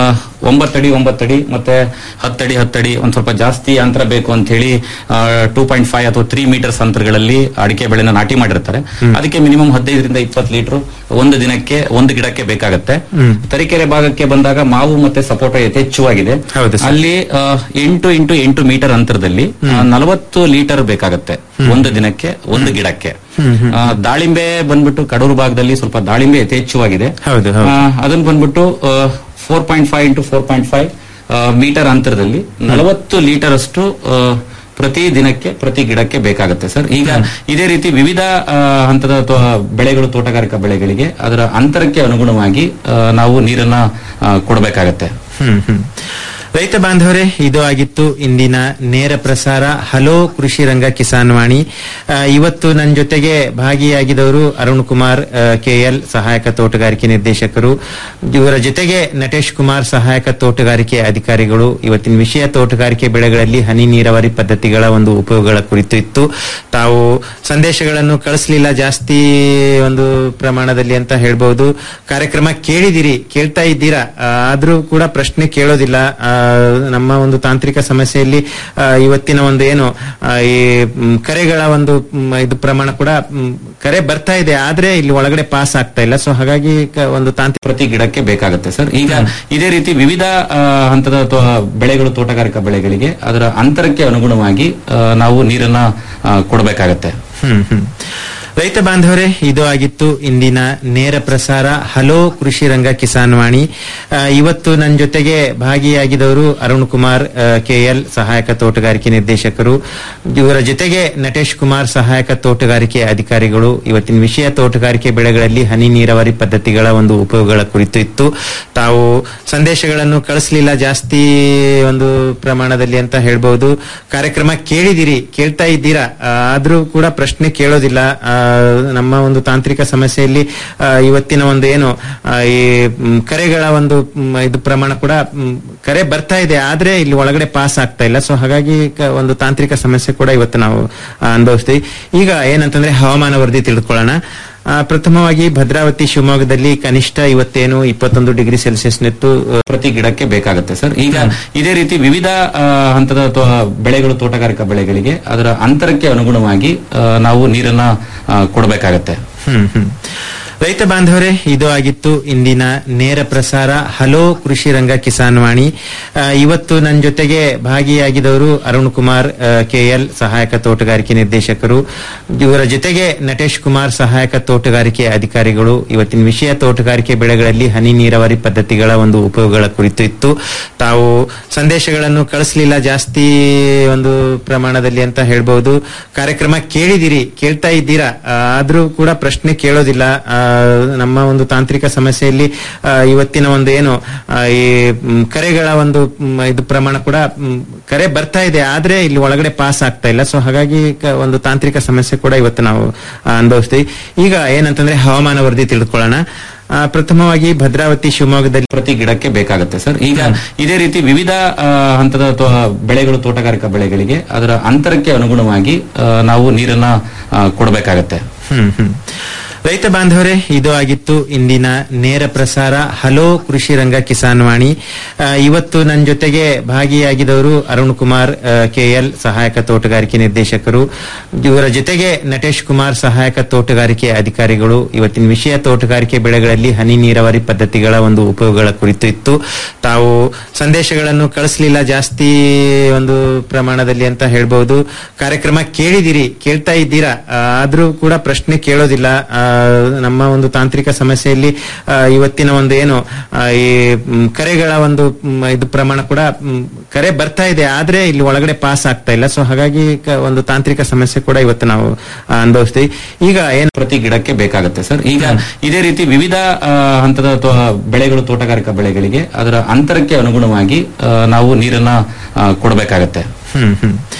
ಒಂಬತ್ತಡಿ ಒಂಬತ್ತಡಿ ಮತ್ತೆ ಹತ್ತಡಿ ಹತ್ತಡಿ ಒಂದ್ ಸ್ವಲ್ಪ ಜಾಸ್ತಿ ಅಂತರ ಬೇಕು ಅಂತ ಹೇಳಿ ಟೂ ಪಾಯಿಂಟ್ ಫೈವ್ ಅಥವಾ ತ್ರೀ ಮೀಟರ್ಸ್ ಅಂತರಗಳಲ್ಲಿ ಅಡಿಕೆ ಬೆಳೆನ ನಾಟಿ ಮಾಡಿರ್ತಾರೆ ಅದಕ್ಕೆ ಮಿನಿಮಮ್ ಹದಿನೈದರಿಂದ ಇಪ್ಪತ್ತು ಲೀಟರ್ ಒಂದು ದಿನಕ್ಕೆ ಒಂದು ಗಿಡಕ್ಕೆ ಬೇಕಾಗತ್ತೆ ತರೀಕೆರೆ ಭಾಗಕ್ಕೆ ಬಂದಾಗ ಮಾವು ಮತ್ತೆ ಸಪೋಟ ಯಥೇಚ್ಛವಾಗಿದೆ ಅಲ್ಲಿ ಆ, ಎಂಟು ಇಂಟು ಎಂಟು ಮೀಟರ್ ಅಂತರದಲ್ಲಿ ನಲವತ್ತು ಲೀಟರ್ ಬೇಕಾಗತ್ತೆ ಒಂದು ದಿನಕ್ಕೆ ಒಂದು ಗಿಡಕ್ಕೆ ಆ, ದಾಳಿಂಬೆ ಬಂದ್ಬಿಟ್ಟು ಕಡೂರು ಭಾಗದಲ್ಲಿ ಸ್ವಲ್ಪ ದಾಳಿಂಬೆ ಯಥೇಚ್ಛವಾಗಿದೆ ಹೌದು ಆ, ಅದನ್ನ ಬಂದ್ಬಿಟ್ಟು four point five into four point five metre ಅಂತರದಲ್ಲಿ ನಲವತ್ತು ಲೀಟರ್ ಅಷ್ಟು ಆ, ಪ್ರತಿ ದಿನಕ್ಕೆ ಪ್ರತಿ ಗಿಡಕ್ಕೆ ಬೇಕಾಗುತ್ತೆ ಸರ್ ಈಗ ಇದೇ ರೀತಿ ವಿವಿಧ ಆ, ಹಂತದ ತೋ- ಬೆಳೆಗಳು ತೋಟಗಾರಿಕಾ ಬೆಳೆಗಳಿಗೆ ಅದರ ಅಂತರಕ್ಕೆ ಅನುಗುಣವಾಗಿ ಆ, ನಾವು ನೀರನ್ನ ಆ, ಕೊಡಬೇಕಾಗತ್ತೆ ಹ್ಮ್ ಹ್ಮ್ ರೈತ ಬಾಂಧವರೇ ಇದು ಆಗಿತ್ತು ಇಂದಿನ ನೇರ ಪ್ರಸಾರ ಹಲೋ ಕೃಷಿ ರಂಗ ಕಿಸಾನ್ ವಾಣಿ ಆ, ಇವತ್ತು ನನ್ನ ಜೊತೆಗೆ ಭಾಗಿಯಾಗಿದವರು ಅರುಣ್ ಕುಮಾರ್ ಕೆಎಲ್ ಸಹಾಯಕ ತೋಟಗಾರಿಕೆ ನಿರ್ದೇಶಕರು ಇವರ ಜೊತೆಗೆ ನಟೇಶ್ ಕುಮಾರ್ ಸಹಾಯಕ ತೋಟಗಾರಿಕೆ ಅಧಿಕಾರಿಗಳು ಇವತ್ತಿನ ವಿಷಯ ತೋಟಗಾರಿಕೆ ಬೆಳೆಗಳಲ್ಲಿ ಹನಿ ನೀರಾವರಿ ಪದ್ಧತಿಗಳ ಒಂದು ಉಪಯೋಗಗಳ ಕುರಿತು ಇತ್ತು ತಾವು ಸಂದೇಶಗಳನ್ನು ಕಳಿಸ್ಲಿಲ್ಲ ಜಾಸ್ತಿ ಒಂದು ಪ್ರಮಾಣದಲ್ಲಿ ಅಂತ ಹೇಳ್ಬಹುದು ಕಾರ್ಯಕ್ರಮ ಕೇಳಿದಿರಿ ಕೇಳ್ತಾ ಇದ್ದೀರಾ ಆ, ಆದ್ರೂ ಕೂಡ ಪ್ರಶ್ನೆ ಕೇಳೋದಿಲ್ಲ ಆ, ನಮ್ಮ ಒಂದು ತಾಂತ್ರಿಕ ಸಮಸ್ಯೆಯಲ್ಲಿ ಆ, ಇವತ್ತಿನ ಒಂದು ಏನು ಆ, ಈ ಮ್, ಕರೆಗಳ ಒಂದು ಮ್, ಇದು ಪ್ರಮಾಣ ಕೂಡ ಮ್, ಕರೆ ಬರ್ತಾ ಇದೆ ಆದ್ರೆ ಇಲ್ಲಿ ಒಳಗಡೆ ಪಾಸ್ ಆಗ್ತಾ ಇಲ್ಲ ಸೊ ಹಾಗಾಗಿ ಕ- ಒಂದು ತಾಂತ್ರಿಕ ಪ್ರತಿ ಗಿಡಕ್ಕೆ ಬೇಕಾಗುತ್ತೆ ಸರ್ ಈಗ ಇದೇ ರೀತಿ ವಿವಿಧ ಆ, ಹಂತದ ತೋ- ಬೆಳೆಗಳು ತೋಟಗಾರಿಕಾ ಬೆಳೆಗಳಿಗೆ ಅದರ ಅಂತರಕ್ಕೆ ಅನುಗುಣವಾಗಿ ಆ, ನಾವು ನೀರನ್ನ ಆ, ಕೊಡಬೇಕಾಗತ್ತೆ ಹ್ಮ್ ಹ್ಮ್ ರೈತ ಬಾಂಧವರೇ ಇದು ಆಗಿತ್ತು ಇಂದಿನ ನೇರ ಪ್ರಸಾರ ಹಲೋ ಕೃಷಿ ರಂಗ ಕಿಸಾನ್ ವಾಣಿ ಆ, ಇವತ್ತು ನನ್ನ ಜೊತೆಗೆ ಭಾಗಿಯಾಗಿದವರು ಅರುಣ್ ಕುಮಾರ್ ಕೆಎಲ್ ಸಹಾಯಕ ತೋಟಗಾರಿಕೆ ನಿರ್ದೇಶಕರು ಇವರ ಜೊತೆಗೆ ನಟೇಶ್ ಕುಮಾರ್ ಸಹಾಯಕ ತೋಟಗಾರಿಕೆ ಅಧಿಕಾರಿಗಳು ಇವತ್ತಿನ ವಿಷಯ ತೋಟಗಾರಿಕೆ ಬೆಳೆಗಳಲ್ಲಿ ಹನಿ ನೀರಾವರಿ ಪದ್ಧತಿಗಳ ಒಂದು ಉಪಯೋಗಗಳ ಕುರಿತು ಇತ್ತು ತಾವು ಸಂದೇಶಗಳನ್ನು ಕಳಿಸ್ಲಿಲ್ಲ ಜಾಸ್ತಿ ಒಂದು ಪ್ರಮಾಣದಲ್ಲಿ ಅಂತ ಹೇಳ್ಬಹುದು ಕಾರ್ಯಕ್ರಮ ಕೇಳಿದಿರಿ ಕೇಳ್ತಾ ಇದ್ದೀರಾ ಆ, ಆದ್ರೂ ಕೂಡ ಪ್ರಶ್ನೆ ಕೇಳೋದಿಲ್ಲ ಆ, ನಮ್ಮ ಒಂದು ತಾಂತ್ರಿಕ ಸಮಸ್ಯೆಯಲ್ಲಿ ಆ, ಇವತ್ತಿನ ಒಂದು ಏನು ಆ, ಈ ಮ್, ಕರೆಗಳ ಒಂದು ಮ್, ಇದು ಪ್ರಮಾಣ ಕೂಡ ಮ್, ಕರೆ ಬರ್ತಾ ಇದೆ ಆದ್ರೆ ಇಲ್ಲಿ ಒಳಗಡೆ ಪಾಸ್ ಆಗ್ತಾ ಇಲ್ಲ ಸೊ ಹಾಗಾಗಿ ಕ- ಒಂದು ತಾಂತ್ರಿಕ ಸಮಸ್ಯೆ ಕೂಡ ಇವತ್ತು ನಾವು ಆ, ಅನುಭವಿಸ್ತೀವಿ ಈಗ ಏನಂತಂದ್ರೆ ಹವಾಮಾನ ವರದಿ ತಿಳ್ಕೊಳ್ಳೋಣ ಆ, ಪ್ರಥಮವಾಗಿ ಭದ್ರಾವತಿ ಶಿವಮೊಗ್ಗದಲ್ಲಿ ಕನಿಷ್ಠ ಇವತ್ತೇನು ಇಪ್ಪತ್ತೊಂದು ಡಿಗ್ರಿ ಸೆಲ್ಸಿಯಸ್ ನೆತ್ತು ಪ್ರತಿ ಗಿಡಕ್ಕೆ ಬೇಕಾಗುತ್ತೆ ಸರ್ ಈಗ ಇದೇ ರೀತಿ ವಿವಿಧ ಆ, ಹಂತದ ತೋ- ಬೆಳೆಗಳು ತೋಟಗಾರಿಕಾ ಬೆಳೆಗಳಿಗೆ ಅದರ ಅಂತರಕ್ಕೆ ಅನುಗುಣವಾಗಿ ಆ, ನಾವು ನೀರನ್ನ ಆ, ಕೊಡಬೇಕಾಗತ್ತೆ ಹ್ಮ್ ಹ್ಮ್ ರೈತ ಬಾಂಧವರೇ ಇದು ಆಗಿತ್ತು ಇಂದಿನ ನೇರ ಪ್ರಸಾರ ಹಲೋ ಕೃಷಿ ರಂಗ ಕಿಸಾನ್ ವಾಣಿ ಆ, ಇವತ್ತು ನನ್ನ ಜೊತೆಗೆ ಭಾಗಿಯಾಗಿದವರು ಅರುಣ್ ಕುಮಾರ್ ಕೆಎಲ್ ಸಹಾಯಕ ತೋಟಗಾರಿಕೆ ನಿರ್ದೇಶಕರು ಇವರ ಜೊತೆಗೆ ನಟೇಶ್ ಕುಮಾರ್ ಸಹಾಯಕ ತೋಟಗಾರಿಕೆ ಅಧಿಕಾರಿಗಳು ಇವತ್ತಿನ ವಿಷಯ ತೋಟಗಾರಿಕೆ ಬೆಳೆಗಳಲ್ಲಿ ಹನಿ ನೀರಾವರಿ ಪದ್ಧತಿಗಳ ಒಂದು ಉಪಯೋಗಗಳ ಕುರಿತು ಇತ್ತು ತಾವು ಸಂದೇಶಗಳನ್ನು ಕಳಿಸ್ಲಿಲ್ಲ ಜಾಸ್ತಿ ಒಂದು ಪ್ರಮಾಣದಲ್ಲಿ ಅಂತ ಹೇಳ್ಬಹುದು ಕಾರ್ಯಕ್ರಮ ಕೇಳಿದಿರಿ ಕೇಳ್ತಾ ಇದ್ದೀರಾ ಆ, ಆದ್ರೂ ಕೂಡ ಪ್ರಶ್ನೆ ಕೇಳೋದಿಲ್ಲ ಆ, ನಮ್ಮ ಒಂದು ತಾಂತ್ರಿಕ ಸಮಸ್ಯೆಯಲ್ಲಿ ಆ, ಇವತ್ತಿನ ಒಂದು ಏನು ಆ, ಈ ಮ್, ಕರೆಗಳ ಒಂದು ಮ್, ಇದು ಪ್ರಮಾಣ ಕೂಡ ಮ್, ಕರೆ ಬರ್ತಾ ಇದೆ ಆದ್ರೆ ಇಲ್ಲಿ ಒಳಗಡೆ ಪಾಸ್ ಆಗ್ತಾ ಇಲ್ಲ ಸೊ ಹಾಗಾಗಿ ಕ- ಒಂದು ತಾಂತ್ರಿಕ ಸಮಸ್ಯೆ ಕೂಡ ಇವತ್ತು ನಾವು ಆ, ಅನುಭವಿಸ್ತೀವಿ ಈಗ ಏನಂತಂದ್ರೆ ಹವಾಮಾನ ವರದಿ ತಿಳ್ಕೊಳ್ಳೋಣ ಆ, ಪ್ರಥಮವಾಗಿ ಭದ್ರಾವತಿ ಶಿವಮೊಗ್ಗದಲ್ಲಿ ಪ್ರತಿ ಗಿಡಕ್ಕೆ ಬೇಕಾಗುತ್ತೆ ಸರ್ ಈಗ ಇದೇ ರೀತಿ ವಿವಿಧ ಆ, ಹಂತದ ತೋ- ಬೆಳೆಗಳು ತೋಟಗಾರಿಕಾ ಬೆಳೆಗಳಿಗೆ ಅದರ ಅಂತರಕ್ಕೆ ಅನುಗುಣವಾಗಿ ಆ, ನಾವು ನೀರನ್ನ ಆ, ಕೊಡಬೇಕಾಗತ್ತೆ ಹ್ಮ್ ಹ್ಮ್ ರೈತ ಬಾಂಧವರೇ ಇದು ಆಗಿತ್ತು ಇಂದಿನ ನೇರ ಪ್ರಸಾರ ಹಲೋ ಕೃಷಿ ರಂಗ ಕಿಸಾನ್ ವಾಣಿ ಆ, ಇವತ್ತು ನನ್ನ ಜೊತೆಗೆ ಭಾಗಿಯಾಗಿದವರು ಅರುಣ್ ಕುಮಾರ್ ಕೆಎಲ್ ಸಹಾಯಕ ತೋಟಗಾರಿಕೆ ನಿರ್ದೇಶಕರು ಇವರ ಜೊತೆಗೆ ನಟೇಶ್ ಕುಮಾರ್ ಸಹಾಯಕ ತೋಟಗಾರಿಕೆ ಅಧಿಕಾರಿಗಳು ಇವತ್ತಿನ ವಿಷಯ ತೋಟಗಾರಿಕೆ ಬೆಳೆಗಳಲ್ಲಿ ಹನಿ ನೀರಾವರಿ ಪದ್ಧತಿಗಳ ಒಂದು ಉಪಯೋಗಗಳ ಕುರಿತು ಇತ್ತು ತಾವು ಸಂದೇಶಗಳನ್ನು ಕಳಿಸ್ಲಿಲ್ಲ ಜಾಸ್ತಿ ಒಂದು ಪ್ರಮಾಣದಲ್ಲಿ ಅಂತ ಹೇಳ್ಬಹುದು ಕಾರ್ಯಕ್ರಮ ಕೇಳಿದಿರಿ ಕೇಳ್ತಾ ಇದ್ದೀರಾ ಆ, ಆದ್ರೂ ಕೂಡ ಪ್ರಶ್ನೆ ಕೇಳೋದಿಲ್ಲ ಆ, ನಮ್ಮ ಒಂದು ತಾಂತ್ರಿಕ ಸಮಸ್ಯೆಯಲ್ಲಿ ಆ, ಇವತ್ತಿನ ಒಂದು ಏನು ಆ, ಈ ಮ್, ಕರೆಗಳ ಒಂದು ಮ್, ಇದು ಪ್ರಮಾಣ ಕೂಡ ಮ್, ಕರೆ ಬರ್ತಾ ಇದೆ ಆದ್ರೆ ಇಲ್ಲಿ ಒಳಗಡೆ ಪಾಸ್ ಆಗ್ತಾ ಇಲ್ಲ ಸೊ ಹಾಗಾಗಿ ಕ- ಒಂದು ತಾಂತ್ರಿಕ ಸಮಸ್ಯೆ ಕೂಡ ಇವತ್ತು ನಾವು ಆ, ಅನುಭವಿಸ್ತೀವಿ ಈಗ ಏನು ಪ್ರತಿ ಗಿಡಕ್ಕೆ ಬೇಕಾಗುತ್ತೆ ಸರ್ ಈಗ ಇದೇ ರೀತಿ ವಿವಿಧ ಆ, ಹಂತದ ತೋ- ಬೆಳೆಗಳು ತೋಟಗಾರಿಕಾ ಬೆಳೆಗಳಿಗೆ ಅದರ ಅಂತರಕ್ಕೆ ಅನುಗುಣವಾಗಿ ಆ, ನಾವು ನೀರನ್ನ ಆ, ಕೊಡಬೇಕಾಗತ್ತೆ ಹ್ಮ್ ಹ್ಮ್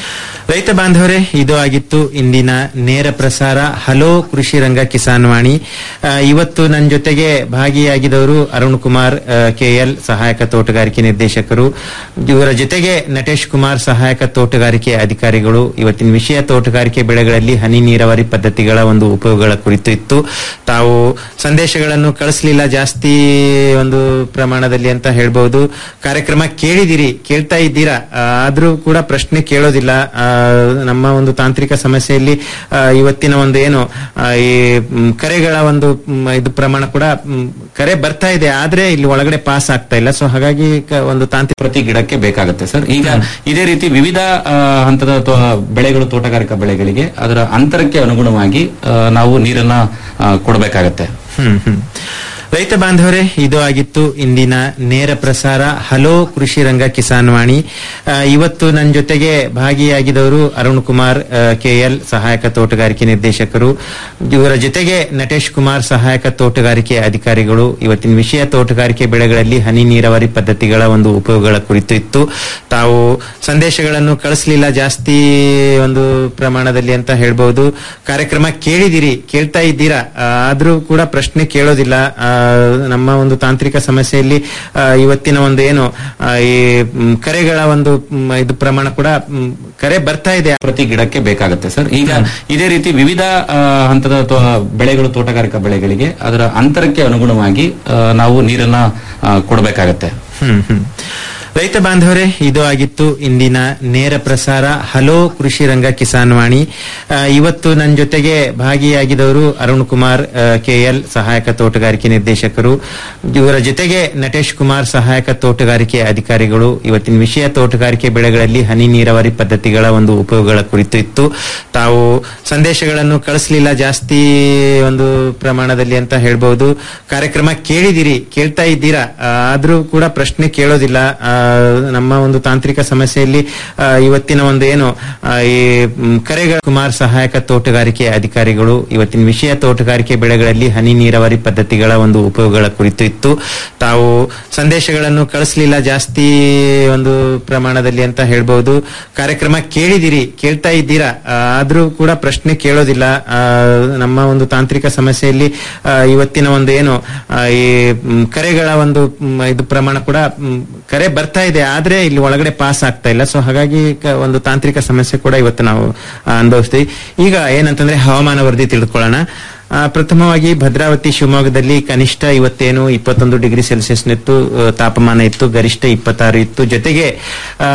ರೈತ ಬಾಂಧವರೇ ಇದು ಆಗಿತ್ತು ಇಂದಿನ ನೇರ ಪ್ರಸಾರ ಹಲೋ ಕೃಷಿ ರಂಗ ಕಿಸಾನ್ ವಾಣಿ ಆ, ಇವತ್ತು ನನ್ನ ಜೊತೆಗೆ ಭಾಗಿಯಾಗಿದವರು ಅರುಣ್ ಕುಮಾರ್ ಕೆಎಲ್ ಸಹಾಯಕ ತೋಟಗಾರಿಕೆ ನಿರ್ದೇಶಕರು ಇವರ ಜೊತೆಗೆ ನಟೇಶ್ ಕುಮಾರ್ ಸಹಾಯಕ ತೋಟಗಾರಿಕೆ ಅಧಿಕಾರಿಗಳು ಇವತ್ತಿನ ವಿಷಯ ತೋಟಗಾರಿಕೆ ಬೆಳೆಗಳಲ್ಲಿ ಹನಿ ನೀರಾವರಿ ಪದ್ಧತಿಗಳ ಒಂದು ಉಪಯೋಗಗಳ ಕುರಿತು ಇತ್ತು ತಾವು ಸಂದೇಶಗಳನ್ನು ಕಳಿಸ್ಲಿಲ್ಲ ಜಾಸ್ತಿ ಒಂದು ಪ್ರಮಾಣದಲ್ಲಿ ಅಂತ ಹೇಳ್ಬಹುದು ಕಾರ್ಯಕ್ರಮ ಕೇಳಿದಿರಿ ಕೇಳ್ತಾ ಇದ್ದೀರಾ ಆ, ಆದ್ರೂ ಕೂಡ ಪ್ರಶ್ನೆ ಕೇಳೋದಿಲ್ಲ ಆ, ನಮ್ಮ ಒಂದು ತಾಂತ್ರಿಕ ಸಮಸ್ಯೆಯಲ್ಲಿ ಆ, ಇವತ್ತಿನ ಒಂದು ಏನು ಆ, ಈ ಮ್, ಕರೆಗಳ ಒಂದು ಮ್, ಇದು ಪ್ರಮಾಣ ಕೂಡ ಮ್, ಕರೆ ಬರ್ತಾ ಇದೆ ಆದ್ರೆ ಇಲ್ಲಿ ಒಳಗಡೆ ಪಾಸ್ ಆಗ್ತಾ ಇಲ್ಲ ಸೊ ಹಾಗಾಗಿ ಕ- ಒಂದು ತಾಂತ್ರಿಕ ಪ್ರತಿ ಗಿಡಕ್ಕೆ ಬೇಕಾಗುತ್ತೆ ಸರ್ ಈಗ ಇದೇ ರೀತಿ ವಿವಿಧ ಆ, ಹಂತದ ತೋ- ಬೆಳೆಗಳು ತೋಟಗಾರಿಕಾ ಬೆಳೆಗಳಿಗೆ ಅದರ ಅಂತರಕ್ಕೆ ಅನುಗುಣವಾಗಿ ಆ, ನಾವು ನೀರನ್ನ ಆ, ಕೊಡಬೇಕಾಗತ್ತೆ ಹ್ಮ್ ಹ್ಮ್ ರೈತ ಬಾಂಧವರೇ ಇದು ಆಗಿತ್ತು ಇಂದಿನ ನೇರ ಪ್ರಸಾರ ಹಲೋ ಕೃಷಿ ರಂಗ ಕಿಸಾನ್ ವಾಣಿ ಆ, ಇವತ್ತು ನನ್ನ ಜೊತೆಗೆ ಭಾಗಿಯಾಗಿದವರು ಅರುಣ್ ಕುಮಾರ್ ಕೆಎಲ್ ಸಹಾಯಕ ತೋಟಗಾರಿಕೆ ನಿರ್ದೇಶಕರು ಇವರ ಜೊತೆಗೆ ನಟೇಶ್ ಕುಮಾರ್ ಸಹಾಯಕ ತೋಟಗಾರಿಕೆ ಅಧಿಕಾರಿಗಳು ಇವತ್ತಿನ ವಿಷಯ ತೋಟಗಾರಿಕೆ ಬೆಳೆಗಳಲ್ಲಿ ಹನಿ ನೀರಾವರಿ ಪದ್ಧತಿಗಳ ಒಂದು ಉಪಯೋಗಗಳ ಕುರಿತು ಇತ್ತು ತಾವು ಸಂದೇಶಗಳನ್ನು ಕಳಿಸ್ಲಿಲ್ಲ ಜಾಸ್ತಿ ಒಂದು ಪ್ರಮಾಣದಲ್ಲಿ ಅಂತ ಹೇಳ್ಬಹುದು ಕಾರ್ಯಕ್ರಮ ಕೇಳಿದಿರಿ ಕೇಳ್ತಾ ಇದ್ದೀರಾ ಆ, ಆದ್ರೂ ಕೂಡ ಪ್ರಶ್ನೆ ಕೇಳೋದಿಲ್ಲ ಆ, ನಮ್ಮ ಒಂದು ತಾಂತ್ರಿಕ ಸಮಸ್ಯೆಯಲ್ಲಿ ಆ, ಇವತ್ತಿನ ಒಂದು ಏನು ಆ, ಈ ಮ್, ಕರೆಗಳ ಒಂದು ಮ್, ಇದು ಪ್ರಮಾಣ ಕೂಡ ಮ್, ಕರೆ ಬರ್ತಾ ಇದೆ ಪ್ರತಿ ಗಿಡಕ್ಕೆ ಬೇಕಾಗುತ್ತೆ ಸರ್ ಈಗ ಇದೇ ರೀತಿ ವಿವಿಧ ಆ, ಹಂತದ ತೋ- ಬೆಳೆಗಳು ತೋಟಗಾರಿಕಾ ಬೆಳೆಗಳಿಗೆ ಅದರ ಅಂತರಕ್ಕೆ ಅನುಗುಣವಾಗಿ ಆ, ನಾವು ನೀರನ್ನ ಆ, ಕೊಡಬೇಕಾಗತ್ತೆ ಹ್ಮ್ ಹ್ಮ್ ರೈತ ಬಾಂಧವರೇ ಇದು ಆಗಿತ್ತು ಇಂದಿನ ನೇರ ಪ್ರಸಾರ ಹಲೋ ಕೃಷಿ ರಂಗ ಕಿಸಾನ್ ವಾಣಿ ಆ, ಇವತ್ತು ನನ್ನ ಜೊತೆಗೆ ಭಾಗಿಯಾಗಿದವರು ಅರುಣ್ ಕುಮಾರ್ ಕೆಎಲ್ ಸಹಾಯಕ ತೋಟಗಾರಿಕೆ ನಿರ್ದೇಶಕರು ಇವರ ಜೊತೆಗೆ ನಟೇಶ್ ಕುಮಾರ್ ಸಹಾಯಕ ತೋಟಗಾರಿಕೆ ಅಧಿಕಾರಿಗಳು ಇವತ್ತಿನ ವಿಷಯ ತೋಟಗಾರಿಕೆ ಬೆಳೆಗಳಲ್ಲಿ ಹನಿ ನೀರಾವರಿ ಪದ್ಧತಿಗಳ ಒಂದು ಉಪಯೋಗಗಳ ಕುರಿತು ಇತ್ತು ತಾವು ಸಂದೇಶಗಳನ್ನು ಕಳಿಸ್ಲಿಲ್ಲ ಜಾಸ್ತಿ ಒಂದು ಪ್ರಮಾಣದಲ್ಲಿ ಅಂತ ಹೇಳ್ಬಹುದು ಕಾರ್ಯಕ್ರಮ ಕೇಳಿದಿರಿ ಕೇಳ್ತಾ ಇದ್ದೀರಾ ಆ, ಆದ್ರೂ ಕೂಡ ಪ್ರಶ್ನೆ ಕೇಳೋದಿಲ್ಲ ಆ, ನಮ್ಮ ಒಂದು ತಾಂತ್ರಿಕ ಸಮಸ್ಯೆಯಲ್ಲಿ ಆ, ಇವತ್ತಿನ ಒಂದು ಏನು ಆ, ಈ ಮ್, ಕರೆಗಳ ಕುಮಾರ್ ಸಹಾಯಕ ತೋಟಗಾರಿಕೆ ಅಧಿಕಾರಿಗಳು ಇವತ್ತಿನ ವಿಷಯ ತೋಟಗಾರಿಕೆ ಬೆಳೆಗಳಲ್ಲಿ ಹನಿ ನೀರಾವರಿ ಪದ್ಧತಿಗಳ ಒಂದು ಉಪಯೋಗಗಳ ಕುರಿತು ಇತ್ತು ತಾವು ಸಂದೇಶಗಳನ್ನು ಕಳಿಸ್ಲಿಲ್ಲ ಜಾಸ್ತಿ ಒಂದು ಪ್ರಮಾಣದಲ್ಲಿ ಅಂತ ಹೇಳ್ಬಹುದು ಕಾರ್ಯಕ್ರಮ ಕೇಳಿದಿರಿ ಕೇಳ್ತಾ ಇದ್ದೀರಾ ಆ, ಆದ್ರೂ ಕೂಡ ಪ್ರಶ್ನೆ ಕೇಳೋದಿಲ್ಲ ಆ, ನಮ್ಮ ಒಂದು ತಾಂತ್ರಿಕ ಸಮಸ್ಯೆಯಲ್ಲಿ ಆ, ಇವತ್ತಿನ ಒಂದು ಏನು ಆ, ಈ ಮ್, ಕರೆಗಳ ಒಂದು ಮ್, ಇದು ಪ್ರಮಾಣ ಕೂಡ ಮ್, ಕರೆ ಬರ್ತಾ ಇದೆ ಆದ್ರೆ ಇಲ್ಲಿ ಒಳಗಡೆ ಪಾಸ್ ಆಗ್ತಾ ಇಲ್ಲ ಸೊ ಹಾಗಾಗಿ ಕ- ಒಂದು ತಾಂತ್ರಿಕ ಸಮಸ್ಯೆ ಕೂಡ ಇವತ್ತು ನಾವು ಆ, ಅನುಭವಿಸ್ತೀವಿ ಈಗ ಏನಂತಂದ್ರೆ ಹವಾಮಾನ ವರದಿ ತಿಳ್ಕೊಳ್ಳೋಣ ಆ, ಪ್ರಥಮವಾಗಿ ಭದ್ರಾವತಿ ಶಿವಮೊಗ್ಗದಲ್ಲಿ ಕನಿಷ್ಠ ಇವತ್ತೇನು ಇಪ್ಪತ್ತೊಂದು ಡಿಗ್ರಿ ಸೆಲ್ಸಿಯಸ್ ಇತ್ತು ಆ, ತಾಪಮಾನ ಇತ್ತು ಗರಿಷ್ಠ ಇಪ್ಪತ್ತಾರು ಇತ್ತು ಜೊತೆಗೆ ಆ,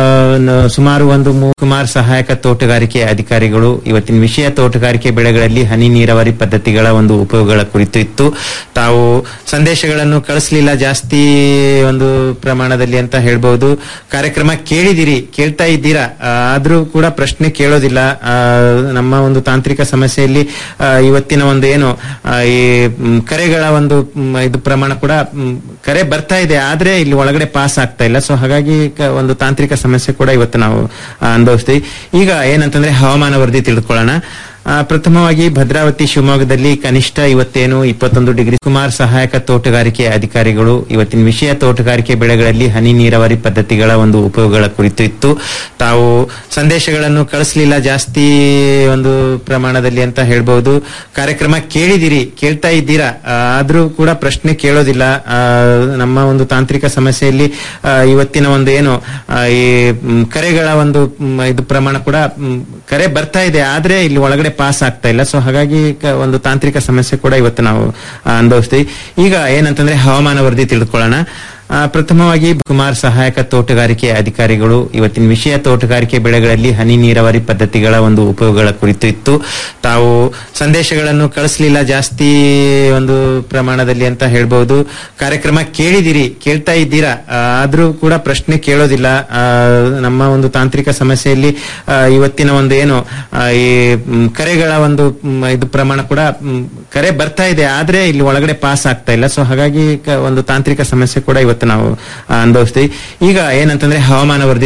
ನ- ಸುಮಾರು ಒಂದು ಮೂ- ಕುಮಾರ್ ಸಹಾಯಕ ತೋಟಗಾರಿಕೆ ಅಧಿಕಾರಿಗಳು ಇವತ್ತಿನ ವಿಷಯ ತೋಟಗಾರಿಕೆ ಬೆಳೆಗಳಲ್ಲಿ ಹನಿ ನೀರಾವರಿ ಪದ್ಧತಿಗಳ ಒಂದು ಉಪಯೋಗಗಳ ಕುರಿತು ಇತ್ತು ತಾವು ಸಂದೇಶಗಳನ್ನು ಕಳಿಸ್ಲಿಲ್ಲ ಜಾಸ್ತಿ ಒಂದು ಪ್ರಮಾಣದಲ್ಲಿ ಅಂತ ಹೇಳ್ಬಹುದು ಕಾರ್ಯಕ್ರಮ ಕೇಳಿದಿರಿ ಕೇಳ್ತಾ ಇದ್ದೀರಾ ಆ, ಆದ್ರೂ ಕೂಡ ಪ್ರಶ್ನೆ ಕೇಳೋದಿಲ್ಲ ಆ, ನಮ್ಮ ಒಂದು ತಾಂತ್ರಿಕ ಸಮಸ್ಯೆಯಲ್ಲಿ ಆ, ಇವತ್ತಿನ ಒಂದು ಏನು ಆ, ಈ ಮ್, ಕರೆಗಳ ಒಂದು ಮ್, ಇದು ಪ್ರಮಾಣ ಕೂಡ ಮ್, ಕರೆ ಬರ್ತಾ ಇದೆ ಆದ್ರೆ ಇಲ್ಲಿ ಒಳಗಡೆ ಪಾಸ್ ಆಗ್ತಾ ಇಲ್ಲ ಸೊ ಹಾಗಾಗಿ ಕ- ಒಂದು ತಾಂತ್ರಿಕ ಸಮಸ್ಯೆ ಕೂಡ ಇವತ್ತು ನಾವು ಆ, ಅನುಭವಿಸ್ತೀವಿ ಈಗ ಏನಂತಂದ್ರೆ ಹವಾಮಾನ ವರದಿ ತಿಳ್ಕೊಳ್ಳೋಣ ಆ, ಪ್ರಥಮವಾಗಿ ಭದ್ರಾವತಿ ಶಿವಮೊಗ್ಗದಲ್ಲಿ ಕನಿಷ್ಠ ಇವತ್ತೇನು ಇಪ್ಪತ್ತೊಂದು ಡಿಗ್ರಿ ಕುಮಾರ್ ಸಹಾಯಕ ತೋಟಗಾರಿಕೆ ಅಧಿಕಾರಿಗಳು ಇವತ್ತಿನ ವಿಷಯ ತೋಟಗಾರಿಕೆ ಬೆಳೆಗಳಲ್ಲಿ ಹನಿ ನೀರಾವರಿ ಪದ್ಧತಿಗಳ ಒಂದು ಉಪಯೋಗಗಳ ಕುರಿತು ಇತ್ತು ತಾವು ಸಂದೇಶಗಳನ್ನು ಕಳಿಸ್ಲಿಲ್ಲ ಜಾಸ್ತಿ ಒಂದು ಪ್ರಮಾಣದಲ್ಲಿ ಅಂತ ಹೇಳ್ಬಹುದು ಕಾರ್ಯಕ್ರಮ ಕೇಳಿದಿರಿ ಕೇಳ್ತಾ ಇದ್ದೀರಾ ಆ, ಆದ್ರೂ ಕೂಡ ಪ್ರಶ್ನೆ ಕೇಳೋದಿಲ್ಲ ಆ, ನಮ್ಮ ಒಂದು ತಾಂತ್ರಿಕ ಸಮಸ್ಯೆಯಲ್ಲಿ ಆ, ಇವತ್ತಿನ ಒಂದು ಏನು ಆ, ಈ ಮ್, ಕರೆಗಳ ಒಂದು ಮ್, ಇದು ಪ್ರಮಾಣ ಕೂಡ ಮ್, ಕರೆ ಬರ್ತಾ ಇದೆ ಆದ್ರೆ ಇಲ್ಲಿ ಒಳಗಡೆ ಪಾಸ್ ಆಗ್ತಾ ಇಲ್ಲ ಸೊ ಹಾಗಾಗಿ ಕ- ಒಂದು ತಾಂತ್ರಿಕ ಸಮಸ್ಯೆ ಕೂಡ ಇವತ್ತು ನಾವು ಆ, ಅನುಭವಿಸ್ತೀವಿ ಈಗ ಏನಂತಂದ್ರೆ ಹವಾಮಾನ ವರದಿ ತಿಳ್ಕೊಳ್ಳೋಣ ಆ, ಪ್ರಥಮವಾಗಿ ಕುಮಾರ್ ಸಹಾಯಕ ತೋಟಗಾರಿಕೆ ಅಧಿಕಾರಿಗಳು ಇವತ್ತಿನ ವಿಷಯ ತೋಟಗಾರಿಕೆ ಬೆಳೆಗಳಲ್ಲಿ ಹನಿ ನೀರಾವರಿ ಪದ್ಧತಿಗಳ ಒಂದು ಉಪಯೋಗಗಳ ಕುರಿತು ಇತ್ತು ತಾವು ಸಂದೇಶಗಳನ್ನು ಕಳಿಸ್ಲಿಲ್ಲ ಜಾಸ್ತಿ ಒಂದು ಪ್ರಮಾಣದಲ್ಲಿ ಅಂತ ಹೇಳ್ಬಹುದು ಕಾರ್ಯಕ್ರಮ ಕೇಳಿದಿರಿ ಕೇಳ್ತಾ ಇದ್ದೀರಾ ಆ, ಆದ್ರೂ ಕೂಡ ಪ್ರಶ್ನೆ ಕೇಳೋದಿಲ್ಲ ಆ, ನಮ್ಮ ಒಂದು ತಾಂತ್ರಿಕ ಸಮಸ್ಯೆಯಲ್ಲಿ ಆ, ಇವತ್ತಿನ ಒಂದು ಏನು ಆ, ಈ ಮ್, ಕರೆಗಳ ಒಂದು ಮ್, ಇದು ಪ್ರಮಾಣ ಕೂಡ ಮ್, ಕರೆ ಬರ್ತಾ ಇದೆ ಆದ್ರೆ ಇಲ್ಲಿ ಒಳಗಡೆ ಪಾಸ್ ಆಗ್ತಾ ಇಲ್ಲ ಸೊ ಹಾಗಾಗಿ ಕ- ಒಂದು ತಾಂತ್ರಿಕ ಸಮಸ್ಯೆ ಕೂಡ ಇವತ್ತು ನಾವು ಆ, ಅನುಭವಿಸ್ತೀವಿ ಈಗ ಏನಂತಂದ್ರೆ ಹವಾಮಾನ ವರದಿ